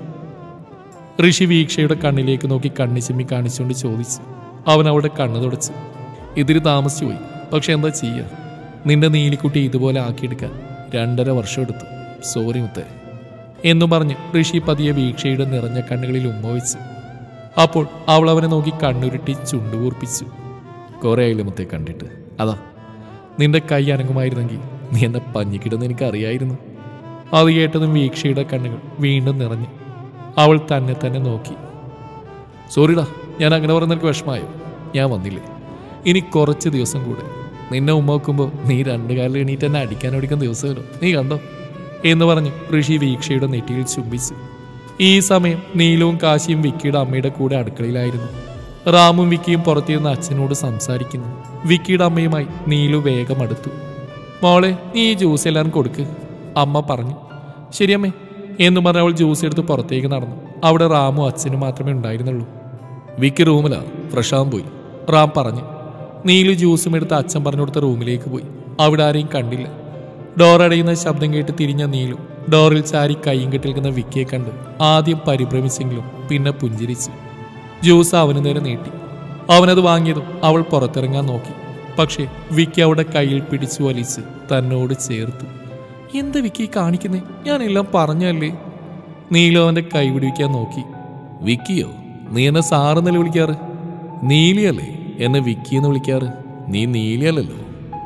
ഋഷി വീക്ഷയുടെ കണ്ണിലേക്ക് നോക്കി കണ്ണി ചിമ്മി കാണിച്ചുകൊണ്ട് ചോദിച്ചു അവൻ അവളുടെ കണ്ണ് തുടച്ചു ഇതിരി താമസിച്ചു പോയി പക്ഷെ എന്താ ചെയ്യുക നിന്റെ നീലിക്കുട്ടി ഇതുപോലെ ആക്കിയെടുക്കാൻ രണ്ടര വർഷം എടുത്തു സോറി മുത്തേ എന്നു പറഞ്ഞ് ഋഷി പതിയെ വീക്ഷയുടെ നിറഞ്ഞ കണ്ണുകളിൽ ഉമ്മ വെച്ചു അപ്പോൾ അവൾ അവനെ നോക്കി കണ്ണുരുട്ടി ചുണ്ടുകൂർപ്പിച്ചു കുറേ ആയില്ലേ മുത്തേ കണ്ടിട്ട് അതാ നിന്റെ കൈ അനങ്ങുമായിരുന്നെങ്കിൽ നീ എന്നെ പഞ്ഞിക്കിടുന്ന് എനിക്ക് അറിയായിരുന്നു അത് കേട്ടതും വീക്ഷയുടെ കണ്ണുകൾ വീണ്ടും നിറഞ്ഞു അവൾ തന്നെ തന്നെ നോക്കി സോറിടാ ഞാൻ അങ്ങനെ പറഞ്ഞ നിനക്ക് വിഷമായോ ഞാൻ വന്നില്ലേ ഇനി കുറച്ച് ദിവസം കൂടെ നിന്നെ ഉമ്മ വെക്കുമ്പോൾ നീ രണ്ടു കാലിൽ എണീറ്റ് എന്നെ അടിക്കാൻ ഓടിക്കുന്ന ദിവസമല്ലോ നീ കണ്ടോ എന്ന് പറഞ്ഞു ഋഷി വീക്ഷയുടെ നെറ്റിയിൽ ചുംബിച്ചു ഈ സമയം നീലവും കാശിയും വിക്കിയുടെ അമ്മയുടെ കൂടെ അടുക്കളയിലായിരുന്നു റാമും വിക്കിയും പുറത്തിരുന്ന് അച്ഛനോട് സംസാരിക്കുന്നു വിക്കിയുടെ അമ്മയുമായി നീലു വേഗം അടുത്തു മോളെ നീ ഈ ജ്യൂസ് എല്ലാവരും കൊടുക്ക് അമ്മ പറഞ്ഞു ശരിയമ്മേ എന്ന് പറഞ്ഞ് അവൾ ജ്യൂസ് എടുത്ത് പുറത്തേക്ക് നടന്നു അവിടെ റാമും അച്ഛനും മാത്രമേ ഉണ്ടായിരുന്നുള്ളൂ വിക്കി റൂമിലാ ഫ്രഷാൻ പോയി റാം പറഞ്ഞു നീലു ജ്യൂസും എടുത്ത് അച്ഛൻ പറഞ്ഞു കൊടുത്ത റൂമിലേക്ക് പോയി അവിടെ ആരെയും കണ്ടില്ല ഡോർ അടയുന്ന ശബ്ദം കേട്ട് തിരിഞ്ഞ നീലു ഡോറിൽ ചാരി കൈയും കെട്ടിൽക്കുന്ന വിക്കിയെ കണ്ട് ആദ്യം പരിഭ്രമിച്ചെങ്കിലും പിന്നെ പുഞ്ചിരിച്ചു ജ്യൂസ് അവന് നേരെ നീട്ടി അവനത് വാങ്ങിയതും അവൾ പുറത്തിറങ്ങാൻ നോക്കി പക്ഷേ വിക്കി അവിടെ കയ്യിൽ പിടിച്ചു വലിച്ച് തന്നോട് ചേർത്തു എന്താ വിക്കി കാണിക്കുന്നേ ഞാനെല്ലാം പറഞ്ഞല്ലേ നീലു അവന്റെ കൈ പിടിക്കാൻ നോക്കി വിക്കിയോ നീ എന്നെ സാറെന്നല്ലേ വിളിക്കാറ് നീലിയല്ലേ എന്നെ വിക്കി എന്ന് വിളിക്കാറ് നീ നീലിയല്ലല്ലോ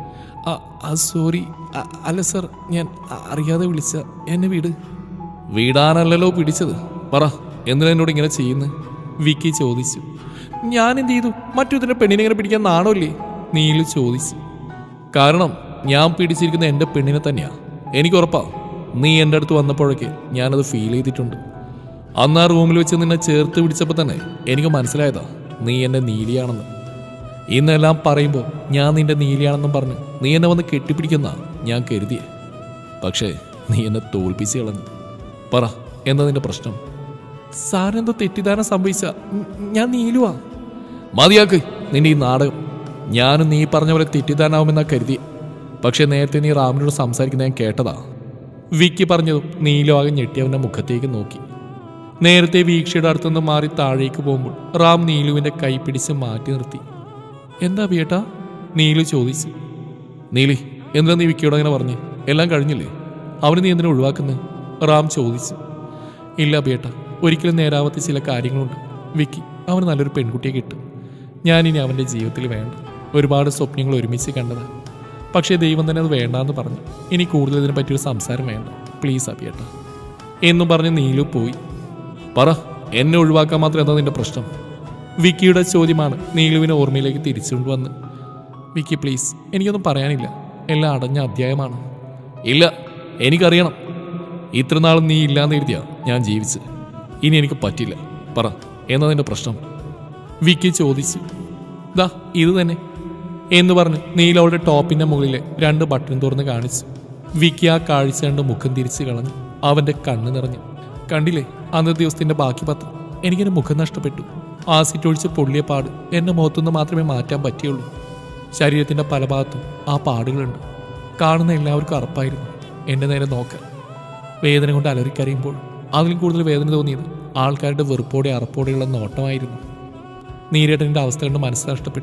സോറി അല്ല സർ ഞാൻ അ- അറിയാതെ വിളിച്ച എന്നെ വീട് വീടാനല്ലല്ലോ പിടിച്ചത് പറ എന്തിനാ എന്നോട് ഇങ്ങനെ ചെയ്യുന്നത് വിക്കി ചോദിച്ചു ഞാൻ എന്ത് ചെയ്തു മറ്റൊരുത്തിൻ്റെ പെണ്ണിനെ ഇങ്ങനെ പിടിക്കാൻ നാണമില്ലേ നീലു ചോദിച്ചു കാരണം ഞാൻ പിടിച്ചിരിക്കുന്ന എൻ്റെ പെണ്ണിനെ തന്നെയാ എനിക്ക് ഉറപ്പാ നീ എൻ്റെ അടുത്ത് വന്നപ്പോഴൊക്കെ ഞാനത് ഫീൽ ചെയ്തിട്ടുണ്ട് അന്ന് ആ റൂമിൽ വെച്ച് നിന്നെ ചേർത്ത് പിടിച്ചപ്പോൾ തന്നെ എനിക്ക് മനസ്സിലായതാ നീ എൻ്റെ നീലിയാണെന്ന് ഇന്നെല്ലാം പറയുമ്പോൾ ഞാൻ നിന്റെ നീലിയാണെന്നും പറഞ്ഞ് നീ എന്നെ വന്ന് കെട്ടിപ്പിടിക്കുന്ന ഞാൻ കരുതിയേ പക്ഷേ നീ എന്നെ തോൽപ്പിച്ച് കളഞ്ഞു പറ എന്താ നിന്റെ പ്രശ്നം സാറിനെന്തോ തെറ്റിദ്ധാരണ സംഭവിച്ച ഞാൻ നീലുവാ മതിയാക്ക് നിന്റെ ഈ നാടകം ഞാനും നീ പറഞ്ഞ പോലെ തെറ്റിദ്ധാരണാവുമെന്നാ കരുതി പക്ഷെ നേരത്തെ നീ റാമിനോട് സംസാരിക്കുന്ന ഞാൻ കേട്ടതാ വിക്കി പറഞ്ഞതും നീലു ആകെ ഞെട്ടി അവന്റെ മുഖത്തേക്ക് നോക്കി നേരത്തെ വീക്ഷയുടെ അടുത്തുനിന്ന് മാറി താഴേക്ക് പോകുമ്പോൾ റാം നീലുവിന്റെ കൈ പിടിച്ച് മാറ്റി നിർത്തി എന്താ ബിയേട്ടാ നീലു ചോദിച്ചു നീലി എന്താ നീ വിക്കിയോട് അങ്ങനെ പറഞ്ഞു എല്ലാം കഴിഞ്ഞില്ലേ അവന് നീ എന്തിനാ ഒഴിവാക്കുന്നത് റാം ചോദിച്ചു ഇല്ല ബേട്ട ഒരിക്കലും നേരാവാത്ത ചില കാര്യങ്ങളുണ്ട് വിക്കി അവന് നല്ലൊരു പെൺകുട്ടിയെ കിട്ടും ഞാനിനി അവൻ്റെ ജീവിതത്തിൽ വേണ്ട ഒരുപാട് സ്വപ്നങ്ങൾ ഒരുമിച്ച് കണ്ടതാ പക്ഷേ ദൈവം തന്നെ അത് വേണ്ടാന്ന് പറഞ്ഞു ഇനി കൂടുതൽ ഇതിനെ പറ്റിയൊരു സംസാരം വേണ്ട പ്ലീസ് അബിയേട്ട എന്നും പറഞ്ഞ് നീലു പോയി പറ എന്നെ ഒഴിവാക്കാൻ മാത്രം എന്താ നിന്റെ പ്രശ്നം വിക്കിയുടെ ചോദ്യമാണ് നീലുവിനെ ഓർമ്മയിലേക്ക് തിരിച്ചുകൊണ്ട് വന്ന് വിക്കി പ്ലീസ് എനിക്കൊന്നും പറയാനില്ല എല്ലാം അടഞ്ഞ അധ്യായമാണ് ഇല്ല എനിക്കറിയണം ഇത്ര നാളും നീ ഇല്ലാന്ന് കരുതിയാ ഞാൻ ജീവിച്ചത് ഇനി എനിക്ക് പറ്റില്ല പറ എന്നാ നിന്റെ പ്രശ്നം വിക്കി ചോദിച്ചു ദാ ഇത് തന്നെ എന്ന് പറഞ്ഞ് നീല അവളുടെ ടോപ്പിന്റെ മുകളിലെ രണ്ട് ബട്ടൺ തുറന്ന് കാണിച്ചു വിക്കി ആ കാഴ്ച കണ്ട് മുഖം തിരിച്ചു കളഞ്ഞു അവന്റെ കണ്ണ് നിറഞ്ഞു കണ്ടില്ലേ അന്നത്തെ ദിവസത്തിന്റെ ബാക്കി പത്രം എനിക്കെന്റെ മുഖം നഷ്ടപ്പെട്ടു ആസിഡ് ഒഴിച്ച് പൊള്ളിയ പാട് എന്റെ മുഖത്തുനിന്ന് മാത്രമേ മാറ്റാൻ പറ്റിയുള്ളൂ ശരീരത്തിന്റെ പല ഭാഗത്തും ആ പാടുകളുണ്ട് കാണുന്ന എല്ലാവർക്കും അറപ്പായിരുന്നു എന്റെ നേരെ നോക്കാൻ വേദന കൊണ്ട് അലറിക്കരയുമ്പോൾ അതിലും കൂടുതൽ വേദന തോന്നിയത് ആൾക്കാരുടെ വെറുപ്പോടെ അറപ്പോടെയുള്ള നോട്ടമായിരുന്നു നീരേട്ടൻ്റെ അവസ്ഥ കണ്ട് മനസ്സ് നഷ്ടപ്പെട്ടു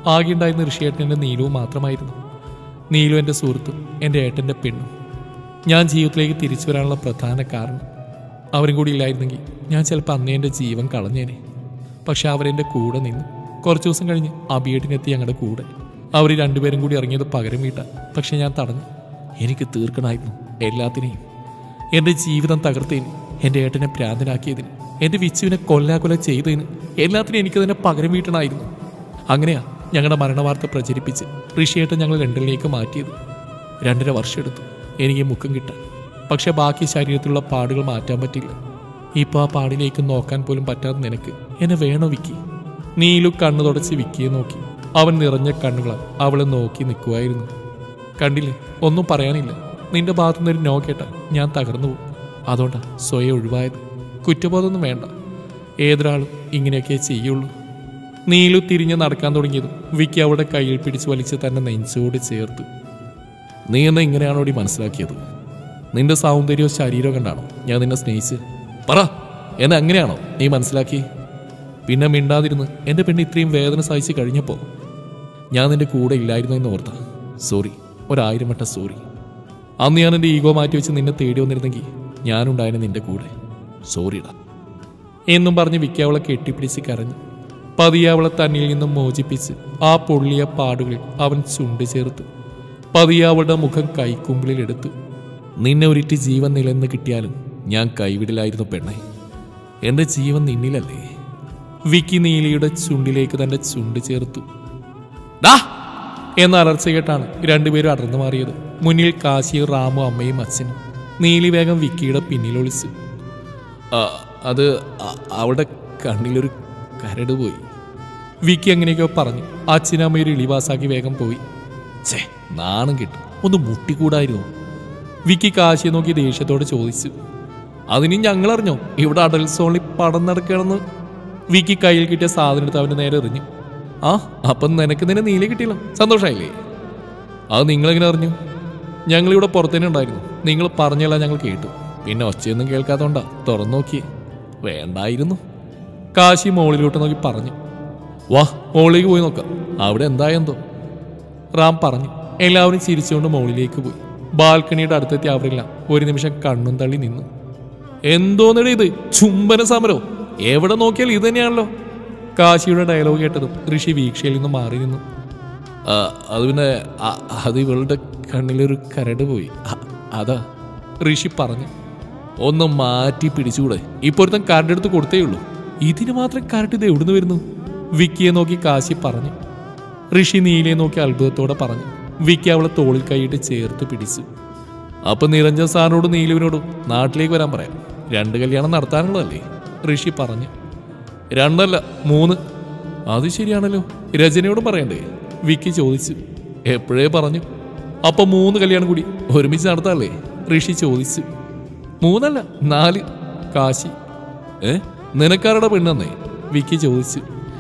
ആകെ ഉണ്ടായിരുന്ന ഋഷിയേട്ടൻ്റെ നീലവും മാത്രമായിരുന്നു നീലു എൻ്റെ സുഹൃത്തും എൻ്റെ ഏട്ടൻ്റെ പെണ്ണും ഞാൻ ജീവിതത്തിലേക്ക് തിരിച്ചു വരാനുള്ള പ്രധാന കാരണം അവരും കൂടി ഇല്ലായിരുന്നെങ്കിൽ ഞാൻ ചിലപ്പോൾ അന്നേ എൻ്റെ ജീവൻ കളഞ്ഞേനെ പക്ഷെ അവരെൻ്റെ കൂടെ നിന്നു കുറച്ച് ദിവസം കഴിഞ്ഞ് അബിയേട്ടിനെത്തി ഞങ്ങളുടെ കൂടെ അവർ രണ്ടുപേരും കൂടി ഇറങ്ങിയത് പകരം വീട്ടാൻ പക്ഷെ ഞാൻ തടഞ്ഞു എനിക്ക് തീർക്കണമായിരുന്നു എല്ലാത്തിനെയും എൻ്റെ ജീവിതം തകർത്തതിന് എൻ്റെ ഏട്ടനെ ഭ്രാന്തനാക്കിയതിന് എൻ്റെ വിച്ചുവിനെ കൊല്ലാകൊല ചെയ്തതിന് എല്ലാത്തിനും എനിക്ക് തന്നെ പകരം വീട്ടണമായിരുന്നു അങ്ങനെയാ ഞങ്ങളുടെ മരണവാർത്ത പ്രചരിപ്പിച്ച് ഋഷിയേട്ടൻ ഞങ്ങൾ ലണ്ടനിലേക്ക് മാറ്റിയത് രണ്ടര വർഷം എടുത്തു എനിക്ക് മുഖം കിട്ടാൻ പക്ഷെ ബാക്കി ശരീരത്തിലുള്ള പാടുകൾ മാറ്റാൻ പറ്റില്ല ഇപ്പോൾ ആ പാടിലേക്ക് നോക്കാൻ പോലും പറ്റാത്ത നിനക്ക് എന്നെ വേണോ വിക്കി നീലു കണ്ണു തുടച്ച് വിക്കിയെ നോക്കി അവൻ നിറഞ്ഞ കണ്ണുകളാൽ അവളെ നോക്കി നിൽക്കുമായിരുന്നു കണ്ടില്ലേ ഒന്നും പറയാനില്ല നിന്റെ ഭാഗത്തുനിന്ന് ഒരു നോ കേട്ടാൽ ഞാൻ തകർന്നു പോകും അതുകൊണ്ടാ സ്വയം ഒഴിവായത് കുറ്റബോധമൊന്നും വേണ്ട ഏതൊരാളും ഇങ്ങനെയൊക്കെ ചെയ്യുള്ളൂ നീലു തിരിഞ്ഞ് നടക്കാൻ തുടങ്ങിയതും വിക്കി അവളുടെ കയ്യിൽ പിടിച്ച് വലിച്ച് തന്നെ നെഞ്ചോട് ചേർത്തു നീ എന്നെ ഇങ്ങനെയാണോടി മനസ്സിലാക്കിയത് നിന്റെ സൗന്ദര്യവും ശരീരവും കണ്ടാണോ ഞാൻ നിന്നെ സ്നേഹിച്ച് പറ എന്നെ അങ്ങനെയാണോ നീ മനസ്സിലാക്കി പിന്നെ മിണ്ടാതിരുന്ന് എൻ്റെ പെണ്ണ് ഇത്രയും വേദന സഹിച്ച് കഴിഞ്ഞപ്പോൾ ഞാൻ നിന്റെ കൂടെ ഇല്ലായിരുന്നു എന്ന് ഓർത്ത സോറി ഒരായിരം വട്ടം സോറി അന്ന് ഞാൻ എൻ്റെ ഈഗോ മാറ്റി വെച്ച് നിന്നെ തേടി വന്നിരുന്നെങ്കിൽ ഞാനുണ്ടായിരുന്നു നിന്റെ കൂടെ സോറിടാ എന്നും പറഞ്ഞ് വിക്കി അവളെ കെട്ടിപ്പിടിച്ച് കരഞ്ഞു പതിയെ അവളെ തന്നിൽ നിന്നും മോചിപ്പിച്ച് ആ പൊള്ളിയ പാടുകളിൽ അവൻ ചുണ്ട് ചേർത്ത് പതിയെ അവളുടെ മുഖം കൈക്കുമ്പിളിൽ എടുത്തു നിന്നെ ഒരിറ്റ് ജീവൻ നിലനിന്ന് കിട്ടിയാലും ഞാൻ കൈവിടിലായിരുന്നു പെണ്ണെ എന്റെ ജീവൻ നിന്നിലല്ലേ വിക്കി നീലിയുടെ ചുണ്ടിലേക്ക് തന്റെ ചുണ്ട് ചേർത്തു ഡാ എന്ന അലർച്ച കേട്ടാണ് രണ്ടുപേരും അടർന്നു മാറിയത് മുന്നിൽ കാശിയും റാമു അമ്മയും അച്ഛനും നീലി വേഗം വിക്കിയുടെ പിന്നിൽ ഒളിച്ചു ആ, അത് അ- അവളുടെ കണ്ണിലൊരു കരട് പോയി വിക്കി അങ്ങനെയൊക്കെ പറഞ്ഞു അച്ഛനമ്മയൊരു ഇളിവാസാക്കി വേഗം പോയി ഛേ നാണം കിട്ടും ഒന്ന് മുട്ടിക്കൂടായിരുന്നു വിക്കി കാശിയെ നോക്കി ദേഷ്യത്തോടെ ചോദിച്ചു അതിന് ഞങ്ങൾ അറിഞ്ഞോ ഇവിടെ അടൽ സോണിൽ പടം നടക്കണമെന്ന് വിക്കി കയ്യിൽ കിട്ടിയ സാധനം എടുത്ത് അവന്റെ നേരെ എറിഞ്ഞു ആ അപ്പം നിനക്ക് നിന്നെ നീല കിട്ടിയല്ലോ സന്തോഷമായില്ലേ അത് നിങ്ങളെങ്ങനെ അറിഞ്ഞു ഞങ്ങളിവിടെ പുറത്തേനെ ഉണ്ടായിരുന്നു നിങ്ങൾ പറഞ്ഞല്ല ഞങ്ങൾ കേട്ടു പിന്നെ ഒച്ചയൊന്നും കേൾക്കാത്തോണ്ടാ തുറന്നു നോക്കിയേ വേണ്ടായിരുന്നു കാശി മോളിലോട്ട് നോക്കി പറഞ്ഞു വാ മോളിലേക്ക് പോയി നോക്കാം അവിടെ എന്തായെന്തോ റാം പറഞ്ഞു എല്ലാവരും ചിരിച്ചുകൊണ്ട് മുകളിലേക്ക് പോയി ബാൽക്കണിയുടെ അടുത്തെത്തി അവരെല്ലാം ഒരു നിമിഷം കണ്ണും തള്ളി നിന്നു എന്തോന്നടി ഇത് ചുംബന സമരോ എവിടെ നോക്കിയാൽ ഇത് തന്നെയാണല്ലോ കാശിയുടെ ഡയലോഗ് കേട്ടതും ഋഷി വീക്ഷയിൽ നിന്ന് മാറി നിന്നു "ആ, അത് പിന്നെ അ- അത് ഇവളുടെ കണ്ണിലൊരു കരട് പോയി അ- അതാ ഋഷി പറഞ്ഞു ഒന്ന് മാറ്റി പിടിച്ചുകൂടെ ഇപ്പോഴത്തെ കരട് എടുത്ത് കൊടുത്തേ ഉള്ളൂ ഇതിന് മാത്രം കരട് ഇത് എവിടുന്ന് വരുന്നു വിക്കിയെ നോക്കി കാശി പറഞ്ഞു ഋഷി നീലയെ നോക്കി അത്ഭുതത്തോടെ പറഞ്ഞു വിക്കി അവളെ തോളിൽ കൈയിട്ട് ചേർത്ത് പിടിച്ചു അപ്പൊ നിരഞ്ജൻ സാറിനോടും നീലുവിനോടും നാട്ടിലേക്ക് വരാൻ പറയാം രണ്ട് കല്യാണം നടത്താനുള്ളതല്ലേ ഋഷി പറഞ്ഞു രണ്ടല്ല മൂന്ന് അത് ശരിയാണല്ലോ രചനയോടും പറയണ്ടേ വിക്കി ചോദിച്ചു എപ്പോഴേ പറഞ്ഞു അപ്പൊ മൂന്ന് കല്യാണം കൂടി ഒരുമിച്ച് നടത്താല്ലേ ഋഷി ചോദിച്ചു മൂന്നല്ല നാല് കാശി ഏ നിനക്കാരുടെ പെണ്ണെന്നേ വിക്കി ചോദിച്ചു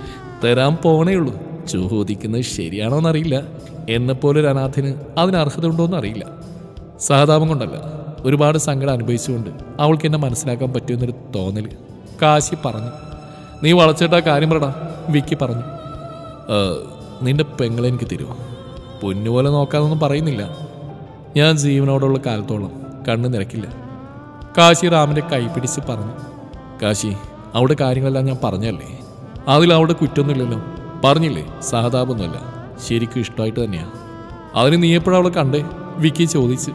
തരാൻ പോണേ ഉള്ളൂ ചോദിക്കുന്നത് ശരിയാണോന്നറിയില്ല എന്നെപ്പോലൊരു അനാഥന് അതിന് അർഹത ഉണ്ടോയെന്ന് അറിയില്ല സഹതാപം കൊണ്ടല്ല ഒരുപാട് സങ്കടം അനുഭവിച്ചുകൊണ്ട് അവൾക്ക് എന്നെ മനസ്സിലാക്കാൻ പറ്റുമെന്നൊരു തോന്നൽ കാശി പറഞ്ഞു നീ വളച്ചിട്ട കാര്യം പറടാ വിക്കി പറഞ്ഞു "ഏ, നിന്റെ പെങ്ങളെ എനിക്ക് തരുമോ പൊന്നുപോലെ നോക്കാതൊന്നും പറയുന്നില്ല ഞാൻ ജീവനോടുള്ള കാലത്തോളം കണ്ണു നിരക്കില്ല കാശി റാമിന്റെ കൈ പിടിച്ച് പറഞ്ഞു കാശി അവിടെ കാര്യങ്ങളെല്ലാം ഞാൻ പറഞ്ഞല്ലേ അതിൽ അവിടെ കുറ്റമൊന്നുമില്ലല്ലോ പറഞ്ഞില്ലേ സഹതാപമൊന്നുമല്ല ശരിക്കും ഇഷ്ടമായിട്ട് തന്നെയാ അതിന് നീ എപ്പോഴാ അവളെ കണ്ടേ വിക്കി ചോദിച്ചു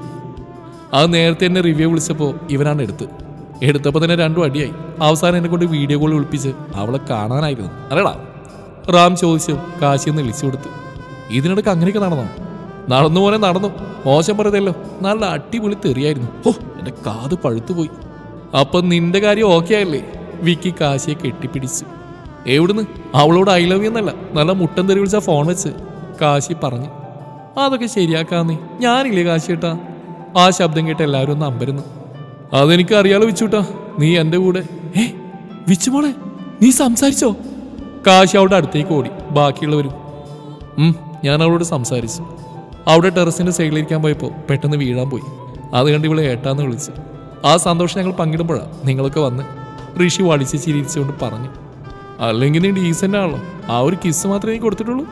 അത് നേരത്തെ എന്നെ റിവ്യൂ വിളിച്ചപ്പോൾ ഇവനാണ് എടുത്ത് എടുത്തപ്പോൾ തന്നെ രണ്ടും അടിയായി അവസാനം എന്നെ കൊണ്ട് വീഡിയോ കോൾ വിളിപ്പിച്ച് അവളെ കാണാനായിരുന്നു അല്ലടാ റാം ചോദിച്ചു കാശി എന്ന് വിളിച്ചു കൊടുത്തു ഇതിനിടയ്ക്ക് അങ്ങനെയൊക്കെ നടന്നോ നടന്നു പോലെ നടന്നു മോശം പറയതല്ലോ നല്ല അടിപൊളി തെറിയായിരുന്നു ഓ എന്റെ കാത് പഴുത്തു പോയി അപ്പൊ നിന്റെ കാര്യം ഓക്കെ ആയല്ലേ വിക്കി കാശിയെ കെട്ടിപ്പിടിച്ചു എവിടുന്ന് അവളോട് ഐ ലവ് എന്നല്ല നല്ല മുട്ടൻ തെറി വിളിച്ച ഫോൺ വെച്ച് കാശി പറഞ്ഞു അതൊക്കെ ശരിയാക്കാന്നേ ഞാനില്ലേ കാശിയേട്ടാ ആ ശബ്ദം കേട്ട് എല്ലാവരും ഒന്ന് അമ്പരുന്നു അതെനിക്ക് അറിയാലോ വിച്ചുട്ടാ നീ എൻ്റെ കൂടെ ഏ വിച്ചുമോളെ നീ സംസാരിച്ചോ കാശി അവളുടെ അടുത്തേക്ക് ഓടി ബാക്കിയുള്ളവരും ഉം, ഞാൻ അവളോട് സംസാരിച്ചു അവിടെ ടെറസിന്റെ സൈഡിലിരിക്കാൻ പോയപ്പോൾ പെട്ടെന്ന് വീഴാൻ പോയി അത് കണ്ട് ഇവളെ ഏട്ടാന്ന് വിളിച്ചു ആ സന്തോഷം ഞങ്ങൾ പങ്കിടുമ്പോഴാണ് നിങ്ങളൊക്കെ വന്ന് ഋഷി വളിച്ച് ചിരിച്ചുകൊണ്ട് പറഞ്ഞു അല്ലെങ്കിൽ നീ ഡീസൻ്റ് ആണല്ലോ ആ ഒരു കിസ് മാത്രമേ നീ കൊടുത്തിട്ടുള്ളൂ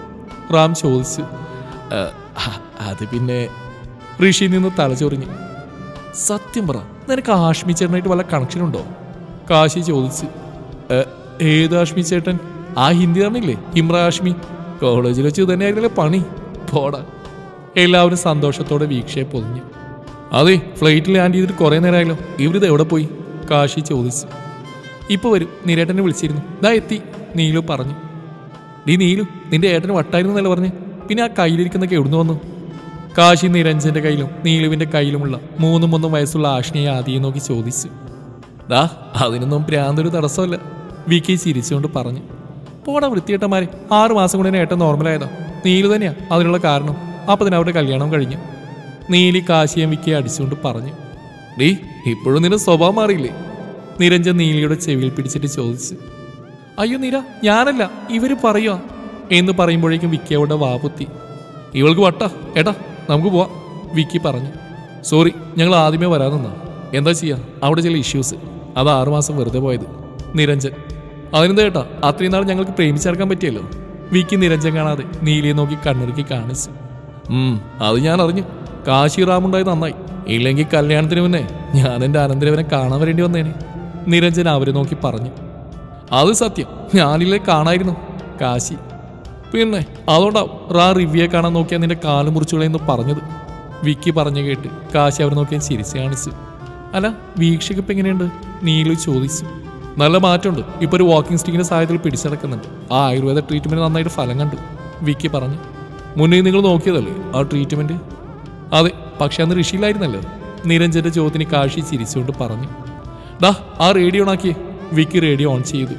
റാം ചോദിച്ചു "ഏ, അ- അത് പിന്നെ ഋഷിയിൽ നിന്ന് തലചൊറിഞ്ഞു സത്യം പറ നിനക്ക് ആഷ്മി ചേട്ടനായിട്ട് വല്ല കണക്ഷൻ ഉണ്ടോ കാശി ചോദിച്ചു "ഏ, ഏത് ആഷ്മി ചേട്ടൻ ആ ഹിന്ദി പറഞ്ഞില്ലേ ഇമ്ര ആഷ്മി കോളേജിൽ വെച്ച് ഇത് തന്നെയായിരുന്നല്ലേ പണി പോടാ എല്ലാവരും സന്തോഷത്തോടെ വീക്ഷയെ പൊതിഞ്ഞു അതെ ഫ്ലൈറ്റിൽ ലാൻഡ് ചെയ്തിട്ട് കുറേ നേരമായല്ലോ ഇവരിത് എവിടെ പോയി കാശി ചോദിച്ചു ഇപ്പൊ വരും നിരേട്ടനെ വിളിച്ചിരുന്നു ദാ എത്തി നീലു പറഞ്ഞു ഡീ നീലു നിന്റെ ഏട്ടന് വട്ടായിരുന്നു എന്നല്ല പറഞ്ഞു പിന്നെ ആ കയ്യിലിരിക്കുന്നൊക്കെ എവിടുന്ന് വന്നു കാശി നിരഞ്ജന്റെ കയ്യിലും നീലുവിന്റെ കയ്യിലുമുള്ള മൂന്നും മൂന്നും വയസ്സുള്ള ആഷ്ണിയെ ആദ്യം നോക്കി ചോദിച്ചു ദാ അതിനൊന്നും പ്രാന്തൊരു തടസ്സമല്ല വിക്കി ചിരിച്ചുകൊണ്ട് പറഞ്ഞു പോടാ വൃത്തിയേട്ടന്മാരെ ആറ് മാസം കൊണ്ട് തന്നെ ഏട്ടൻ നോർമലായതാ നീലു തന്നെയാ അതിനുള്ള കാരണം അപ്പൊ തന്നെ അവരുടെ കല്യാണം കഴിഞ്ഞു നീലി കാശിയം വിക്കി അടിച്ചുകൊണ്ട് പറഞ്ഞു ഡീ ഇപ്പോഴും നിന്റെ സ്വഭാവം മാറിയില്ലേ നിരഞ്ജൻ നീലിയുടെ ചെവിയിൽ പിടിച്ചിട്ട് ചോദിച്ചു അയ്യോ നീര ഞാനല്ല ഇവര് പറയുക എന്ന് പറയുമ്പോഴേക്കും വിക്കി അവിടെ വാപുത്തി ഇവൾക്ക് വട്ട ഏട്ടാ നമുക്ക് പോവാം വിക്കി പറഞ്ഞു സോറി ഞങ്ങൾ ആദ്യമേ വരാൻ നിന്നാ എന്താ ചെയ്യാ അവിടെ ചില ഇഷ്യൂസ് അത് ആറുമാസം വെറുതെ പോയത് നിരഞ്ജൻ അതിനെന്താ ഏട്ടാ അത്രയും നാൾ ഞങ്ങൾക്ക് പ്രേമിച്ചെടുക്കാൻ പറ്റിയല്ലോ വിക്കി നിരഞ്ജൻ കാണാതെ നീലിയെ നോക്കി കണ്ണിറുക്കി കാണിച്ചു ഉം അത് ഞാൻ അറിഞ്ഞു കാശി റാമുണ്ടായത് നന്നായി ഇല്ലെങ്കിൽ കല്യാണത്തിന് മുന്നേ ഞാൻ എൻ്റെ അനന്തരവനെ കാണാൻ വരേണ്ടി വന്നേനെ നിരഞ്ജൻ അവരെ നോക്കി പറഞ്ഞു അത് സത്യം ഞാനില്ലേ കാണായിരുന്നു കാശി പിന്നെ അതുകൊണ്ടാവും റാ റിവ്യെ കാണാൻ നോക്കിയാൽ നിന്റെ കാല് മുറിച്ചുകളെന്ന് പറഞ്ഞത് വിക്കി പറഞ്ഞു കേട്ട് കാശി അവർ നോക്കിയാൽ ചിരിച്ച് കാണിച്ചു അല്ല വീക്ഷയ്ക്ക് ഇപ്പം എങ്ങനെയുണ്ട് നീലു ചോദിച്ചു നല്ല മാറ്റമുണ്ട് ഇപ്പൊ ഒരു വാക്കിംഗ് സ്റ്റിക്കിന്റെ സഹായത്തിൽ പിടിച്ചടക്കുന്നുണ്ട് ആ ആയുർവേദ ട്രീറ്റ്മെന്റ് നന്നായിട്ട് ഫലം കണ്ടു വിക്കി പറഞ്ഞു മുന്നേ നിങ്ങൾ നോക്കിയതല്ലേ ആ ട്രീറ്റ്മെന്റ് അതെ പക്ഷെ അന്ന് ഋഷിയിലായിരുന്നല്ലോ നിരഞ്ജന്റെ ചോദ്യത്തിന് കാശി ചിരിച്ചുകൊണ്ട് പറഞ്ഞു ഡാ ആ റേഡിയോ ഓണാക്കിയേ വിക്കി റേഡിയോ ഓൺ ചെയ്തു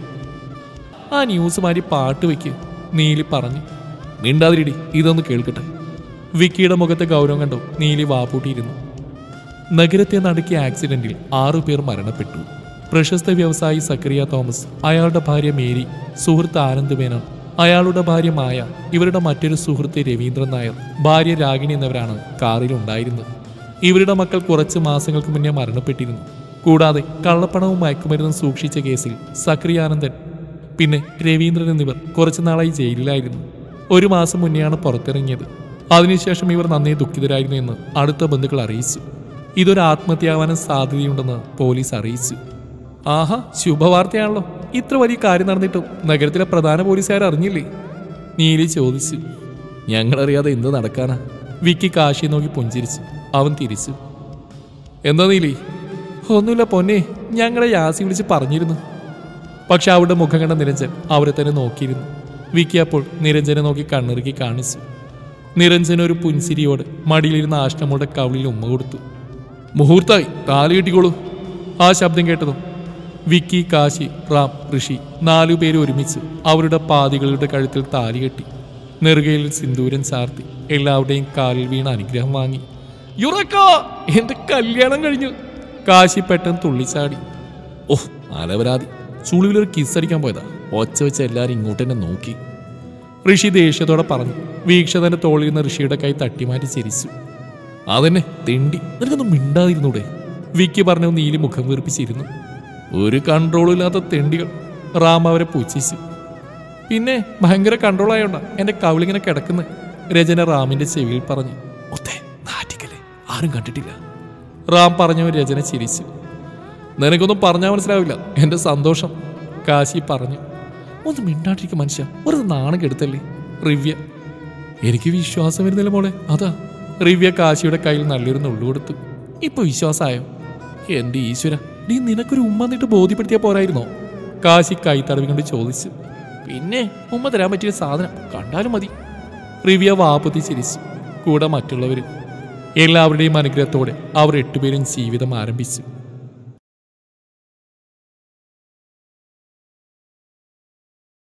ആ ന്യൂസ് മാറ്റി പാട്ട് വെക്ക് നീലി പറഞ്ഞു മിണ്ടാതിരിടി ഇതൊന്ന് കേൾക്കട്ടെ വിക്കിയുടെ മുഖത്തെ ഗൗരവം കണ്ടു നീലി വാപ്പൂട്ടിയിരുന്നു നഗരത്തെ നടുക്കിയ ആക്സിഡന്റിൽ ആറു പേർ മരണപ്പെട്ടു പ്രശസ്ത വ്യവസായി സക്രിയ തോമസ് അയാളുടെ ഭാര്യ മേരി സുഹൃത്ത് ആനന്ദ് മേനോൻ അയാളുടെ ഭാര്യ മായ ഇവരുടെ മറ്റൊരു സുഹൃത്ത് രവീന്ദ്രൻ നായർ ഭാര്യ രാഗിണി എന്നിവരാണ് കാറിൽ ഉണ്ടായിരുന്നത് ഇവരുടെ മക്കൾ കുറച്ച് മാസങ്ങൾക്ക് മുന്നേ മരണപ്പെട്ടിരുന്നു കൂടാതെ കള്ളപ്പണവും മയക്കുമരുന്നും സൂക്ഷിച്ച കേസിൽ സക്രിയാനന്ദൻ പിന്നെ രവീന്ദ്രൻ എന്നിവർ കുറച്ചു നാളായി ജയിലിലായിരുന്നു ഒരു മാസം മുന്നെയാണ് പുറത്തിറങ്ങിയത് അതിനുശേഷം ഇവർ നന്നേ ദുഃഖിതരായിരുന്നു എന്ന് അടുത്ത ബന്ധുക്കൾ അറിയിച്ചു ഇതൊരു ആത്മഹത്യയാവാനും സാധ്യതയുണ്ടെന്ന് പോലീസ് അറിയിച്ചു ആഹാ ശുഭവാർത്തയാണല്ലോ ഇത്ര വലിയ കാര്യം നടന്നിട്ടും നഗരത്തിലെ പ്രധാന പോലീസുകാർ അറിഞ്ഞില്ലേ നീലി ചോദിച്ചു ഞങ്ങളറിയാതെ എന്ത് നടക്കാനാ വിക്കി കാശി നോക്കി പുഞ്ചിരിച്ചു അവൻ തിരിച്ചു എന്താ നീലി ഒന്നുമില്ല പൊന്നെ ഞങ്ങളെ യാസി വിളിച്ച് പറഞ്ഞിരുന്നു പക്ഷെ അവരുടെ മുഖം കണ്ട നിരഞ്ജൻ അവരെ തന്നെ നോക്കിയിരുന്നു വിക്കി അപ്പോൾ നിരഞ്ജനെ നോക്കി കണ്ണിറുക്കി കാണിച്ചു നിരഞ്ജൻ ഒരു പുൻസിരിയോട് മടിയിലിരുന്ന ആഷ്ടമുടെ കവിളിൽ ഉമ്മ കൊടുത്തു മുഹൂർത്തായി താലി കെട്ടിക്കോളൂ ആ ശബ്ദം കേട്ടതും വിക്കി കാശി റാം ഋഷി നാലു പേര് ഒരുമിച്ച് അവരുടെ പാതികളുടെ കഴുത്തിൽ താലി കെട്ടി നെറുകയിൽ സിന്ദൂരൻ ചാർത്തി എല്ലാവരുടെയും കാലിൽ വീണ അനുഗ്രഹം വാങ്ങി യുറക്ക എന്റെ കല്യാണം കഴിഞ്ഞു കാശി പെട്ടെന്ന് തുള്ളിച്ചാടി ഓഹ് അലവരാതി ചുളിവിലൊരു കിസ് അടിക്കാൻ പോയതാ ഒച്ച വെച്ച് എല്ലാരും ഇങ്ങോട്ട് തന്നെ നോക്കി ഋഷി ദേഷ്യത്തോടെ പറഞ്ഞു വീക്ഷതന്റെ തോളിരുന്ന ഋഷിയുടെ കൈ തട്ടിമാറ്റി ചിരിച്ചു അതന്നെ തെണ്ടി നിനക്കൊന്നും മിണ്ടാതിരുന്നൂടെ വിക്കി പറഞ്ഞു നീലി മുഖം വീർപ്പിച്ചിരുന്നു ഒരു കൺട്രോളും ഇല്ലാത്ത തെണ്ടികൾ റാം അവരെ പൂച്ചിച്ചു പിന്നെ ഭയങ്കര കൺട്രോൾ ആയോണ്ടാ എന്റെ കവിളിങ്ങനെ കിടക്കുന്നത് രചന റാമിന്റെ ചെവിയിൽ പറഞ്ഞു ഒത്തേ നാറ്റിക്കല്ലേ ആരും കണ്ടിട്ടില്ല റാം പറഞ്ഞവൻ രചന ചിരിച്ചു നിനക്കൊന്നും പറഞ്ഞാൽ മനസ്സിലാവില്ല എന്റെ സന്തോഷം കാശി പറഞ്ഞു ഒന്ന് മിണ്ടാണ്ടിരിക്കും മനുഷ്യ ഒരു നാണം കെടുത്തല്ലേ റിവ്യ എനിക്ക് വിശ്വാസം വരുന്നില്ല മോളെ അതാ റിവ്യ കാശിയുടെ കയ്യിൽ നല്ലൊരു നുള്ളു കൊടുത്തു ഇപ്പൊ വിശ്വാസമായോ എന്റെ ഈശ്വര നീ നിനക്കൊരു ഉമ്മ എന്നിട്ട് ബോധ്യപ്പെടുത്തിയാ പോരായിരുന്നോ കാശി കൈ തടവി കൊണ്ട് ചോദിച്ചു പിന്നെ ഉമ്മ തരാൻ പറ്റിയ സാധനം കണ്ടാലും മതി റിവ്യ വാപ്പത്തി ചിരിച്ചു കൂടെ മറ്റുള്ളവരും എല്ലാവരുടെയും അനുഗ്രഹത്തോടെ അവർ എട്ടുപേരും ജീവിതം ആരംഭിച്ചു